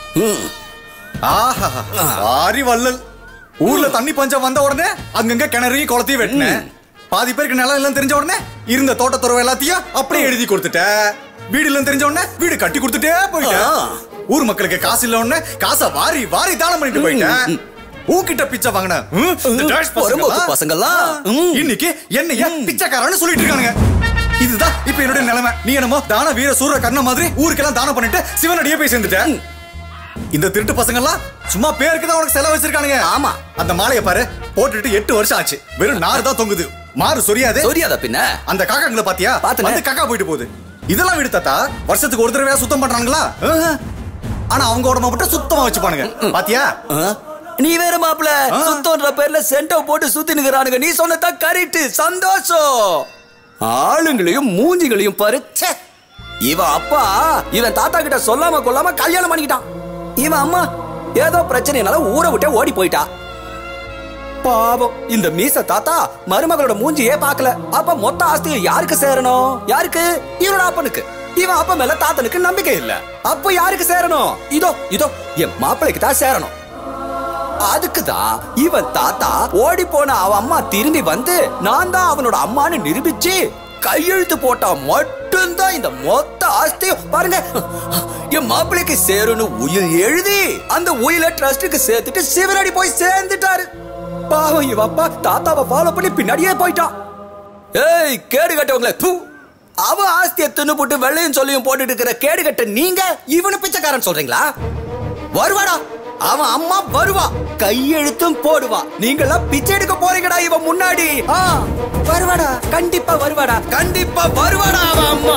ஆஹா ஆரி வள்ளல் ஊர்ல தண்ணி பஞ்சம் வந்த உடனே அங்கங்க கிணறையும் குளத்தையும் வெட்டினேன் பாதி பேருக்கு நிலம் எல்லாம் தெரிஞ்ச உடனே இருந்த தோட்டத்துறவு எல்லாத்தையும் அப்படியே எழுதி கொடுத்துட்ட வீடு இல்லைன்னு தெரிஞ்ச உடனே வீடு கட்டி கொடுத்துட்டே போயிட்டேன் ஊர் மக்களுக்கு காசு இல்ல உடனே காசை வாரி வாரி தானம் பண்ணிட்டு போயிட்டேன் உன்கிட்ட பிச்சை வாங்கின ம், இந்த dash புறம்போக்கு பசங்கெல்லாம், ம். இன்னைக்கு என்னைய பிச்சைக்காரன்னு சொல்லிட்டு இருக்கானுங்க இதுதான் இப்ப என்னுடைய நிலைமை நீ என்னமோ தான வீர சூர கர்ண மாதிரி ஊருக்கெல்லாம் தானம் பண்ணிட்டு சிவனடியே போய் சேர்ந்துட்டேன் இந்த திருட்டு பசங்க எல்லாம் சும்மா பேருக்கு தான் உனக்கு செலவு வச்சிருக்கானுங்க ஆமா அந்த மாலையை பாரு போட்டுட்டு எட்டு வருஷம் ஆச்சு வெறும் நாறு தான் தொங்குது மாறு சொரியாது சொரியாதா பின்ன அந்த காக்காங்களை பாத்தியா பார்த்தேனே. வந்து காக்கா போயிட்டு போகுது இதெல்லாம் விடு தாத்தா வருஷத்துக்கு ஒரு தடவையா சுத்தம் பண்றாங்களா ஆஹா. ஆனா அவங்க உடம்ப மட்டும் சுத்தமா வச்சுப்பானுங்க பாத்தியா நீ வேற மாப்பிள சுத்தம்ன்ற பேர்ல சென்டோ போட்டு சுத்தி நிக்கிறானுங்க நீ சொன்னதா கரெக்ட் சந்தோஷம் ஆளுங்களையும் மூஞ்சிகளையும் பாரு ச்சே. இவன் அப்பா இவன் தாத்தா கிட்ட சொல்லாம கொள்ளாம கல்யாணம் பண்ணிக்கிட்டான் இவன் அம்மா ஏதோ பிரச்சனைனால ஊரை விட்டே ஓடி போயிட்டா பாவம் இந்த மீச தாத்தா மருமகளோட மூஞ்சியே பார்க்கல அப்ப மொத்த ஆஸ்தியும் யாருக்கு சேரணும் யாருக்கு இவனோட அப்பனுக்கு இவன் அப்ப மேல தாத்தனுக்கு நம்பிக்கை இல்ல அப்ப யாருக்கு சேரணும் இதோ இதோ என் மாப்பிள்ளைக்கு தான் சேரணும் அதுக்குதான் இவன் தாத்தா ஓடி போன அவன் அம்மா திரும்பி வந்து நான் தான் அவனோட அம்மான்னு நிரூபிச்சு கையெழுத்து போட்டா மட்டும்தான் இந்த மொத்த ஆஸ்தியும் பாருங்க என் மாப்பிள்ளைக்கு சேரும்னு உயில் எழுதி அந்த உயில ட்ரஸ்டுக்கு சேர்த்துட்டு சிவனடி போய் சேர்ந்துட்டாரு பாவம் இவ அப்பா தாத்தாவை ஃபாலோ பண்ணி பின்னாடியே போயிட்டான் ஏய் கேடு கட்டவங்களே தூ அவன் ஆஸ்தியை தின்னு போட்டு வெள்ளையும் சொல்லியும் போட்டுட்டு இருக்கிற கேடு கட்ட நீங்க இவனு பிச்சைக்காரன் சொல்றீங்களா வருவாடா அவன் அம்மா வருவா கையெழுத்தும் போடுவா நீங்களாம் பிச்சை எடுக்க போறீங்கடா இவன் முன்னாடி ஆ, வருவாடா கண்டிப்பா வருவாடா கண்டிப்பா வருவாடா அவன் அம்மா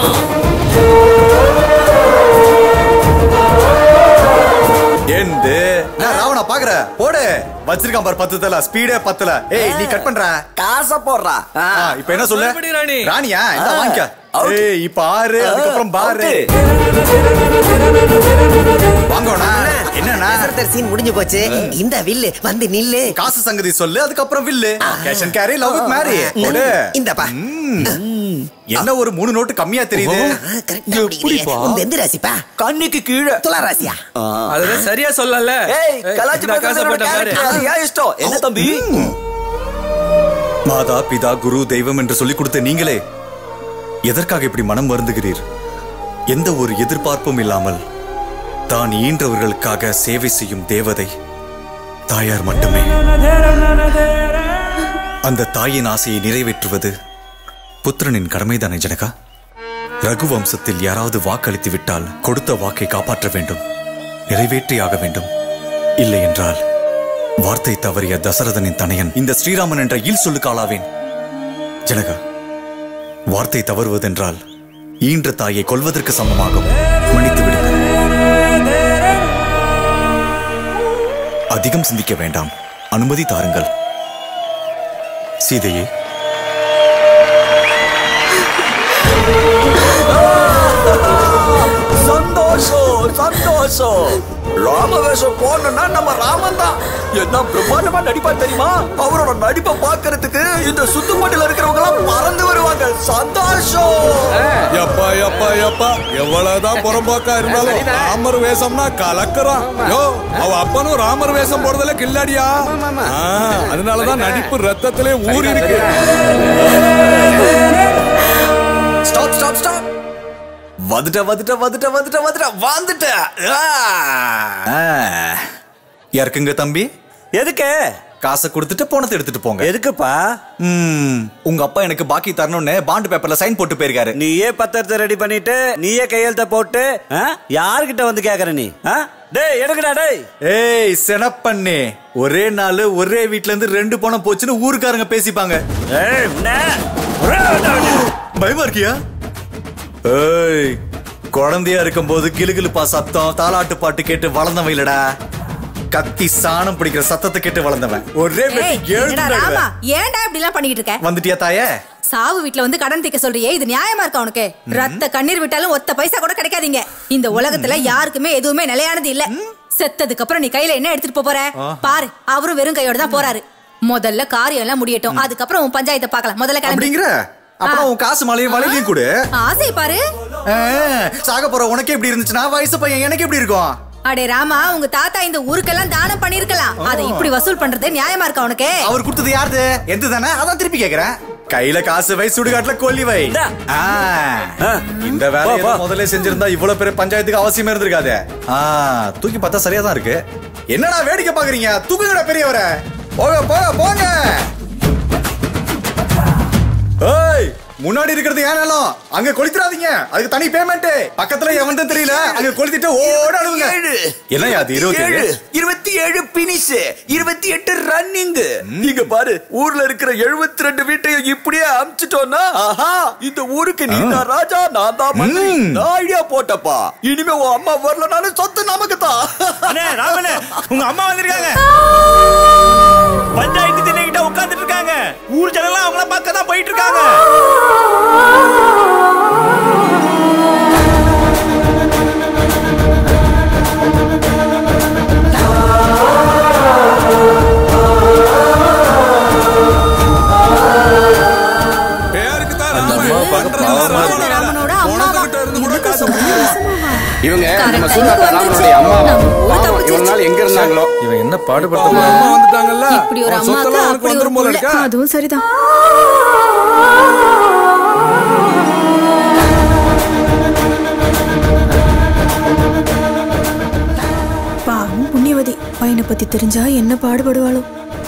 எந்து நான் ராவணா பாக்குற போடு வச்சிருக்கான் பாரு பத்து தல ஸ்பீடே பத்தல ஏய் நீ கட் பண்ற காசை போடுறா ஆ, இப்ப என்ன சொல்லு மறுபடி ராணி. ராணியா இந்த ஆ, வாங்கிக்க out. ஏய் இப்ப ஆறு அதுக்கப்புறம் பாரு வாங்கோண்ணா என்னண்ணா சீன் முடிஞ்சு போச்சு இந்த வில்லு வந்து நில்லு காசு சங்கதி சொல்லு அதுக்கப்புறம் வில்லு cash and carry love with Mary போடு இந்தப்பா என்ன ஒரு மூணு நோட்டு கம்மியா தெரியுது உங்க எந்த ராசிப்பா கண்ணுக்கு கீழே துலா ராசியா அதுதான் சரியா சொல்லல ஏய் கலாச்சி நான் காசை போட்ட பாரு அது ஏன் இஷ்டம் என்ன தம்பி மாதா பிதா குரு தெய்வம் என்று சொல்லிக் கொடுத்த நீங்களே எதற்காக இப்படி மனம் வருந்துகிறீர் எந்த ஒரு எதிர்பார்ப்பும் இல்லாமல் தான் ஈன்றவர்களுக்காக சேவை செய்யும் தேவதை தாயார் மட்டுமே அந்த தாயின் ஆசையை நிறைவேற்றுவது புத்திரனின் கடமைதானே ஜனகா ரகு வம்சத்தில் யாராவது வாக்களித்து விட்டால் கொடுத்த வாக்கை காப்பாற்ற வேண்டும் நிறைவேற்றியாக வேண்டும் இல்லை என்றால் வார்த்தை தவறிய தசரதனின் தனையன் இந்த ஸ்ரீராமன் என்ற இல் சொல்லுக்கு ஆளாவேன் ஜனகா வார்த்தை தவறுவதென்றால் ஈன்ற தாயை கொல்வதற்கு சமமாகும் மன்னித்து விடுங்கள் அதிகம் சிந்திக்க வேண்டாம் அனுமதி தாருங்கள் சீதையே சந்தோஷம் சந்தோஷம் ராம வேஷம் போடணும்னா நம்ம ராமன் தான் என்ன பிரம்மாண்டமா நடிப்பார் தெரியுமா அவரோட நடிப்பை பார்க்கறதுக்கு இந்த சுத்துப்பட்டில இருக்கிறவங்க எல்லாம் பறந்து வருவாங்க சந்தோஷம் எப்பா எப்பா எப்பா எவ்வளவுதான் புறம்போக்கா இருந்தாலும் ராமர் வேஷம்னா கலக்குறான் யோ அவ அப்பனும் ராமர் வேஷம் போடுறதுல கில்லாடியா ஆ, அதனாலதான் நடிப்பு ரத்தத்திலே ஊறி இருக்கு ஸ்டாப் ஸ்டாப் ஸ்டாப் வந்துட்ட வந்துட்ட வந்துட்ட வந்துட்ட வந்துட்ட வந்துட்ட ஆ. யாருக்குங்க தம்பி எதுக்கு காசை கொடுத்துட்டு போனதை எடுத்துட்டு போங்க எதுக்குப்பா ம், உங்க அப்பா எனக்கு பாக்கி தரணும்னு பாண்டு பேப்பர்ல சைன் போட்டு போயிருக்காரு நீயே பத்திரத்தை ரெடி பண்ணிட்டு நீயே கையெழுத்த போட்டு ஆ? யார்கிட்ட வந்து கேக்குற நீ ஆ? டேய் எடுக்கடா டேய் ஏய் செனப்பண்ணே ஒரே நாள் ஒரே வீட்ல இருந்து ரெண்டு பணம் போச்சுன்னு ஊருக்காரங்க பேசிப்பாங்க பயமா இருக்கியா ஏய் குழந்தையா இருக்கும்போது கிளுகிளுப்பா சத்தம் தாலாட்டு பாட்டு கேட்டு வளர்ந்தவன் இல்லடா கத்தி சாணம் பிடிக்கிற சத்தத்தை கேட்டு வளர்ந்தவன் ஒரே ஏய், வெட்டி ஏழு என்னடா தடவை. ராமா ஏன்டா இப்படி எல்லாம் பண்ணிட்டு இருக்க வந்துட்டியா தாயே சாவு வீட்ல வந்து கடன் தீக்க சொல்றியே இது நியாயமா இருக்கா உனக்கு ரத்த கண்ணீர் விட்டாலும் ஒத்த பைசா கூட கிடைக்காதீங்க இந்த உலகத்துல யாருக்குமே எதுவுமே நிலையானது இல்ல செத்ததுக்கு அப்புறம் நீ கையில என்ன எடுத்துட்டு போப் போற ஆ. பாரு அவரும் வெறும் கையோட தான் போறாரு முதல்ல காரியம் எல்லாம் முடியட்டும் அதுக்கப்புறம் உன் பஞ்சாயத்தை பார்க்கலாம் முதல்ல கிளம்பி அப்படிங்கிற அப்புறம் உன் காசு மலையும் வளையலையும் கொடு ஆசை பாரு ஆ, சாக போற உனக்கு எப்படி இருந்துச்சுன்னா வயசு பையன் எனக்கு எப்படி இருக்கும் அடே ராமா உங்க தாத்தா இந்த ஊருக்கெல்லாம் தானம் பண்ணிருக்கலாம் அதை இப்படி வசூல் பண்றது நியாயமா இருக்கா உனக்கு அவர் கொடுத்தது யாருது எந்த தானே அதான் திருப்பி கேக்குறேன் கையில காசு வை சுடுகாட்டுல கொல்லி வை ஆ, இந்த வேலையை போ, போ. முதல்ல செஞ்சிருந்தா இவ்வளவு பெரிய பஞ்சாயத்துக்கு அவசியமே இருந்திருக்காதே ஆ, தூக்கி பார்த்தா சரியா தான் இருக்கு என்னடா வேடிக்கை பாக்குறீங்க தூக்குங்கடா பெரியவரை போங்க போங்க போங்க ஏய் முன்னாடி இருக்கிறது ஏன் நிலம் அங்க கொளுத்திராதீங்க அதுக்கு தனி பேமெண்ட் பக்கத்துல எவன் தெரியல அங்க கொளுத்திட்டு ஓட அழுவுங்க என்ன அது இருபத்தி ஏழு இருபத்தி ஏழு பினிஷ் இருபத்தி எட்டு ரன்னிங் இங்க பாரு ஊர்ல இருக்கிற எழுபத்தி ரெண்டு வீட்டையும் இப்படியே அமிச்சிட்டோம்னா ஆஹா இந்த ஊருக்கு நீ தான் ராஜா நான் தான் மந்திரி நான் ஐடியா போட்டப்பா இனிமே உன் அம்மா வரலனாலும் சொத்து நமக்கு தான் அண்ணே ராமண்ணே உங்க அம்மா வந்திருக்காங்க பஞ்சாயத்து திண்ணைகிட்ட உட்கார்ந்துட்டு இருக்காங்க ஊர் ஜனெல்லாம் அவங்கள பார்க்க தான் போயிட்டு இருக்காங்க பேருக்கு தான் ராமன் பண்றதெல்லாம் இவங்க நம்ம Correct. சூதாட்ட ராமனுடைய அம்மா பாவம், இவ்வளவு நாள் எங்க இருந்தாங்களோ இவன் என்ன பாடுபடுத்த அம்மா வந்துட்டாங்கல்ல இப்படி ஒரு அவன் அம்மாக்கு சொத்தெல்லாம் அவனுக்கு அப்படி ஒரு வந்துரும் போல புள்ள. இருக்கா அதுவும் சரிதான் பாவம் புண்ணியவதி பையனை பத்தி தெரிஞ்சா என்ன பாடுபடுவாளோ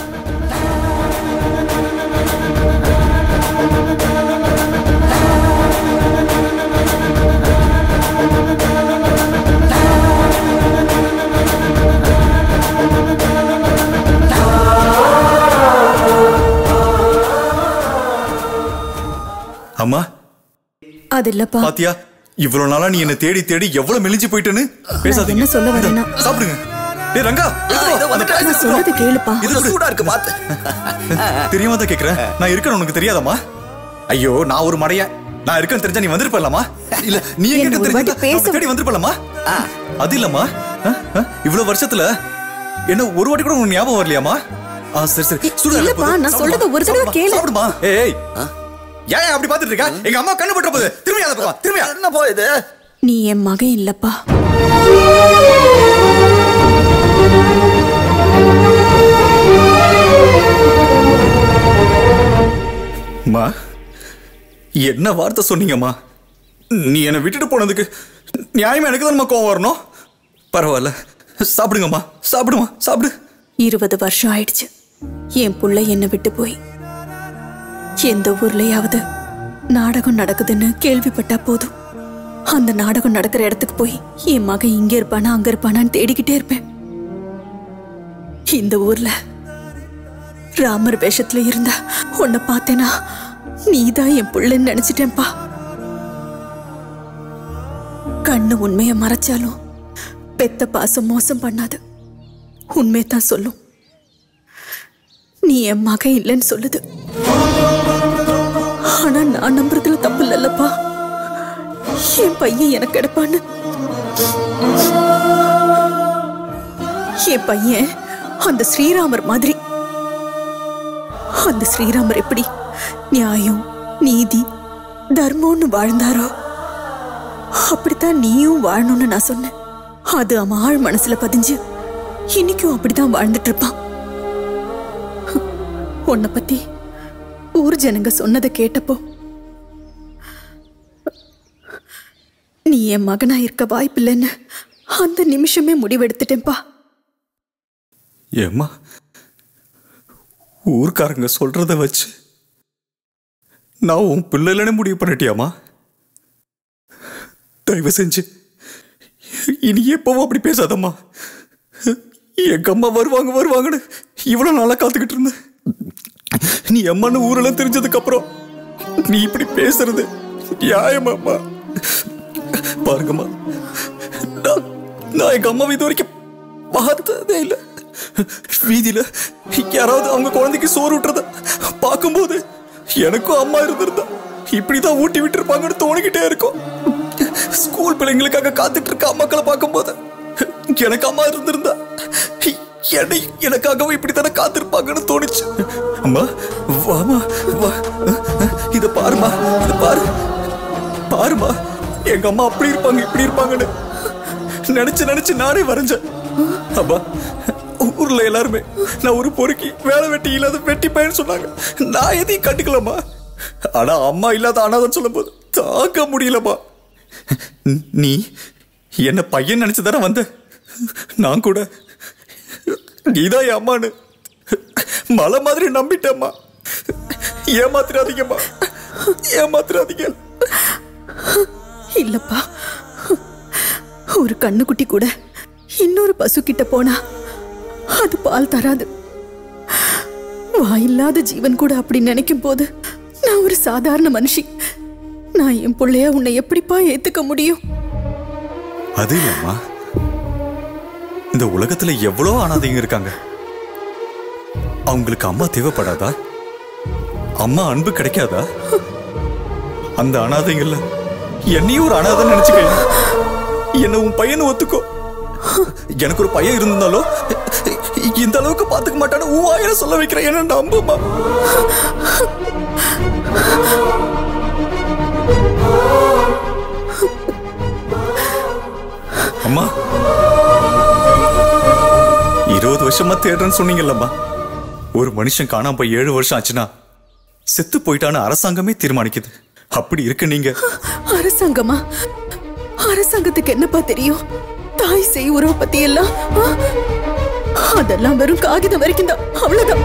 அம்மா அது இல்லப்பா பாத்தியா இவ்வளவு நாளா நீ என்ன தேடி தேடி எவ்வளவு மெலிஞ்சு போயிட்டேன்னு பேசாதீங்க என்ன சொல்ல வரேன்னா சாப்பிடுங்க டேய் ரங்கா எடுத்துக்கோ. அந்த நான் சொல்றது கேளுப்பா இது சூடா இருக்கு பாத்து தெரியாம தான் கேக்குறேன் நான் இருக்கேன்னு உனக்கு தெரியாதாம்மா ஐயோ நான் ஒரு மடையன் நான் இருக்கேன்னு தெரிஞ்சா நீ வந்திருப்பலாமா இல்ல நீ எங்க என்ன ஒரு வாட்டி தெரிஞ்சா பேச நான் தேடி வந்திருப்பலாமா அது இல்லம்மா ஆ, ஆ, இவ்வளவு வருஷத்துல என்ன ஒரு வாட்டி கூட உனக்கு ஞாபகம் வரலையாமா ஆ சரி சரி சூடா இருக்கு இல்லப்பா, போது. நான் சாப்பிடுமா, சொல்றத ஒரு தடவை சாப்பிடுமா, கேளு. சாப்பிடுமா ஏய் ஏய் ஏன் அப்படி பாத்துட்டு இருக்க எங்க அம்மா கண்ணு பற்ற போகுது திரும்பி அந்த பக்கம் திரும்பி என்ன போயுது நீ என் மகன் இல்லப்பா அம்மா என்ன வார்த்தை சொன்னீங்கம்மா நீ என்னை விட்டுட்டு போனதுக்கு நியாயமா எனக்கு தான் கோவம் வரணும் பரவாயில்ல சாப்பிடுங்கம்மா சாப்பிடுமா சாப்பிடு இருபது வருஷம் ஆயிடுச்சு என் புள்ள என்னை விட்டு போய் எந்த ஊர்லயாவது நாடகம் நடக்குதுன்னு கேள்விப்பட்டா போதும் அந்த நாடகம் நடக்கிற இடத்துக்கு போய் என் மகன் இங்க இருப்பானா அங்க இருப்பானான்னு தேடிக்கிட்டே இருப்பேன் இந்த ஊர்ல ராமர் வேஷத்துல இருந்தா உன்னை பார்த்தேனா நீதான் என் புள்ளன்னு நினைச்சிட்டேன்பா கண்ணு உண்மைய மறைச்சாலும் பெத்த பாசம் மோசம் பண்ணாது உண்மையத்தான் சொல்லும் நீ என் மகன் இல்லைன்னு சொல்லுது ஆனா நான் நம்புறதுல தப்பு இல்லல்லப்பா என் பையன் எனக்கு கிடைப்பான்னு என் பையன் அந்த ஸ்ரீராமர் மாதிரி அந்த ஸ்ரீராமர் எப்படி நியாயம் நீதி தர்மம்னு வாழ்ந்தாரோ அப்படித்தான் நீயும் வாழணும்னு நான் சொன்னேன் அது அவன் ஆழ் மனசுல பதிஞ்சு இன்னைக்கும் அப்படித்தான் வாழ்ந்துட்டு இருப்பான் உன்னை பத்தி ஊர் ஜனங்க சொன்னதை கேட்டப்போ நீ என் மகனா இருக்க வாய்ப்பில்லைன்னு அந்த நிமிஷமே முடிவெடுத்துட்டேன்பா ஏம்மா ஊர்க்காரங்க சொல்றத வச்சு நான் உன் பிள்ளைலன்னு முடிவு பண்ணிட்டியாமா தயவு செஞ்சு இனி எப்பவும் அப்படி பேசாதம்மா எங்க அம்மா வருவாங்க வருவாங்கன்னு இவ்வளவு நாளா காத்துக்கிட்டு இருந்தேன் நீ அம்மான்னு ஊரெல்லாம் தெரிஞ்சதுக்கு அப்புறம் நீ இப்படி பேசுறது நியாயமாம்மா பாருங்கம்மா நான் நான் எங்க அம்மாவை இது வரைக்கும் பார்த்ததே இல்லை வீதியில யாராவது அவங்க குழந்தைக்கு சோறு விட்டுறத பார்க்கும்போது எனக்கும் அம்மா இருந்திருந்தா இப்படிதான் ஊட்டி விட்டு இருப்பாங்கன்னு தோணிக்கிட்டே இருக்கும் ஸ்கூல் பிள்ளைங்களுக்காக காத்துட்டு இருக்க அம்மாக்களை பார்க்கும்போது எனக்கு அம்மா இருந்திருந்தா என்னை எனக்காகவும் இப்படித்தானே காத்திருப்பாங்கன்னு தோணுச்சு அம்மா வாமா வா இத பாருமா இத பாரு பாருமா எங்க அம்மா அப்படி இருப்பாங்க இப்படி இருப்பாங்கன்னு நினைச்சு நினைச்சு நானே வரைஞ்சேன் அப்பா ஊர்ல எல்லாருமே நான் ஒரு பொறுக்கி வேலை வெட்டி இல்லாத வெட்டி பையன் சொன்னாங்க நான் எதையும் கண்டுக்கலாமா ஆனா அம்மா இல்லாத அனாதன்னு சொல்லும்போது தாக்க முடியலப்பா நீ என்ன பையன் நினைச்சு தானே வந்த நான் கூட நீதான் என் அம்மான்னு மலை மாதிரி நம்பிட்டேம்மா ஏமாத்திராதீங்கம்மா ஏமாத்திராதீங்க இல்லப்பா ஒரு கண்ணுக்குட்டி கூட இன்னொரு பசு கிட்ட போனா அது பால் தராது வாயில்லாத ஜீவன் கூட அப்படி நினைக்கும் போது நான் ஒரு சாதாரண மனுஷி நான் என் பிள்ளைய உன்னை எப்படிப்பா ஏத்துக்க முடியும் அது இல்லம்மா இந்த உலகத்துல எவ்வளோ அனாதைங்க இருக்காங்க அவங்களுக்கு அம்மா தேவைப்படாதா அம்மா அன்பு கிடைக்காதா அந்த அனாதைங்கள்ல என்னையும் ஒரு அனாதை நினைச்சுக்க என்ன உன் பையனை ஒத்துக்கோ எனக்கு ஒரு பையன் இருந்தாலும் இந்த அளவுக்கு பாத்துக்க மாட்டான்னு உன் வாயில சொல்ல வைக்கிறேன் என்ன நம்புமா அம்மா இருபது வருஷமா தேடுறேன்னு சொன்னீங்கல்லம்மா ஒரு மனுஷன் காணாம போய் ஏழு வருஷம் ஆச்சுன்னா செத்து போயிட்டான்னு அரசாங்கமே தீர்மானிக்குது அப்படி இருக்க நீங்க அரசாங்கமா அரசாங்கத்துக்கு என்னப்பா தெரியும் தாய் செய் உறவை பத்தி எல்லாம் ஆ? அதெல்லாம் வெறும் காகிதம் வரைக்கும் தான் அவ்வளவுதான்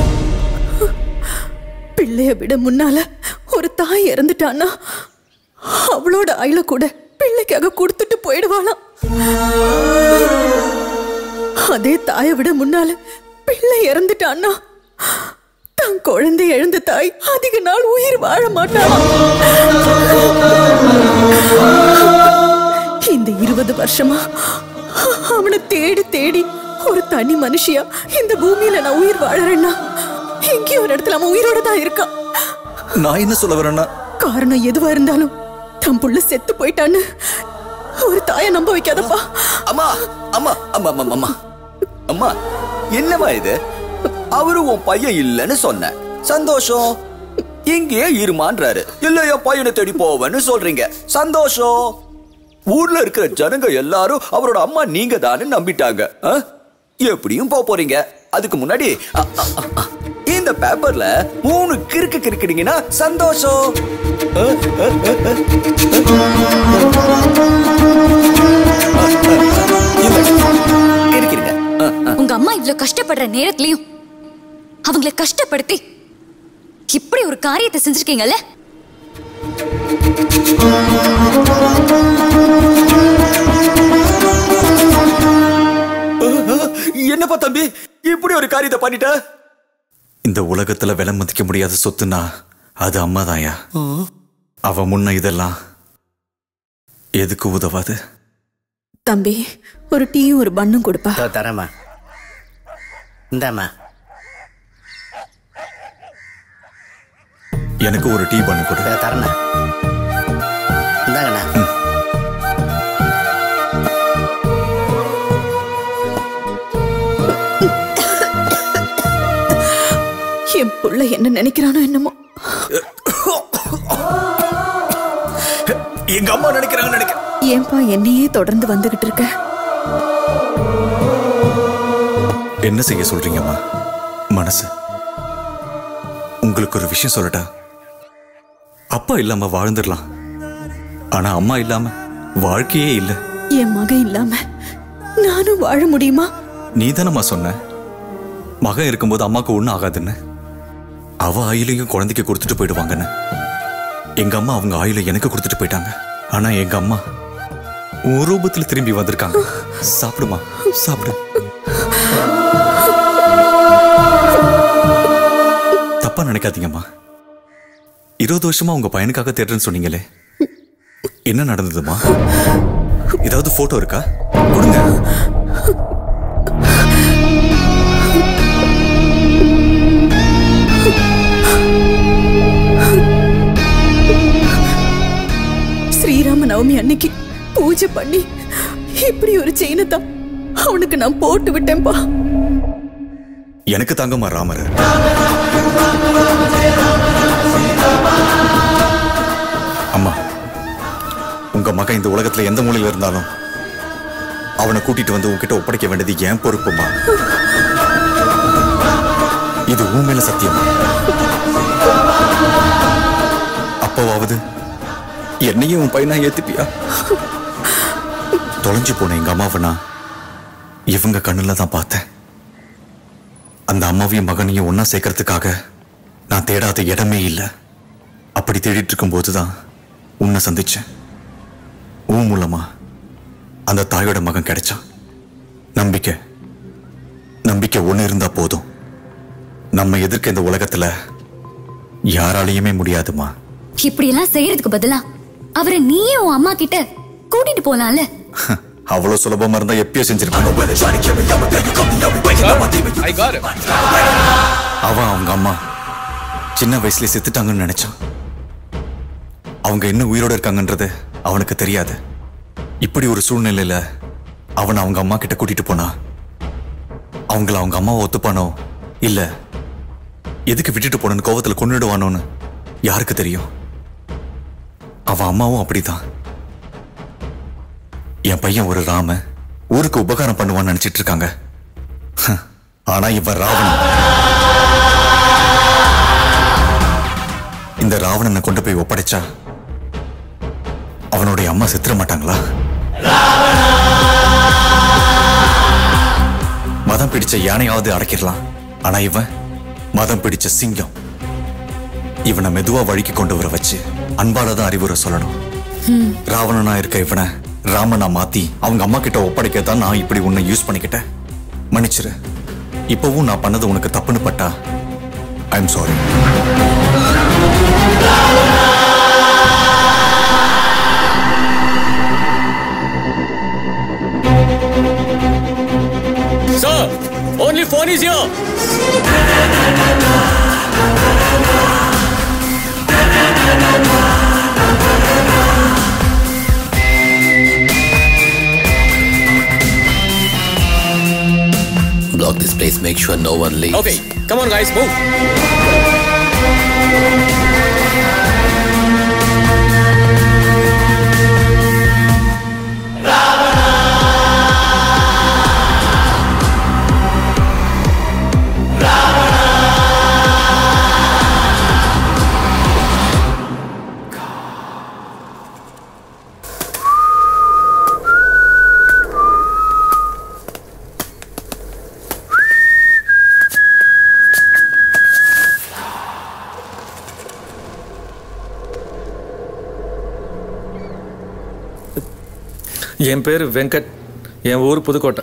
பிள்ளைய விட முன்னால ஒரு தாய் இறந்துட்டான்னா அவளோட ஆயுள கூட பிள்ளைக்காக கொடுத்துட்டு போயிடுவாளாம் அதே தாயை விட முன்னால பிள்ளை இறந்துட்டான்னா தன் குழந்தை இழந்த தாய் அதிக நாள் உயிர் வாழ மாட்டாளாம் இந்த இருபது வருஷமா அவனை தேடி தேடி ஒரு தனி மனுஷியா இந்த பூமியில நான் உயிர் வாழறேன்னா எங்கேயோ ஒரு இடத்துல அவன் உயிரோட தான் இருக்கான் நான் என்ன சொல்ல வரேன்னா காரணம் எதுவா இருந்தாலும் தன் புள்ள செத்து போயிட்டான்னு ஒரு தாயை நம்ப வைக்காதப்பா அம்மா அம்மா அம்மா அம்மா அம்மா அம்மா என்னம்மா இது அவரு உன் பையன் இல்லைன்னு சொன்ன சந்தோஷம் இங்கேயே இருமான்றாரு இல்ல என் பையனை தேடி போவேன்னு சொல்றீங்க சந்தோஷம் ஊர்ல இருக்கிற ஜனங்க எல்லாரும் அவரோட அம்மா நீங்க தானே நம்பிட்டாங்க ஆ? எப்படியும் போக போறீங்க அதுக்கு முன்னாடி அ, அ, அ, அ, இந்த பேப்பர்ல மூணு கிறுக்கு கிறுக்குனீங்கன்னா சந்தோஷம் அ, அ, அ, அ. கிறுக்கிருங்க உங்க அம்மா இவ்ளோ கஷ்டப்படுற நேரத்துலயும் அவங்கள கஷ்டப்படுத்தி இப்படி ஒரு காரியத்தை செஞ்சிருக்கீங்கல்ல என்னப்பா தம்பி இப்படி ஒரு காரியத்தை பண்ணிட்ட இந்த உலகத்துல விலை மதிக்க முடியாத சொத்துனா அது அம்மாதாயா அவ முன்ன இதெல்லாம் எதுக்கு உதவாது தம்பி ஒரு டீயும் ஒரு பண்ணும் கொடுப்பா தரமா இந்தாம்மா எனக்கு ஒரு டீ பண்ணு கொடு தரணா இந்தாங்கண்ணா என் புள்ள என்ன நினைக்கிறானோ என்னமோ எங்க அம்மா நினைக்கிறாங்க நினைக்கிறேன் ஏன்பா என்னையே தொடர்ந்து வந்துகிட்டு இருக்க என்ன செய்ய சொல்றீங்கம்மா மனசு உங்களுக்கு ஒரு விஷயம் சொல்லட்டா அப்பா இல்லாம வாழ்ந்துடலாம் ஆனா அம்மா இல்லாம வாழ்க்கையே இல்ல என் மகன் இல்லாம நானும் வாழ முடியுமா நீ தானம்மா சொன்ன மகன் இருக்கும்போது அம்மாக்கு ஒண்ணும் ஆகாதுன்னு அவ ஆயிலையும் குழந்தைக்கு கொடுத்துட்டு போயிடுவாங்கன்னு எங்க அம்மா அவங்க ஆயில எனக்கு கொடுத்துட்டு போயிட்டாங்க ஆனா எங்க அம்மா உன் ரூபத்துல திரும்பி வந்திருக்காங்க சாப்பிடுமா சாப்பிடு தப்பா நினைக்காதீங்கம்மா இருபது வருஷமா உங்க பையனுக்காக தேடுறேன்னு சொன்னீங்களே என்ன நடந்ததுமா ஏதாவது போட்டோ இருக்கா கொடுங்க ஸ்ரீராம நவமி அன்னைக்கு பூஜை பண்ணி இப்படி ஒரு செயினை தான் அவனுக்கு நான் போட்டு விட்டேன்பா எனக்கு தாங்கம்மா ராமர் அம்மா உங்க மகன் இந்த உலகத்துல எந்த மூலையில இருந்தாலும் அவனை கூட்டிட்டு வந்து உன்கிட்ட ஒப்படைக்க வேண்டியது ஏன் பொறுப்புமா இது உன் மேல சத்தியமா என்னையும் உன் பையனா ஏத்துப்பியா தொலைஞ்சு போன எங்க அம்மாவை நான் இவங்க கண்ணுல தான் பார்த்தேன் அந்த அம்மாவையும் மகனையும் ஒன்னா சேர்க்கறதுக்காக நான் தேடாத இடமே இல்லை அப்படி தேடிட்டு இருக்கும்போது தான் உன்னை சந்திச்சேன் உன் மூலமா அந்த தாயோட மகன் கிடைச்சான் நம்பிக்கை நம்பிக்கை ஒண்ணு இருந்தா போதும் நம்ம எதிர்க்க இந்த உலகத்துல யாராலையுமே முடியாதுமா இப்படி எல்லாம் செய்யறதுக்கு பதிலா அவரை நீயே உன் அம்மா கிட்ட கூட்டிட்டு போலாம்ல அவ்வளவு சுலபமா இருந்தா எப்பயோ செஞ்சிருப்பாங்க அவன் அவங்க அம்மா சின்ன வயசுல செத்துட்டாங்கன்னு நினைச்சான் அவங்க என்ன உயிரோட இருக்காங்கன்றது அவனுக்கு தெரியாது இப்படி ஒரு சூழ்நிலையில அவனை அவங்க அம்மா கிட்ட கூட்டிட்டு போனா அவங்கள அவங்க அம்மாவை ஒத்துப்பானோ இல்ல எதுக்கு விட்டுட்டு போனன்னு கோவத்துல கொண்டுடுவானோன்னு யாருக்கு தெரியும் அவன் அம்மாவும் அப்படிதான் என் பையன் ஒரு ராம ஊருக்கு உபகாரம் பண்ணுவான்னு நினைச்சிட்டு இருக்காங்க ஹ, ஆனா இவன் ராவணன் இந்த ராவணனை கொண்டு போய் ஒப்படைச்சா அவனுடைய அம்மா செத்துற மாட்டாங்களா மதம் பிடிச்ச யானையாவது அடக்கிடலாம் ஆனா இவன் மதம் பிடிச்ச சிங்கம் இவனை மெதுவா வழிக்கு கொண்டு வர வச்சு அன்பால தான் அறிவுரை சொல்லணும் ராவணனா இருக்க இவனை ராமனா மாத்தி அவங்க அம்மா கிட்ட ஒப்படைக்க தான் நான் இப்படி உன்னை யூஸ் பண்ணிக்கிட்டேன் மன்னிச்சிரு இப்பவும் நான் பண்ணது உனக்கு தப்புன்னு பட்டா I am sorry Sir, only phone is here. Block this place, make sure no one leaves. Okay, come on, guys, move. என் பேர் வெங்கட் என் ஊர் புதுக்கோட்டை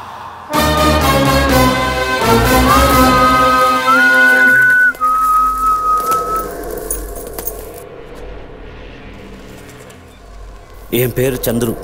என் பேர் சந்துரு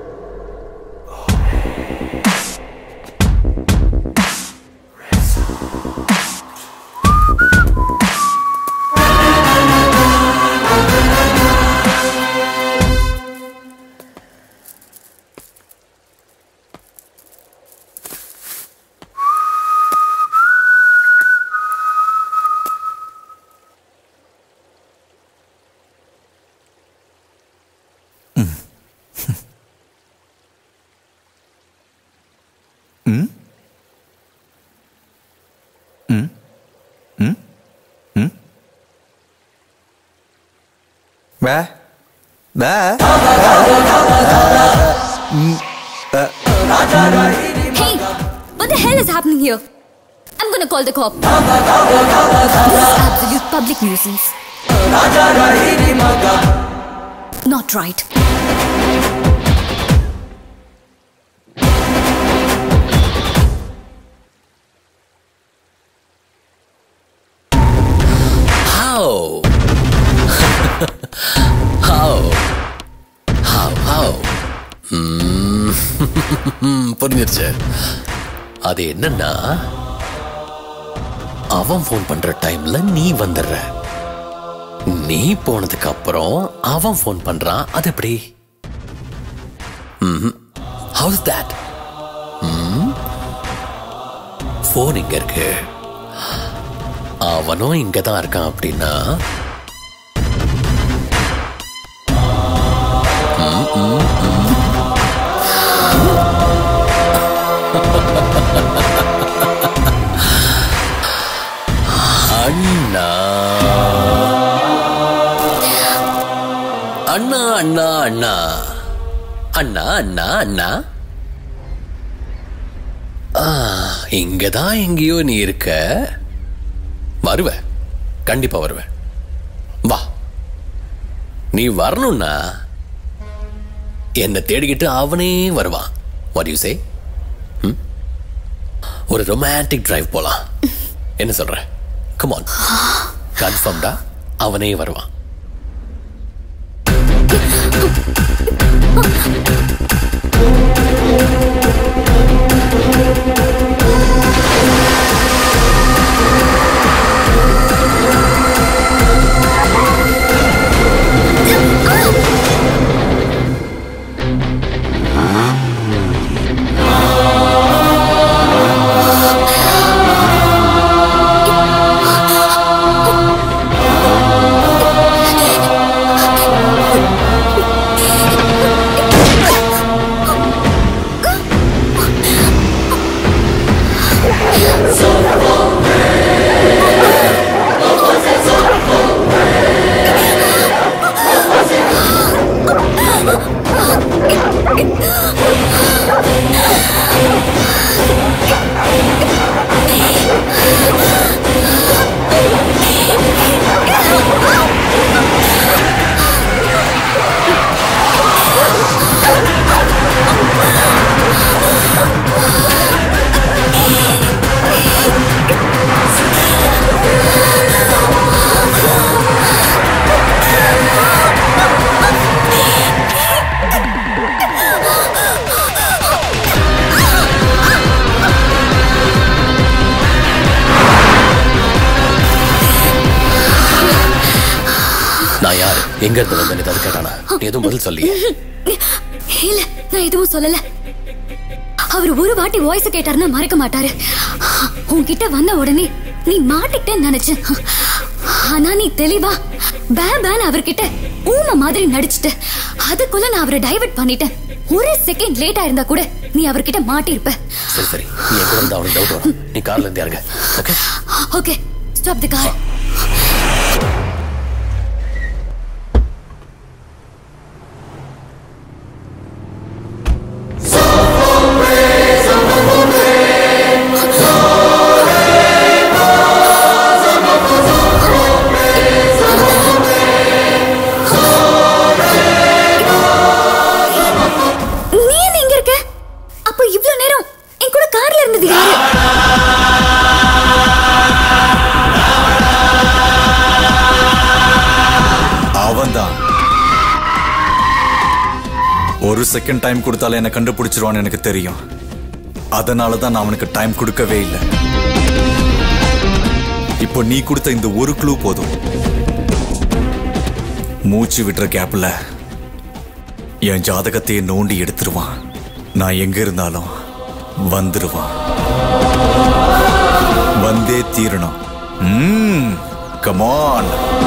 ம் ம் ம் ம் வே வே ம் அ, Hey, what the hell is happening here? I'm gonna call the cop. This is absolute public nuisance. Not right. How? How? How? How? ம், புரிஞ்சிருச்சு அது என்னன்னா அவன் ஃபோன் பண்ற டைம்ல நீ வந்துடுற நீ போனதுக்கு அப்புறம் அவன் ஃபோன் பண்றான் அது எப்படி ஹவுஸ் தட் ஃபோன் இங்க இருக்கு அவனும் இங்க தான் இருக்கான் அப்படின்னா ம், ம், ம். அண்ணா அண்ணா அண்ணா அண்ணா அண்ணா அண்ணா அண்ணா ஆ, இங்கதான் எங்கேயோ நீ இருக்க வருவ கண்டிப்பா வருவ வா நீ வரணும்னா என்னை தேடிக்கிட்டு அவனே வருவான் வாட் யூ சே ஒரு ரொமான்டிக் டிரைவ் போலாம் என்ன சொல்ற கமான் கன்ஃபார்ம்டா அவனே வருவான் நான் யாரு எங்க இருந்து வந்தேன் ஏதாவது கேட்டானா நீ எதுவும் பதில் சொல்லி இல்ல நான் எதுவும் சொல்லல அவர் ஒரு வாட்டி வாய்ஸ் கேட்டாருன்னா மறக்க மாட்டாரு உன்கிட்ட வந்த உடனே நீ மாட்டிக்கிட்டேன்னு நினைச்சேன் ஆனா நீ தெளிவா பே பேன் அவர்கிட்ட ஊம மாதிரி நடிச்சிட்ட அதுக்குள்ள நான் அவரை டைவர்ட் பண்ணிட்டேன் ஒரு செகண்ட் லேட்டா இருந்தா கூட நீ அவர்கிட்ட மாட்டிருப்ப சரி சரி நீ என் கூட வந்து அவனுக்கு டவுட் வரும் நீ கார்ல இருந்து இறங்க okay okay stop the car நீ என்ன இங்க இருக்க அப்ப இவ்ளோ நேரம் என் கூட கார்ல இருந்தது யாரு அவன்தான் ஒரு செகண்ட் டைம் கொடுத்தாலே என்ன கண்டுபிடிச்சிருவான்னு எனக்கு தெரியும் அதனால தான் நான் அவனுக்கு டைம் கொடுக்கவே இல்லை இப்போ நீ கொடுத்த இந்த ஒரு க்ளூ போதும் மூச்சு விடுற கேப்ல என் ஜாதகத்தையே நோண்டி எடுத்துருவான் நான் எங்க இருந்தாலும் வந்துருவான் வந்தே தீரணும் ம் come on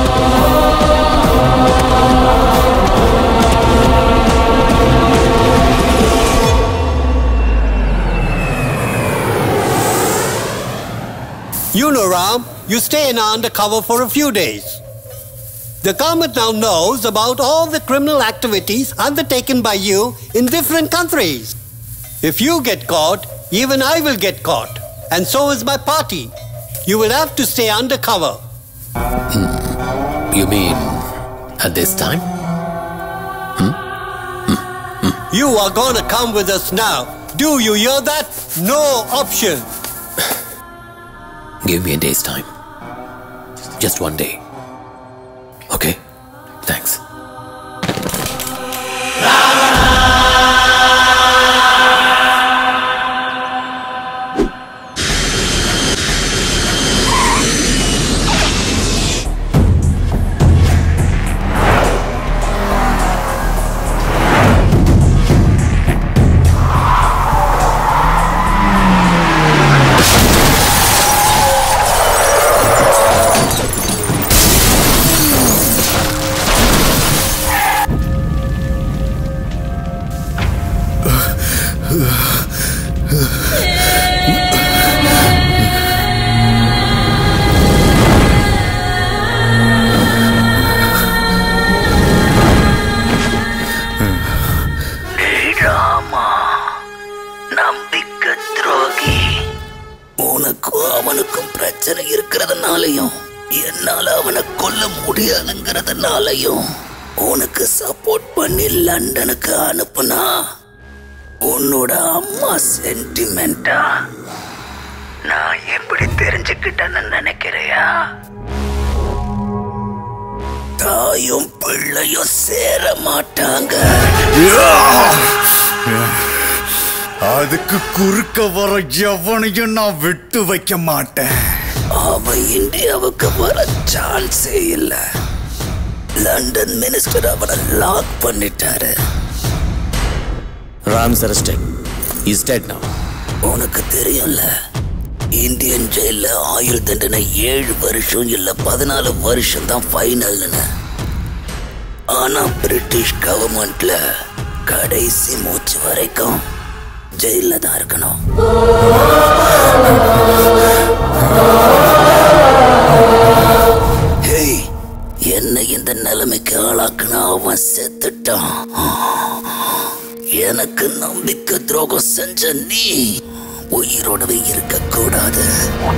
You know, Ram, you stay in undercover for a few days. The government now knows about all the criminal activities undertaken by you in different countries. If you get caught, even I will get caught, and so is my party. You will have to stay undercover. You mean at this time? You are gonna come with us now. Do you hear that? No option. Give me a day's time. Just one day. Okay? Thanks. கொல்ல முடியாதுங்கிறதுனாலையும் உனக்கு support பண்ணி லண்டனுக்கு அனுப்புனா உன்னோட அம்மா சென்டிமெண்டா நான் எப்படி தெரிஞ்சுக்கிட்டேன்னு நினைக்கிறையா தாயும் பிள்ளையும் சேர மாட்டாங்க அதுக்கு குறுக்க வர எவனையும் நான் விட்டு வைக்க மாட்டேன் அவன் இந்தியாவுக்கு வர சான்ஸே இல்ல லண்டன் மினிஸ்டர் அவனை லாக் பண்ணிட்டாரு Ram's arrested. He's dead now. உனக்கு தெரியும்ல இந்தியன் ஜெயில ஆயுள் தண்டனை ஏழு வருஷம் இல்ல பதினாலு வருஷம் தான் ஃபைனல்னு ஆனா பிரிட்டிஷ் கவர்மெண்ட்ல கடைசி மூச்சு வரைக்கும் ஜெயில தான் இருக்கணும் ஹேய், என்னை இந்த நிலைமைக்கு ஆளாக்குன அவன் செத்துட்டான் எனக்கு நம்பிக்கை துரோகம் செஞ்ச நீ உயிரோடவே இருக்க கூடாது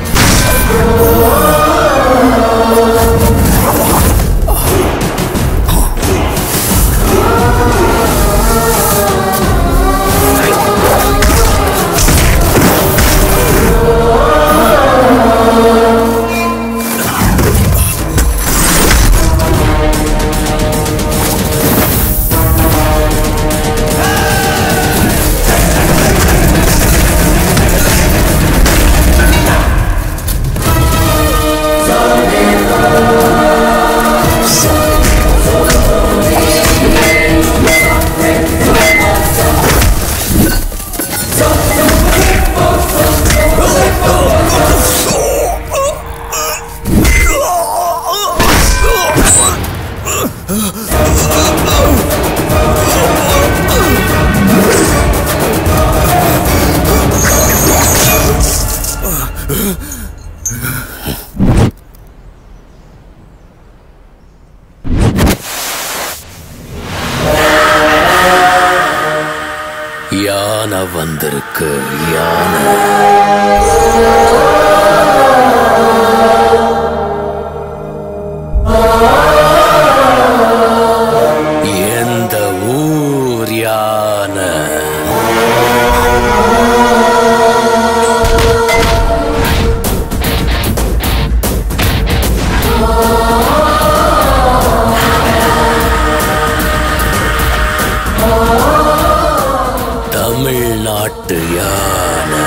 யானை வந்திருக்கு யானை எந்த ஊர் யானை தமிழ்நாட்டு யானை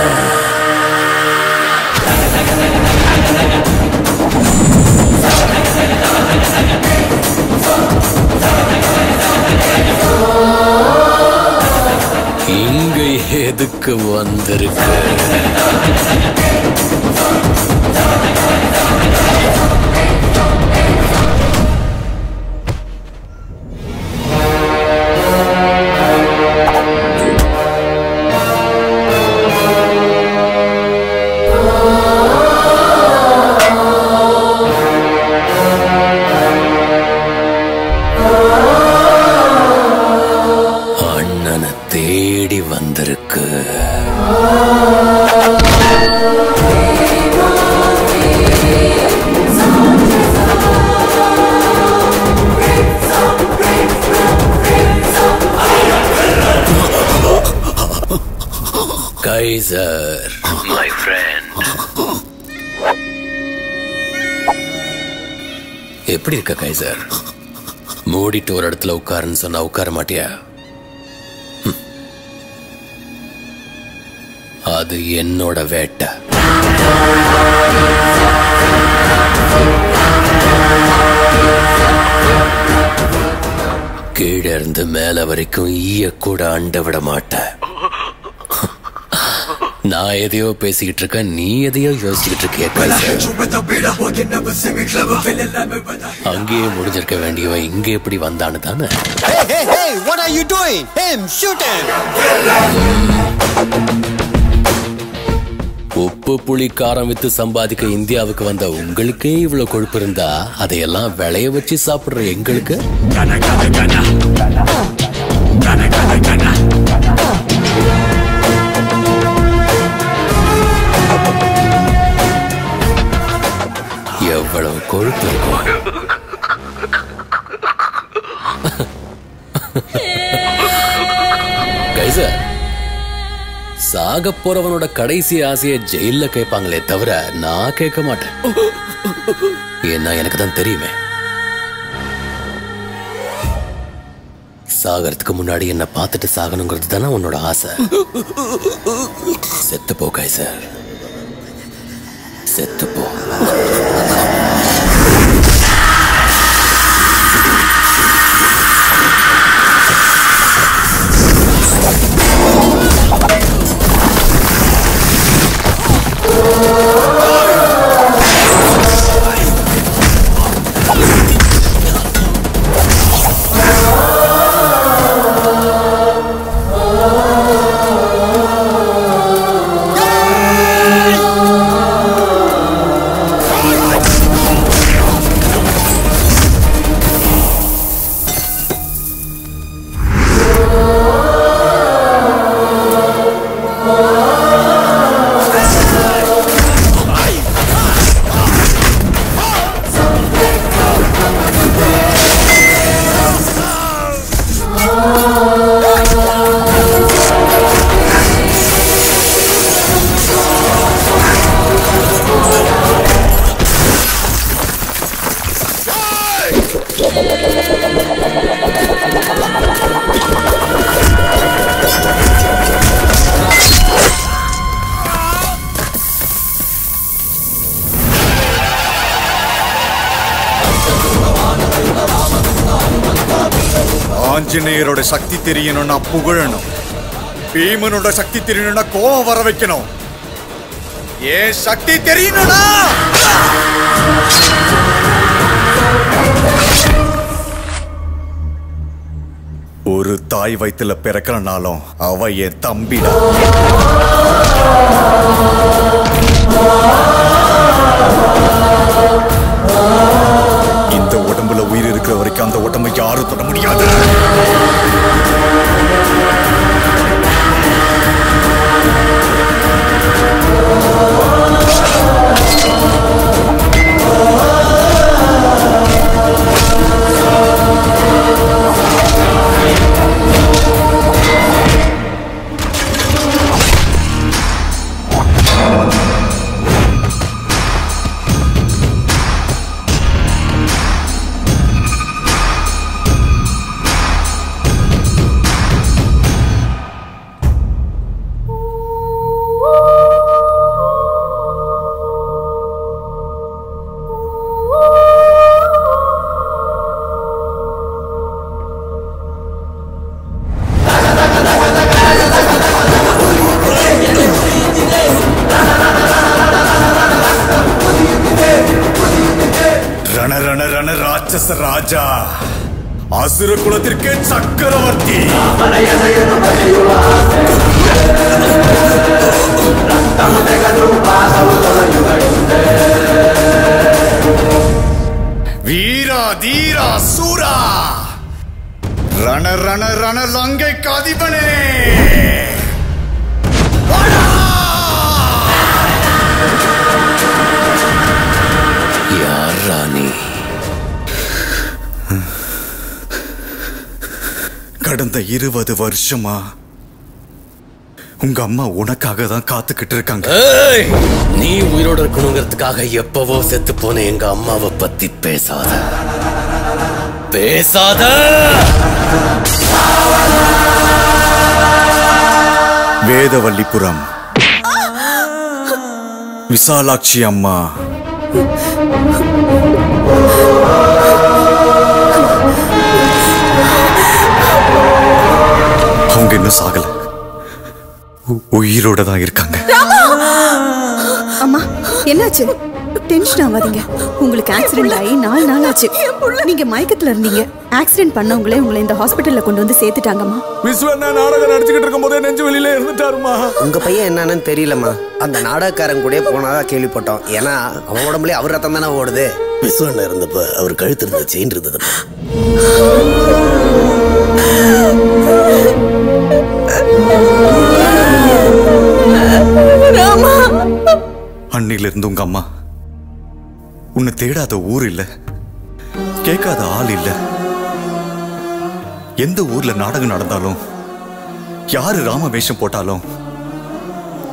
இங்க எதுக்கு வந்திருக்கு அண்ணனை தேடி வந்திருக்கு கைசர் மை ஃப்ரெண்ட் எப்படி இருக்க கைசர் மூடிட்டு ஒரு இடத்துல உட்காருன்னு சொன்னா உட்கார மாட்டியா ம். அது என்னோட வேட்டை கீழே இருந்து மேல வரைக்கும் ஈய கூட அண்ட விட மாட்டேன் நான் எதையோ பேசிக்கிட்டு இருக்கேன் நீ எதையோ யோசிச்சுக்கிட்டு இருக்கிய கைசர் அங்கேயே முடிஞ்சிருக்க வேண்டியவன் இங்க எப்படி வந்தான்னு தானே Hey, hey, hey, what are you doing? Him, shoot him! உப்பு புளி காரம் வித்து சம்பாதிக்க இந்தியாவுக்கு வந்த உங்களுக்கே இவ்வளவு கொழுப்பு இருந்தா அதையெல்லாம் விளைய வச்சு சாப்பிடுற எங்களுக்கு எவ்வளவு கொழுப்பு இருக்கும் சாக போறவனோட கடைசி ஆசையை ஜெயில்ல கேட்பாங்களே தவிர நான் கேட்க மாட்டேன் ஏன்னா எனக்கு தான் தெரியுமே சாகறதுக்கு முன்னாடி என்ன பார்த்துட்டு சாகணுங்கிறது தானே உன்னோட ஆசை செத்து போ சார் செத்து போ ஆஞ்சநேயரோட சக்தி தெரியணும்னா புகழணும் பீமனோட சக்தி தெரியணும்னா கோவம் வர வைக்கணும் ஏன் சக்தி தெரியணும்னா ஒரு தாய் வயித்துல பிறக்கிறனாலும் அவ என் தம்பிடா இந்த உடம்புல உயிர் இருக்கிற வரைக்கும் அந்த உடம்பை யாரும் தொட முடியாது ரண ரண ரண ராட்சச ராஜா அசுர குலத்திற்கே சக்கரவர்த்தி வீரா தீரா சூரா ரண ரண ரண லங்கை காதிபனே யார் ராணி கடந்த இருபது வருஷமா உங்க அம்மா உனக்காக தான் காத்துக்கிட்டு இருக்காங்க ஏய்! நீ உயிரோட இருக்கணுங்கிறதுக்காக எப்பவோ செத்து போன எங்க அம்மாவை பத்தி பேசாத பேசாத வேதவல்லிபுரம் விசாலாட்சி அம்மா அவங்க இன்னும் சாகல உ- உயிரோட தான் இருக்காங்க அம்மா என்னாச்சு டென்ஷன் ஆகாதீங்க உங்களுக்கு ஆக்சிடென்ட் ஆகி நாலு நாள் ஆச்சு நீங்க மயக்கத்துல இருந்தீங்க ஆக்சிடென்ட் பண்ணவங்களே உங்களை இந்த ஹாஸ்பிட்டல்ல கொண்டு வந்து சேர்த்துட்டாங்கம்மா விஸ்வண்ணா நாடகம் நடிச்சுக்கிட்டு இருக்கும் போதே நெஞ்சு வெளியில இருந்துட்டாருமா உங்க பையன் என்னன்னு தெரியலம்மா அந்த நாடகக்காரன் கூட போனதா கேள்விப்பட்டோம் ஏன்னா அவன் உடம்புலயே அவர் ரத்தம் தானே ஓடுது விஸ்வண்ணா இருந்தப்ப அவர் கழுத்து இருந்த செயின் இருந்தது ராமா அன்னில இருந்து உங்க அம்மா உன்னை தேடாத ஊர் இல்ல கேட்காத ஆள் இல்ல எந்த ஊர்ல நாடகம் நடந்தாலும் யாரு ராம வேஷம் போட்டாலும்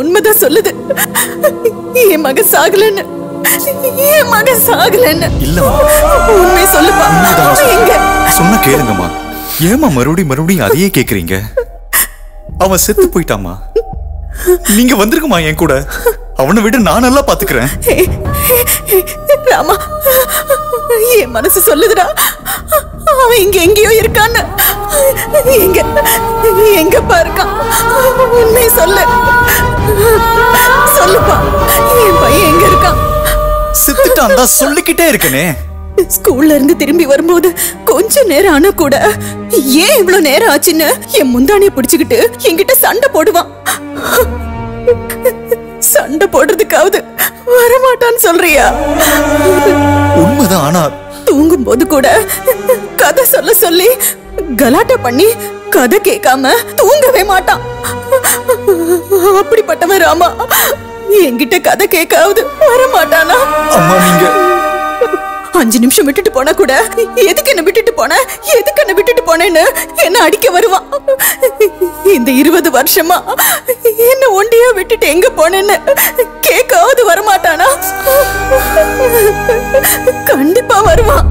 உண்மைதான் சொல்லுது என் மகன் சாகலன்னு என் மகன் சாகலன்னு இல்லம்மா. உண்மை சொல்லுப்பா அவன் எங்க சொன்ன கேளுங்கம்மா ஏமா மறுபடியும் மறுபடியும் அதையே கேக்குறீங்க அவன் செத்து போயிட்டாமா நீங்க வந்திருக்குமா என் கூட அவனை விட நான் நல்லா பாத்துக்கிறேன் ராமா என் மனசு சொல்லுதுடா அவன் இங்க எங்கேயோ இருக்கான்னு எங்க எங்கப்பா இருக்கான் உண்மை சொல்லு சொல்லுப்பா என் பையன் எங்க இருக்கான் செத்துட்டான் தான் சொல்லிக்கிட்டே இருக்கனே ஸ்கூல்ல இருந்து திரும்பி வரும்போது கொஞ்ச நேரம் ஆனா கூட ஏன் இவ்வளவு நேரம் ஆச்சுன்னு என் முந்தானிய பிடிச்சுக்கிட்டு என்கிட்ட சண்டை போடுவான் சண்டை போடுறதுக்காவது வரமாட்டான்னு சொல்றியா உண்மைதான் ஆனா தூங்கும் போது கூட கதை சொல்ல சொல்லி கலாட்டா பண்ணி கதை கேட்காம தூங்கவே மாட்டான் அப்படிப்பட்டவன் ராமா என்கிட்ட கதை கேட்காவது வரமாட்டானா அம்மா நீங்க அஞ்சு நிமிஷம் விட்டுட்டு போனா கூட எதுக்கு என்ன விட்டுட்டு போன எதுக்கு என்ன விட்டுட்டு போனேன்னு என்ன அடிக்க வருவான் இந்த இருபது வருஷமா என்ன ஒண்டியா விட்டுட்டு எங்க போனேன்னு கேட்காவது வரமாட்டானா கண்டிப்பா வருவான்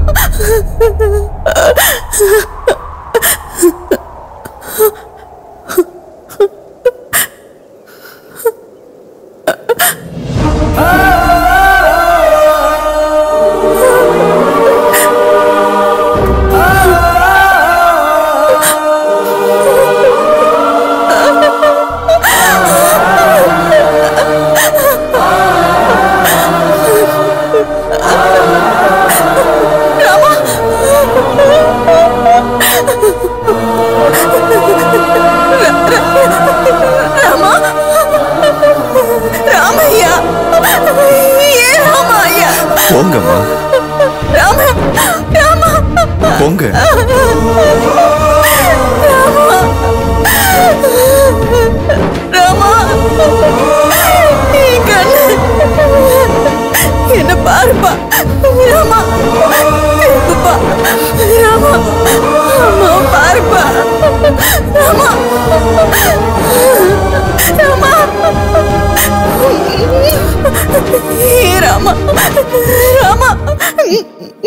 ராமா ராமையா ஏன் ராமையா போங்கம்மா ராம ராமா போங்க ராமா என் கண்ணு என்ன பாருப்பா ராமா திருப்புப்பா ராமா அம்மா பாருப்பா ராமா ராமா ஏ ராமா ராமா